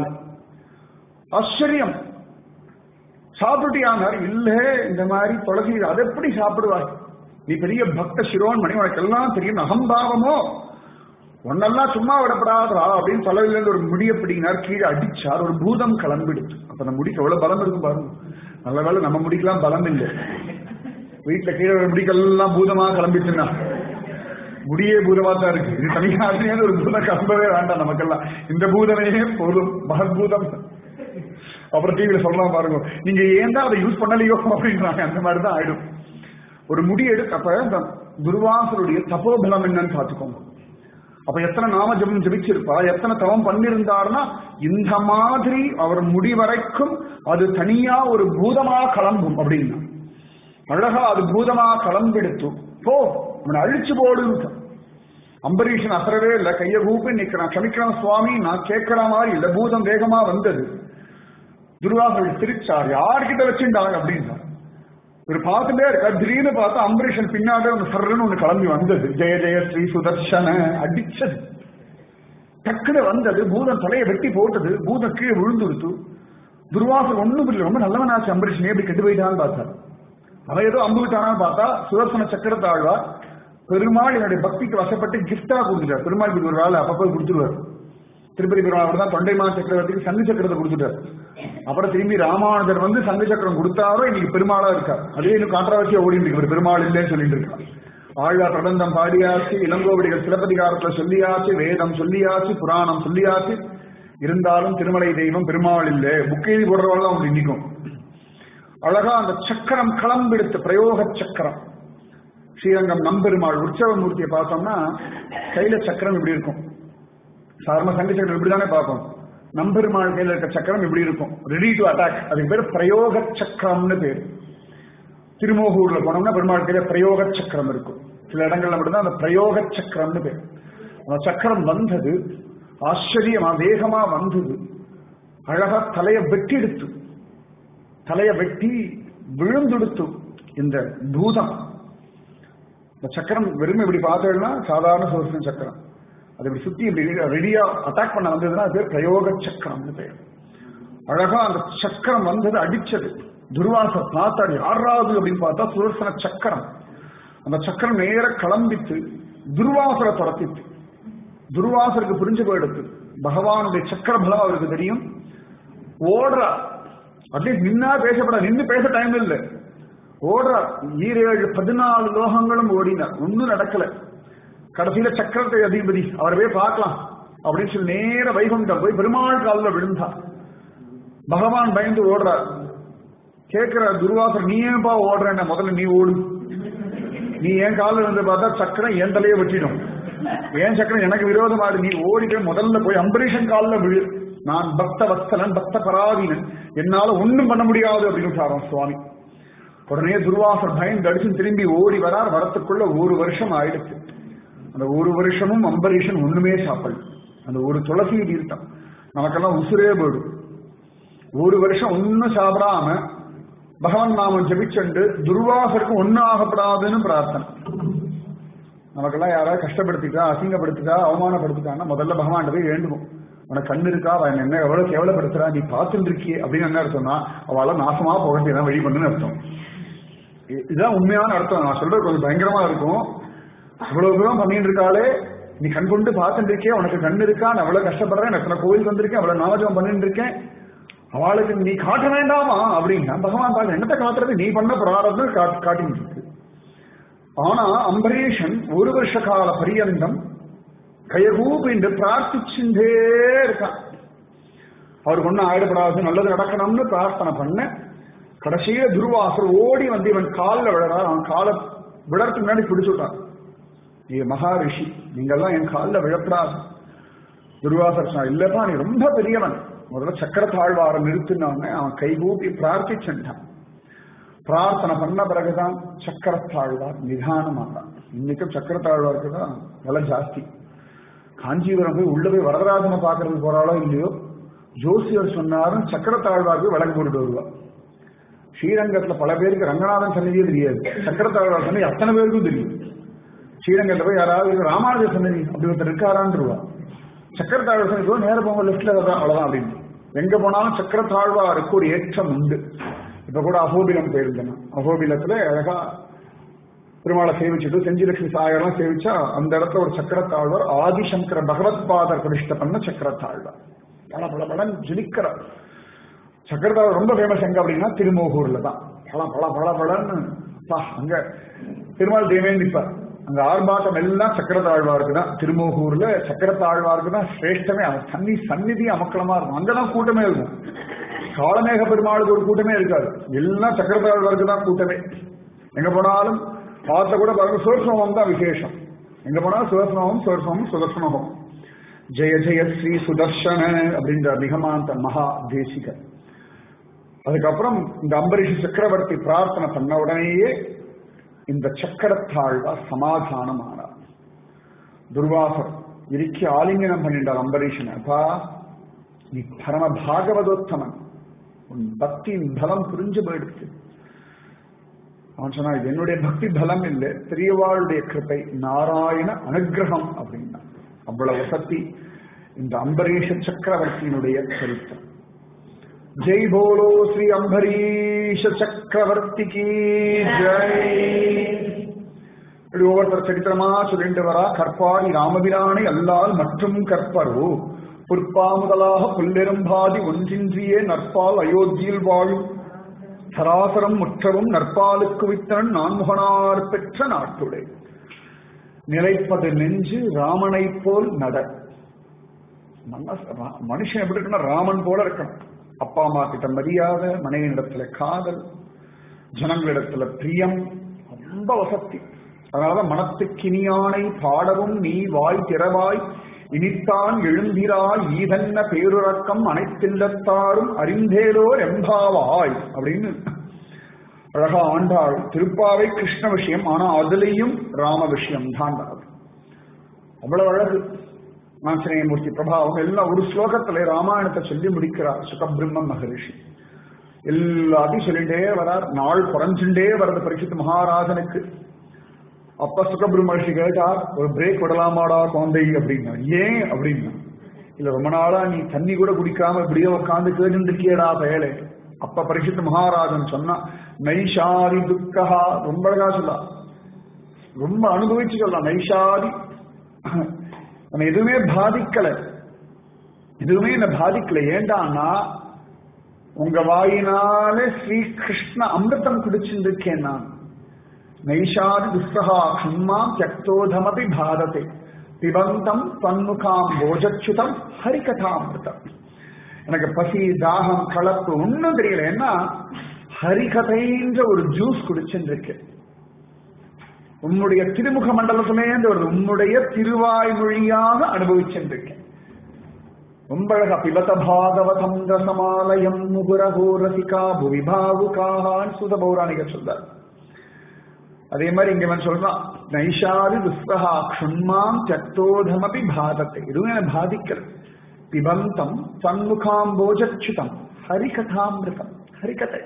ஆச்சரியம் சாப்பிட்டியானார் இல்ல இந்த மாதிரி துளசி அதை எப்படி சாப்பிடுவாய் நீ பெரிய பக்த சிரோன்மணி உனக்கு எல்லாம் தெரியும் அகம்பாவமோ ஒன்னெல்லாம் சும்மா விடப்படாதா அப்படின்னு தலையில இருந்து ஒரு முடிய பிடிங்கினார் கீழே அடிச்சார் ஒரு பூதம் கிளம்பிடுச்சு அப்ப அந்த முடிக்கு எவ்வளவு பலம் இருக்கும் பாருங்க நல்ல வேளை நம்ம முடிக்கெல்லாம் பலம் இல்லை வீட்டுல கீழே ஒரு முடிக்கெல்லாம் பூதமா கிளம்பிச்சுன்னா முடியே பூதமா தான் இருக்கு இது தனியாக ஒரு பூதம் கிளம்பவே வேண்டாம் நமக்கெல்லாம் இந்த பூதமே போதும் மகத்பூதம் அப்புறம் டிவியில சொல்லலாம் பாருங்க நீங்க ஏன் தான் அதை யூஸ் பண்ணலையோ அப்படின்றாங்க அந்த மாதிரி தான் ஆயிடும் ஒரு முடி எடுக்க அப்ப இந்த துர்வாசருடைய தபோபலம் என்னன்னு பாத்துக்கோங்க அப்ப எத்தனை நாம ஜபம் ஜபிச்சிருப்பா எத்தனை தவம் பண்ணிருந்தாருன்னா இந்த மாதிரி அவர் முடி வரைக்கும் அது தனியா ஒரு பூதமா கிளம்பும் அப்படின்னா அழகா அது பூதமா கிளம்பிடுத்து போ அவனை அழிச்சு போடுன்னு அம்பரீஷன் அசரவே இல்ல கைய கூப்பி நிக்கிறான் க்ஷமிக்கிறான் சுவாமி நான் கேட்கிற மாதிரி இல்ல பூதம் வேகமா வந்தது துர்வாசல் சிரிச்சார் யார்கிட்ட வச்சுட்டாங்க அப்படின்னா ஒரு பார்த்துட்டே இருக்கா திடீர்னு பார்த்தா அம்பரீஷன் பின்னாடி ஒன்று சர்ன்னு ஒன்று கிளம்பி வந்தது ஜெய ஜெய ஸ்ரீ சுதர்ஷன அடிச்சது டக்குனு வந்தது பூதம் தலையை வெட்டி போட்டது பூதம் கீழே விழுந்துடுத்து துர்வாசல் ஒண்ணும் இல்லை ரொம்ப நல்லவனாச்சு அம்பரீஷன் எப்படி கெட்டு போயிட்டான்னு பார்த்தார் அவன் ஏதோ அம்பு விட்டானான்னு பார்த்தா சுதர்சன சக்கரத்தாழ்வா பெருமாள் என்னுடைய பக்திக்கு வசப்பட்டு கிஃப்டா கொடுத்துட்டார் பெருமாள் இப்படி ஒரு வேலை அப்பப்போ கொடுத்துருவார் திருப்பதி பெருமாள் அவர் தான் தொண்டைமா சக்கரவர்த்திக்கு சங்கு சக்கரத்தை கொடுத்துட்டார் அப்புறம் திரும்பி ராமானுஜர் வந்து சங்கு சக்கரம் கொடுத்தாரோ இன்னைக்கு பெருமாளா இருக்கார் அதே இன்னும் கான்ட்ரவர்சியா ஓடிட்டு இருக்கு இவர் பெருமாள் இல்லைன்னு சொல்லிட்டு இருக்கார் ஆழ்வா பிரபந்தம் பாடியாச்சு இளங்கோவடிகள் சிலப்பதிகாரத்துல சொல்லியாச்சு வேதம் சொல்லியாச்சு புராணம் சொல்லியாச்சு இருந்தாலும் திருமலை தெய்வம் பெருமாள் இல்லை புக் எழுதி போடுறவெல்லாம் அவங்க இன்னைக்கும் அழகா அந்த சக்கரம் கிளம்பெடுத்து பிரயோக சக்கரம் ஸ்ரீரங்கம் நம்பெருமாள் உற்சவ மூர்த்தியை பார்த்தோம்னா கையில சக்கரம் இப்படி இருக்கும் சாதாரண சங்க சக்கரம் இப்படிதானே பார்ப்போம் நம்பெருமாள் கையில இருக்க சக்கரம் இப்படி இருக்கும் ரெடி டு அட்டாக் அதுக்கு பேர் பிரயோக சக்கரம்னு பேர் திருமோகூர்ல போனோம்னா பெருமாள் கையில பிரயோக சக்கரம் இருக்கும் சில இடங்கள்ல மட்டும்தான் அந்த பிரயோக சக்கரம்னு பேர் அந்த சக்கரம் வந்தது ஆச்சரியமா வேகமா வந்தது அழகா தலைய வெட்டிடுத்து தலைய வெட்டி விழுந்துடுத்து இந்த பூதம் இந்த சக்கரம் வெறும் இப்படி பார்த்தோம்னா சாதாரண சுதர்சன சக்கரம் அது இப்படி சுத்தி இப்படி ரெடியா அட்டாக் பண்ண வந்ததுன்னா அது பேர் பிரயோக சக்கரம்னு பேர் அழகா அந்த சக்கரம் வந்தது அடிச்சது துர்வாசர் பார்த்தாடி ஆறாவது அப்படின்னு பார்த்தா சுதர்சன சக்கரம் அந்த சக்கரம் நேர கிளம்பித்து துர்வாசரை துரத்தித்து துர்வாசருக்கு புரிஞ்சு போயிடுது பகவானுடைய சக்கர பலம் அவருக்கு தெரியும் ஓடுறா அட்லீஸ்ட் நின்னா பேசப்பட நின்னு பேச டைம் இல்லை ஓடுறா ஈரேழு பதினாலு லோகங்களும் ஓடினார் ஒன்னும் நடக்கல கடைசியில சக்கரத்தை அதிபதி அவரை போய் பார்க்கலாம் அப்படின்னு சொல்லி நேர வைகுண்டம் போய் பெருமாள் காலில் விழுந்தார் பகவான் பயந்து ஓடுறார் கேட்கிற துர்வாசர் நீ ஏன்பா ஓடுறேன்ன முதல்ல நீ ஓடு நீ என் காலில் வந்து பார்த்தா சக்கரம் என் தலையே வெட்டிடும் ஏன் சக்கரம் எனக்கு விரோதமாடு நீ ஓடிட்டு முதல்ல போய் அம்பரீஷன் காலில் விழு நான் பக்த வத்சலன் பக்த பராதீனன் என்னால ஒண்ணும் பண்ண முடியாது அப்படின்னு விட்டாராம் சுவாமி உடனே துர்வாசர் பயந்து அடிச்சு திரும்பி ஓடி வரார் வரத்துக்குள்ள ஒரு வருஷம் ஆயிடுச்சு அந்த ஒரு வருஷமும் அம்பரீஷன் ஒண்ணுமே சாப்பிடல அந்த ஒரு துளசி தீர்த்தம் நமக்கெல்லாம் உசுரே போயிடும் ஒரு வருஷம் ஒன்னும் சாப்பிடாம பகவான் நாமம் ஜபிச்சண்டு துர்வாசருக்கு ஒன்னும் ஆகப்படாதுன்னு பிரார்த்தனை நமக்கெல்லாம் யாராவது கஷ்டப்படுத்திட்டா அசிங்கப்படுத்திட்டா அவமானப்படுத்திட்டான்னா முதல்ல பகவான் போய் வேண்டுவோம் உனக்கு கண்ணு இருக்கா அவன் என்ன எவ்வளவு கேவலப்படுத்துறா நீ பார்த்துட்டு இருக்கியே அப்படின்னு என்ன அர்த்தம்னா அவளை நாசமா போகட்டு ஏதாவது வழி பண்ணுன்னு அர்த்தம் இ- இதுதான் உண்மையான அர்த்தம் நான் சொல்றது கொஞ்சம் பயங்கரமா இருக்கும் இவ்வளவு தூரம் பண்ணிட்டு இருக்காளே நீ கண் கொண்டு பார்த்துட்டு இருக்கே உனக்கு கண் இருக்கா நான் எவ்வளவு கஷ்டப்படுறேன் நான் எத்தனை கோயில் வந்திருக்கேன் அவ்வளவு நாமஜம் பண்ணிட்டு இருக்கேன் அவளுக்கு நீ காட்ட வேண்டாமா அப்படின்னா பகவான் பார்க்க என்னத்தை காட்டுறது நீ பண்ண பிராரதம் காட்டிட்டு இருக்கு ஆனா அம்பரீஷன் ஒரு வருஷ கால பரியந்தம் கையகூப்பிண்டு பிரார்த்திச்சுட்டே இருக்கான் அவருக்கு ஒன்னும் ஆயிடப்படாது நல்லது நடக்கணும்னு பிரார்த்தனை பண்ண கடைசியில துர்வாசர் ஓடி வந்து இவன் காலில் விழறார் அவன் காலை விழறதுக்கு முன்னாடி பிடிச்சுட்டான் ஏ மகாரிஷி நீங்கெல்லாம் என் காலில் விழப்படாது துர்வாசர் சொன்னான் இல்லப்பா நீ ரொம்ப பெரியவன் முதல்ல சக்கர தாழ்வாரம் நிறுத்தினோடனே அவன் கைகூப்பி பிரார்த்திச்சுட்டான் பிரார்த்தனை பண்ண பிறகுதான் சக்கரத்தாழ்வார் நிதானமானான் இன்னைக்கும் சக்கரத்தாழ்வாருக்கு தான் விலை ஜாஸ்தி காஞ்சிபுரம் போய் உள்ள போய் வரதராஜனை பாக்குறது போறாளோ இல்லையோ ஜோசியர் சொன்னாரும் சக்கரத்தாழ்வாருக்கு விளக்கு போட்டுட்டு வருவா ஸ்ரீரங்கத்துல பல பேருக்கு ரங்கநாதன் சன்னதியே தெரியாது சக்கரத்தாழ்வார் சன்னதி அத்தனை பேருக்கும் தெரியும் ஸ்ரீரங்கத்துல போய் யாராவது ராமானுஜ சன்னதி அப்படி ஒருத்தர் இருக்காரான்ருவா சக்கரத்தாழ்வார் சன்னதி நேர போங்க லெஃப்ட்ல வர்றா அவ்வளவுதான் அப்படின்னு எங்க போனாலும் சக்கரத்தாழ்வாருக்கு ஒரு ஏற்றம் உண்டு இப்ப கூட அகோபிலம் போயிருந்தேன் அகோபிலத்துல அழகா பெருமாளை சேவிச்சுட்டு செஞ்சிலட்சுமி சாயெல்லாம் சேவிச்சா அந்த இடத்துல ஒரு சக்கரத்தாழ்வார் ஆதிசங்கர பகவத் பாதர் பிரதிஷ்ட பண்ண சக்கரத்தாழ்வார் பல பல பலன் ஜிலிக்கிறார் சக்கரத்தாழ்வார் ரொம்ப ஃபேமஸ் எங்க அப்படின்னா திருமோகூர்ல தான் பல பல பல பலன்னு பா அங்க திருமால் தேவே நிற்பார் அங்க ஆர்ப்பாட்டம் எல்லாம் சக்கரத்தாழ்வாருக்கு தான் திருமோகூர்ல சக்கரத்தாழ்வாருக்கு தான் சிரேஷ்டமே அவன் சன்னி சந்நிதி அமக்கலமா இருக்கும் அங்கதான் கூட்டமே இருக்கும் காலமேக பெருமாளுக்கு ஒரு கூட்டமே இருக்காது எல்லாம் சக்கரத்தாழ்வாருக்கு தான் கூட்டமே எங்க போனாலும் பார்த்த கூட பாருங்க சுதர்சனமும் தான் விசேஷம் எங்க போனாலும் சுதர்சனமும் சுதர்சனமும் சுதர்சனமும் ஜெய ஜெய ஸ்ரீ சுதர்ஷன அப்படின்ற நிகமாந்த மகா தேசிகர் அதுக்கப்புறம் இந்த அம்பரீஷ் சக்கரவர்த்தி பிரார்த்தனை பண்ண உடனேயே இந்த சக்கரத்தாழ்வா சமாதானம் ஆனார் துர்வாசர் இறுக்கி ஆலிங்கனம் பண்ணிட்டார் அம்பரீஷன் அப்பா நீ பரம பாகவதோத்தமன் உன் பக்தியின் பலம் புரிஞ்சு போயிடுச்சு அவன் சொன்னா இது என்னுடைய பக்தி பலம் இல்லை பெரியவாளுடைய கிருப்பை நாராயண அனுகிரகம் அப்படின்னா அவ்வளவு சக்தி இந்த அம்பரீஷ சக்கரவர்த்தியினுடைய சரித்திரம் ஜெய் போலோ ஸ்ரீ அம்பரீஷ சக்கரவர்த்திக்கு ஜெய் இப்படி ஒவ்வொருத்தர் சரித்திரமா சொல்லிட்டு வரா கற்பாடி ராமபிரானை அல்லால் மற்றும் கற்பரோ புற்பா முதலாக புல்லெரும்பாதி ஒன்றின்றியே நற்பால் அயோத்தியில் வாழும் சராசரம் முற்றவும் நற்பாலுக்கு வித்தன் நான்முகனார் பெற்ற நாட்டுடை நிலைப்பது நெஞ்சு ராமனை போல் நட மனச- ரா- மனுஷன் எப்படி இருக்கணும் ராமன் போல இருக்கணும் அப்பா அம்மா கிட்ட மரியாதை மனைவியிடத்துல காதல் ஜனங்களிடத்துல பிரியம் ரொம்ப வசதி அதனாலதான் மனத்துக்கினியானை பாடவும் நீ வாய் திறவாய் இனித்தான் எழுந்திராய் ஈதன்ன பேருறக்கம் அனைத்தில்லத்தாரும் அறிந்தேலோ எம்பாவாய் அப்படின்னு அழகா ஆண்டாள் திருப்பாவை கிருஷ்ண விஷயம் ஆனா அதுலயும் ராம விஷயம் தான் அது அவ்வளவு அழகு ஆஞ்சநேயமூர்த்தி பிரபாவம் எல்லாம் ஒரு ஸ்லோகத்துல ராமாயணத்தை சொல்லி முடிக்கிறார் சுகபிரம்ம மகரிஷி எல்லாத்தையும் சொல்லிட்டே வரார் நாள் குறைஞ்சுட்டே வருது பரிசுத்த மகாராஜனுக்கு அப்ப சுகபிரம்ம மகர்ஷி கேட்டார் ஒரு பிரேக் விடலாமாடா குழந்தை அப்படின்னா ஏன் அப்படின்னா இல்ல ரொம்ப நாளா நீ தண்ணி கூட குடிக்காம இப்படியே உட்காந்து கேட்டு இருக்கியடா பயலே அப்ப பரிசுத்த மகாராஜன் சொன்னா நைஷாதி துக்கஹா ரொம்ப அழகா சொல்லா ரொம்ப அனுபவிச்சு சொல்லலாம் நைஷாதி நம்ம எதுவுமே பாதிக்கல எதுவுமே என்ன பாதிக்கல ஏண்டான்னா உங்க வாயினாலே ஸ்ரீ கிருஷ்ண அமிர்தம் குடிச்சிருக்கேன் நான் நைஷாதி துஸ்ஸகா க்ஷும்மாம் தியக்தோதமபி பாரதே பிபந்தம் தன்முகாம் போஜச்சுதம் ஹரிகதாமிருதம் எனக்கு பசி தாகம் கலப்பு ஒன்றும் தெரியல ஏன்னா ஹரிகதைன்ற ஒரு ஜூஸ் குடிச்சுருக்கேன் உன்னுடைய திருமுக மண்டலத்திலேருந்து வருது உன்னுடைய திருவாய்மொழியாக அனுபவிச்சிருக்கேன் ரொம்ப அழகா பிபத பாகவதம் ரசமாலயம் முகுரகோ ரசிகா புவி பாவுகான் சுத பௌராணிகர் சொல்றார் அதே மாதிரி இங்க இவன் சொல்றான் நைஷாதி துஸ்தகா க்ஷுண்மாம் தியக்தோதமபி பாதத்தை இதுவும் என்ன பாதிக்கல பிபந்தம் தன்முகாம்போஜச்சுதம் ஹரிகதாமிருதம் ஹரிகதை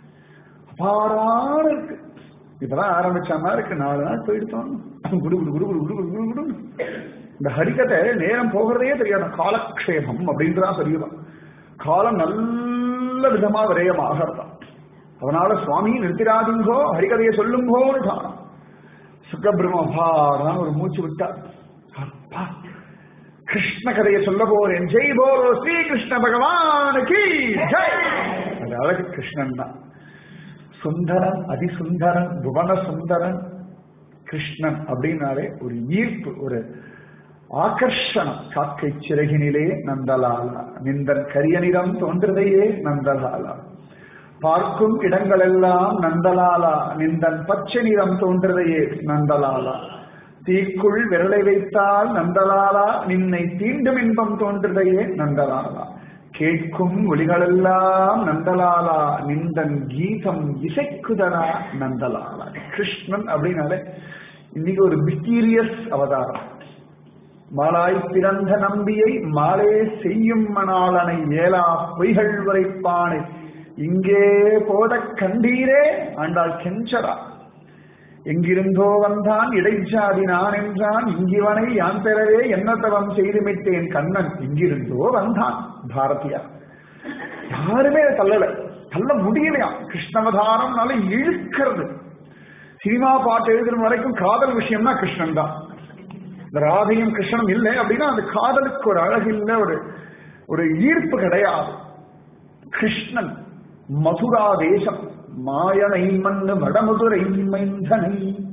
அபாரான இருக்கு இப்பதான் ஆரம்பிச்ச மாதிரி இருக்கு நாலு நாள் போயிடுத்தோம் குடு குடு குடு குடு குடு குடு குடு குடு இந்த ஹரிகதை நேரம் போகிறதே தெரியாது காலக்ஷேபம் அப்படின்றதான் தெரியுதான் காலம் நல்ல விதமா விரயமாகறதான் அதனால சுவாமி நிறுத்திராதீங்கோ ஹரிகதையை சொல்லுங்கோன்னு சுக்கபிரமபாடான்னு ஒரு மூச்சு விட்டா அப்பா கிருஷ்ண கதையை சொல்ல போறேன் ஜெய் போலோ ஸ்ரீ கிருஷ்ண பகவானுக்கு ஜெய் அது அழகு கிருஷ்ணன் தான் சுந்தரன் அதிசுந்தரன் புவன சுந்தரன் கிருஷ்ணன் அப்படின்னாலே ஒரு ஈர்ப்பு ஒரு ஆகர்ஷணம் காக்கை சிறகினிலே நந்தலாலா நிந்தன் கரியனிடம் தோன்றதையே நந்தலாலா பார்க்கும் இடங்களெல்லாம் நந்தலாலா நிந்தன் பச்சை நிறம் தோன்றதையே நந்தலாலா தீக்குள் விரலை வைத்தால் நந்தலாலா நின்னை தீண்டும் இன்பம் தோன்றதையே நந்தலாலா கேட்கும் ஒளிகளெல்லாம் நந்தலாலா நிந்தன் கீதம் இசைக்குதரா நந்தலாலா கிருஷ்ணன் அப்படின்னாலே இன்னைக்கு ஒரு மிஸ்டீரியஸ் அவதாரம் மாலாய் பிறந்த நம்பியை மாலே செய்யும் மணாளனை ஏலா பொய்கள் உரைப்பானை இங்கே போத கண்டீரே ஆண்டாள் கெஞ்சரா எங்கிருந்தோ வந்தான் இடைச்சாதி நான் என்றான் இங்கிவனை யான் பெறவே என்ன தவம் செய்துமிட்டேன் கண்ணன் இங்கிருந்தோ வந்தான் பாரதியா யாருமே தள்ளல தள்ள முடியலையா கிருஷ்ணவதாரம்னால இழுக்கிறது சினிமா பாட்டு எழுதுற வரைக்கும் காதல் விஷயம்னா கிருஷ்ணன் தான் இந்த ராதையும் கிருஷ்ணனும் இல்லை அப்படின்னா அந்த காதலுக்கு ஒரு அழகு இல்லை ஒரு ஒரு ஈர்ப்பு கிடையாது கிருஷ்ணன் மதுரா தேசம் மாயனை மண்ணு வடமதுரை மைந்தனை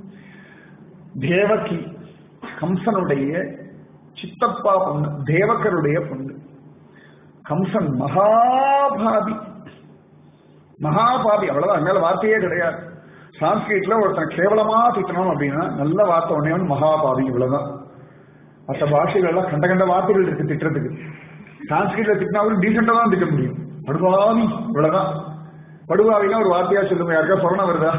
தேவகி கம்சனுடைய சித்தப்பா பொண்ணு தேவக்கருடைய பொண்ணு கம்சன் மகாபாபி மகாபாபி அவ்வளவுதான் மேல வார்த்தையே கிடையாது சான்ஸ்கிரிட்ல ஒருத்தன் கேவலமா திட்டணும் அப்படின்னா நல்ல வார்த்தை உடனே மகாபாவி இவ்வளவுதான் மற்ற பாஷைகள் எல்லாம் கண்ட கண்ட வார்த்தைகள் இருக்கு திட்டுறதுக்கு சான்ஸ்கிரிட்ல திட்டினாலும் டீசெண்டா தான் திட்ட முடியும் படுபாவி இவ்வளவுதான் படுபாவினா ஒரு வார்த்தையா சொல்லுங்க யாருக்கா சொரணம் வருதா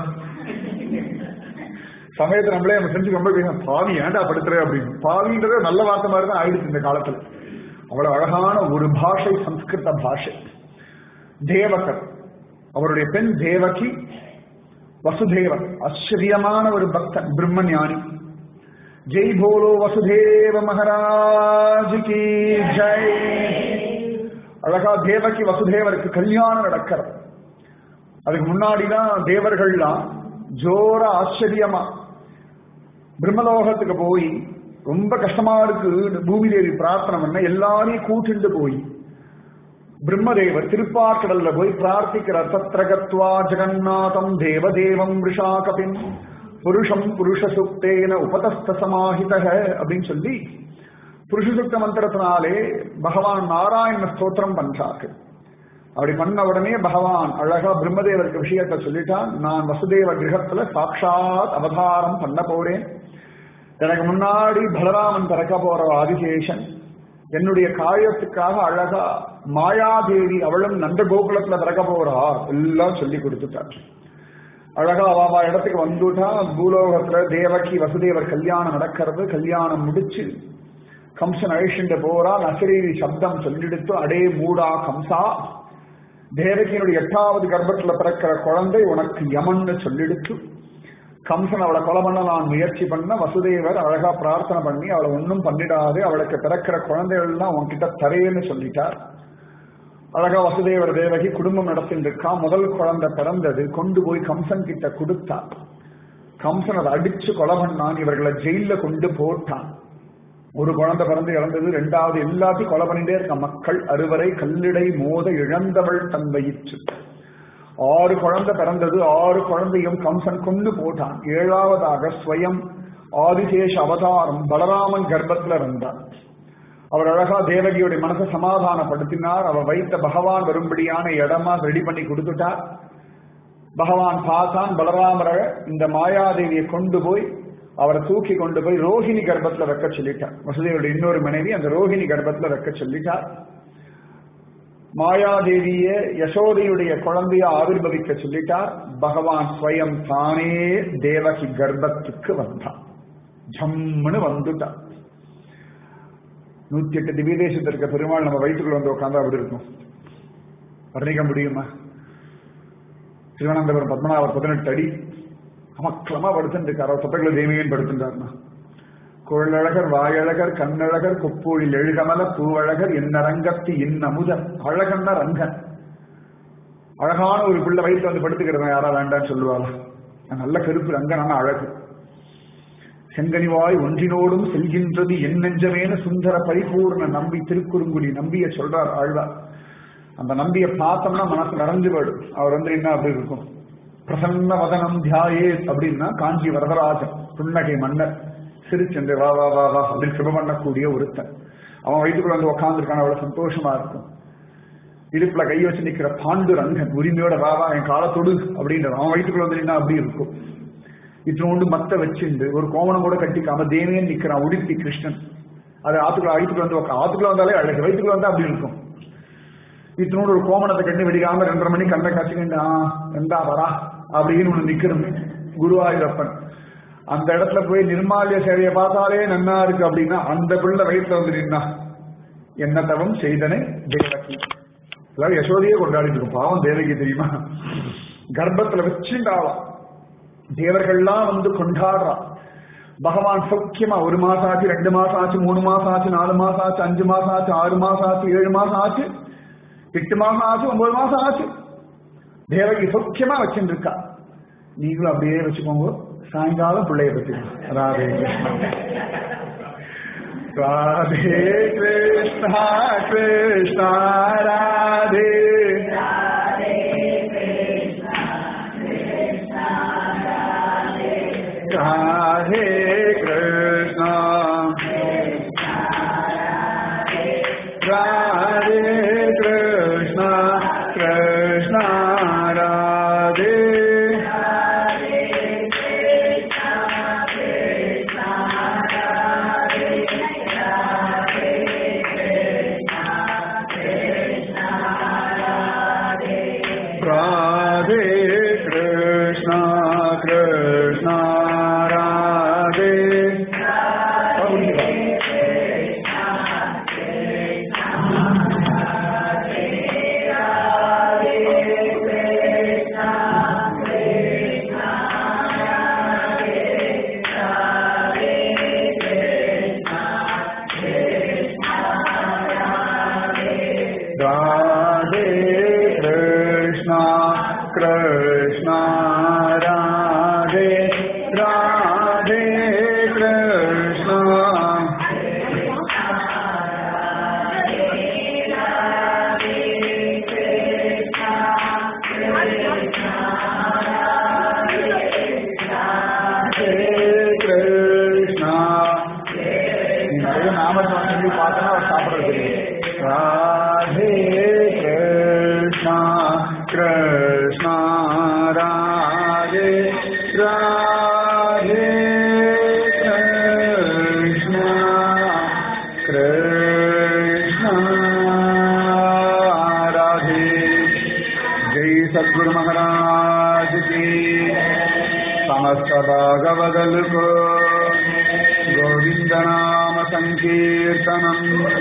சமயத்தை நம்மளே நம்ம செஞ்சு ரொம்ப பேச பாவி ஏன்டா படுத்துற அப்படின்னு பாவின்றது நல்ல வார்த்தை மாதிரி தான் ஆயிடுச்சு இந்த காலத்துல அவ்வளவு அழகான ஒரு பாஷை சம்ஸ்கிருத பாஷை தேவகர் அவருடைய பெண் தேவகி வசுதேவன் ஆச்சரியமான ஒரு பக்தன் பிரம்ம ஞானி ஜெய் போலோ வசுதேவ மகாராஜ் கி ஜெய் அழகா தேவகி வசுதேவருக்கு கல்யாணம் நடக்கிறது அதுக்கு முன்னாடிதான் தேவர்கள்லாம் ஜோர ஆச்சரியமா பிரம்மலோகத்துக்கு போய் ரொம்ப கஷ்டமா இருக்கு பூமி தேவி பிரார்த்தனை பண்ண எல்லாரையும் கூட்டிட்டு போய் பிரம்மதேவர் திருப்பார்கடல்ல போய் பிரார்த்திக்கிறார் தத்ரகத்வா ஜெகநாதம் தேவதேவம் ரிஷாகபின் புருஷம் புருஷ சுக்தேன உபதஸ்த சமாஹித அப்படின்னு சொல்லி புருஷ சுக்த மந்திரத்தினாலே பகவான் நாராயண ஸ்தோத்திரம் பண்றாரு அப்படி பண்ண உடனே பகவான் அழகா பிரம்மதேவருக்கு விஷயத்த சொல்லிட்டான் நான் வசுதேவ கிரகத்துல சாட்சாத் அவதாரம் பண்ண போறேன் எனக்கு முன்னாடி பலராமன் பிறக்க போற ஆதிசேஷன் என்னுடைய காரியத்துக்காக அழகா மாயாதேவி அவளும் நந்த கோகுலத்துல பிறக்க போறா எல்லாம் சொல்லி கொடுத்துட்டார் அழகா அவ இடத்துக்கு வந்துட்டா பூலோகத்துல தேவகி வசுதேவர் கல்யாணம் நடக்கிறது கல்யாணம் முடிச்சு கம்சன் அழிச்சுட்டு போறான் அசரீரி சப்தம் சொல்லிடுத்து அடே மூடா கம்சா தேவகியினுடைய எட்டாவது கர்ப்பத்துல பிறக்கிற குழந்தை உனக்கு யமன்னு சொல்லிடுத்து கம்சன் அவளை கொலை பண்ண நான் முயற்சி பண்ண வசுதேவர் அழகா பிரார்த்தனை பண்ணி அவளை ஒன்றும் பண்ணிடாது அவளுக்கு பிறக்கிற குழந்தைகள் எல்லாம் உன்கிட்ட தரேன்னு சொல்லிட்டார் அழகா வசுதேவர் தேவகி குடும்பம் நடத்திட்டு இருக்கா முதல் குழந்தை பிறந்தது கொண்டு போய் கம்சன் கிட்ட கொடுத்தா கம்சன் அதை அடிச்சு கொலை பண்ணான் இவர்களை ஜெயில கொண்டு போட்டான் ஒரு குழந்தை பிறந்து இறந்தது ரெண்டாவது எல்லாத்தையும் கொலை பண்ணிட்டே இருக்க மக்கள் அறுவரை கல்லிடை மோத இழந்தவள் தன் வயிற்று ஆறு குழந்தை பிறந்தது ஆறு குழந்தையும் கம்சன் கொண்டு போட்டான் ஏழாவதாக ஸ்வயம் ஆதிசேஷ அவதாரம் பலராமன் கர்ப்பத்துல இருந்தார் அவர் அழகா தேவகியுடைய மனசை சமாதானப்படுத்தினார் அவர் வைத்த பகவான் வரும்படியான இடமா ரெடி பண்ணி கொடுத்துட்டார் பகவான் பார்த்தான் பலராமரை இந்த மாயாதேவியை கொண்டு போய் அவரை தூக்கி கொண்டு போய் ரோஹிணி கர்ப்பத்துல வைக்க சொல்லிட்டார் வசுதேவருடைய இன்னொரு மனைவி அந்த ரோஹிணி கர்ப்பத்துல வைக்க சொல்லிட்டார் மாயாதேவிய யசோதையுடைய குழந்தைய ஆவிர்வவிக்க சொல்லிட்டார் பகவான் ஸ்வயம் தானே தேவகி கர்ப்பத்துக்கு வந்தான் ஜம்முன்னு வந்துட்டான் நூத்தி எட்டு திவ்யதேசத்தில் இருக்க பெருமாள் நம்ம வயிற்றுக்குள்ள வந்து உட்காந்தா அப்படி இருக்கும் வர்ணிக்க முடியுமா திருவனந்தபுரம் பத்மநாபர் பதினெட்டு அடி அமக்கலமா படுத்துட்டு இருக்கார் அவர் தொப்பைகளை தேவியன் படுத்துட்டார்னா குழலழகர் வாயழகர் கண்ணழகர் கொப்பூழில் எழுகமல பூவழகர் என்னரங்கத்து இன்னமுதர் அழகன்னா ரங்கன் அழகான ஒரு பிள்ளை வயிற்று வந்து படுத்துக்கிறதா யாரா வேண்டான்னு சொல்லுவாளா நல்ல கருப்பு ரங்கனான அழகு செங்கனிவாய் ஒன்றினோடும் செல்கின்றது என் நெஞ்சமேன சுந்தர பரிபூர்ண நம்பி திருக்குறுங்குடி நம்பிய சொல்றார் ஆழ்வார் அந்த நம்பிய பார்த்தோம்னா மனசு நடந்து போயிடும் அவர் வந்து என்ன அப்படி இருக்கும் பிரசன்ன வதனம் தியாயே அப்படின்னா காஞ்சி வரதராஜன் புன்னகை மன்னர் சிரிச்சென்று வா வா வா வா அப்படின்னு சுபம் பண்ணக்கூடிய ஒருத்தன் அவன் வயிற்றுக்குள்ள வந்து உட்காந்துருக்கான் அவ்வளவு சந்தோஷமா இருக்கும் இடுப்புல கை வச்சு நிக்கிற பாண்டு ரங்கன் உரிமையோட வா வா என் காலத்தொடு அப்படின்ற அவன் வயிற்றுக்குள்ள வந்து நின்னா அப்படி இருக்கும் இத்தனோண்டு மத்த வச்சுண்டு ஒரு கோவணம் கூட கட்டிக்காம தேவியன் நிக்கிறான் உடுப்பி கிருஷ்ணன் அது ஆத்துக்குள்ள ஆத்துக்குள்ள வந்து உக்கா- ஆத்துக்குள்ள வந்தாலே அழகு வயிற்றுக்குள்ள வந்தா அப்படி இருக்கும் இத்தனோடு ஒரு கோமணத்தை கட்டி வெடிக்காம ரெண்டரை மணி கண்ணை காய்ச்சிக்கிண்டு ஆ எந்தா வரா அப்படின்னு ஒண்ணு நிக்கணும் குருவாயூரப்பன் அந்த இடத்துல போய் நிர்மாலிய சேவையை பார்த்தாலே நன்னா இருக்கு அப்படின்னா அந்த பிள்ளை வயிற்றுல வந்து நின்னா என்ன தவம் செய்தனே தேவகி அதாவது யசோதையே கொண்டாடிட்டு இருக்கும் பாவம் தேவகி தெரியுமா கர்ப்பத்துல வச்சுண்டாவா தேவர்கள்லாம் வந்து கொண்டாடுறா பகவான் சௌக்கியமா ஒரு மாசம் ஆச்சு ரெண்டு மாசம் ஆச்சு மூணு மாசம் ஆச்சு நாலு மாசம் ஆச்சு அஞ்சு மாசம் ஆச்சு ஆறு மாசம் ஆச்சு ஏழு மாசம் ஆச்சு எட்டு மாசம் ஆச்சு ஒன்பது மாசம் ஆச்சு தேவகி சௌக்கியமா வச்சுட்டு இருக்கா நீங்களும் அப்படியே வச்சுக்கோங்க சாயங்காலம் பிள்ளைய பத்தி ராதே கிருஷ்ணா ராதே கிருஷ்ணா கிருஷ்ணா ராதே ராதே கிருஷ்ணா ராதே கிருஷ்ணா கிருஷ்ணா ராதே ராதே கிருஷ்ணா கிருஷ்ணா ராதே ராதே கிருஷ்ணா கிருஷ்ணா ராதே ராதே கிருஷ்ணா ராதே கிருஷ்ணா நீ நிறைய நாமத்தை சொல்லி பார்த்தனா அவர் சாப்பிடுறது தெரியும் ராதே கிருஷ்ணா கிருஷ்ணா ராதே ராதே கிருஷ்ணா கிருஷ்ணா ராதே जय सद्गुरु महाराज की समस्त भागवदल को गोविंद नाम संकीर्तनम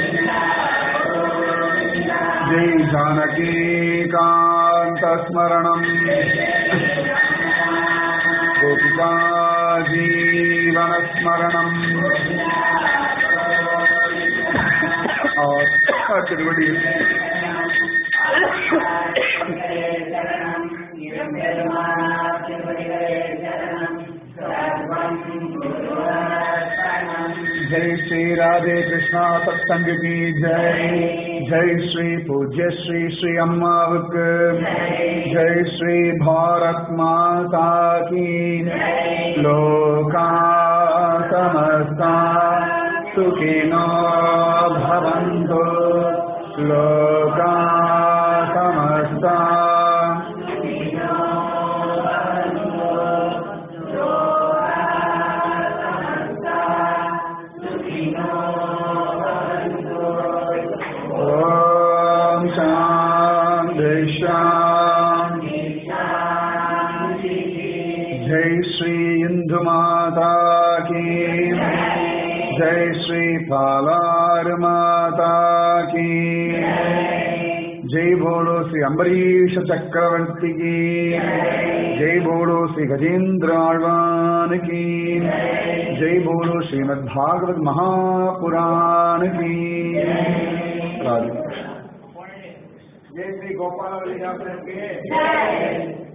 जय जानकी कांत स्मरणम गोपिका जीवन स्मरणम और तिरुवड़ी जय श्री राधे कृष्णा सत्संग की जय जय श्री पूज्य श्री श्री अम्मावक जय श्री भारत माता की लोका समस्ता सुखिनो भवन्तु लोका समस्ता ॐ माता की जय श्री पालार माता की जय बोलो श्री अम्बरीश चक्रवर्ती की जय बोलो श्री गजेंद्र आழ்வாन की जय बोलो श्रीमद् भागवत महापुराण की राधे जय श्री गोपाल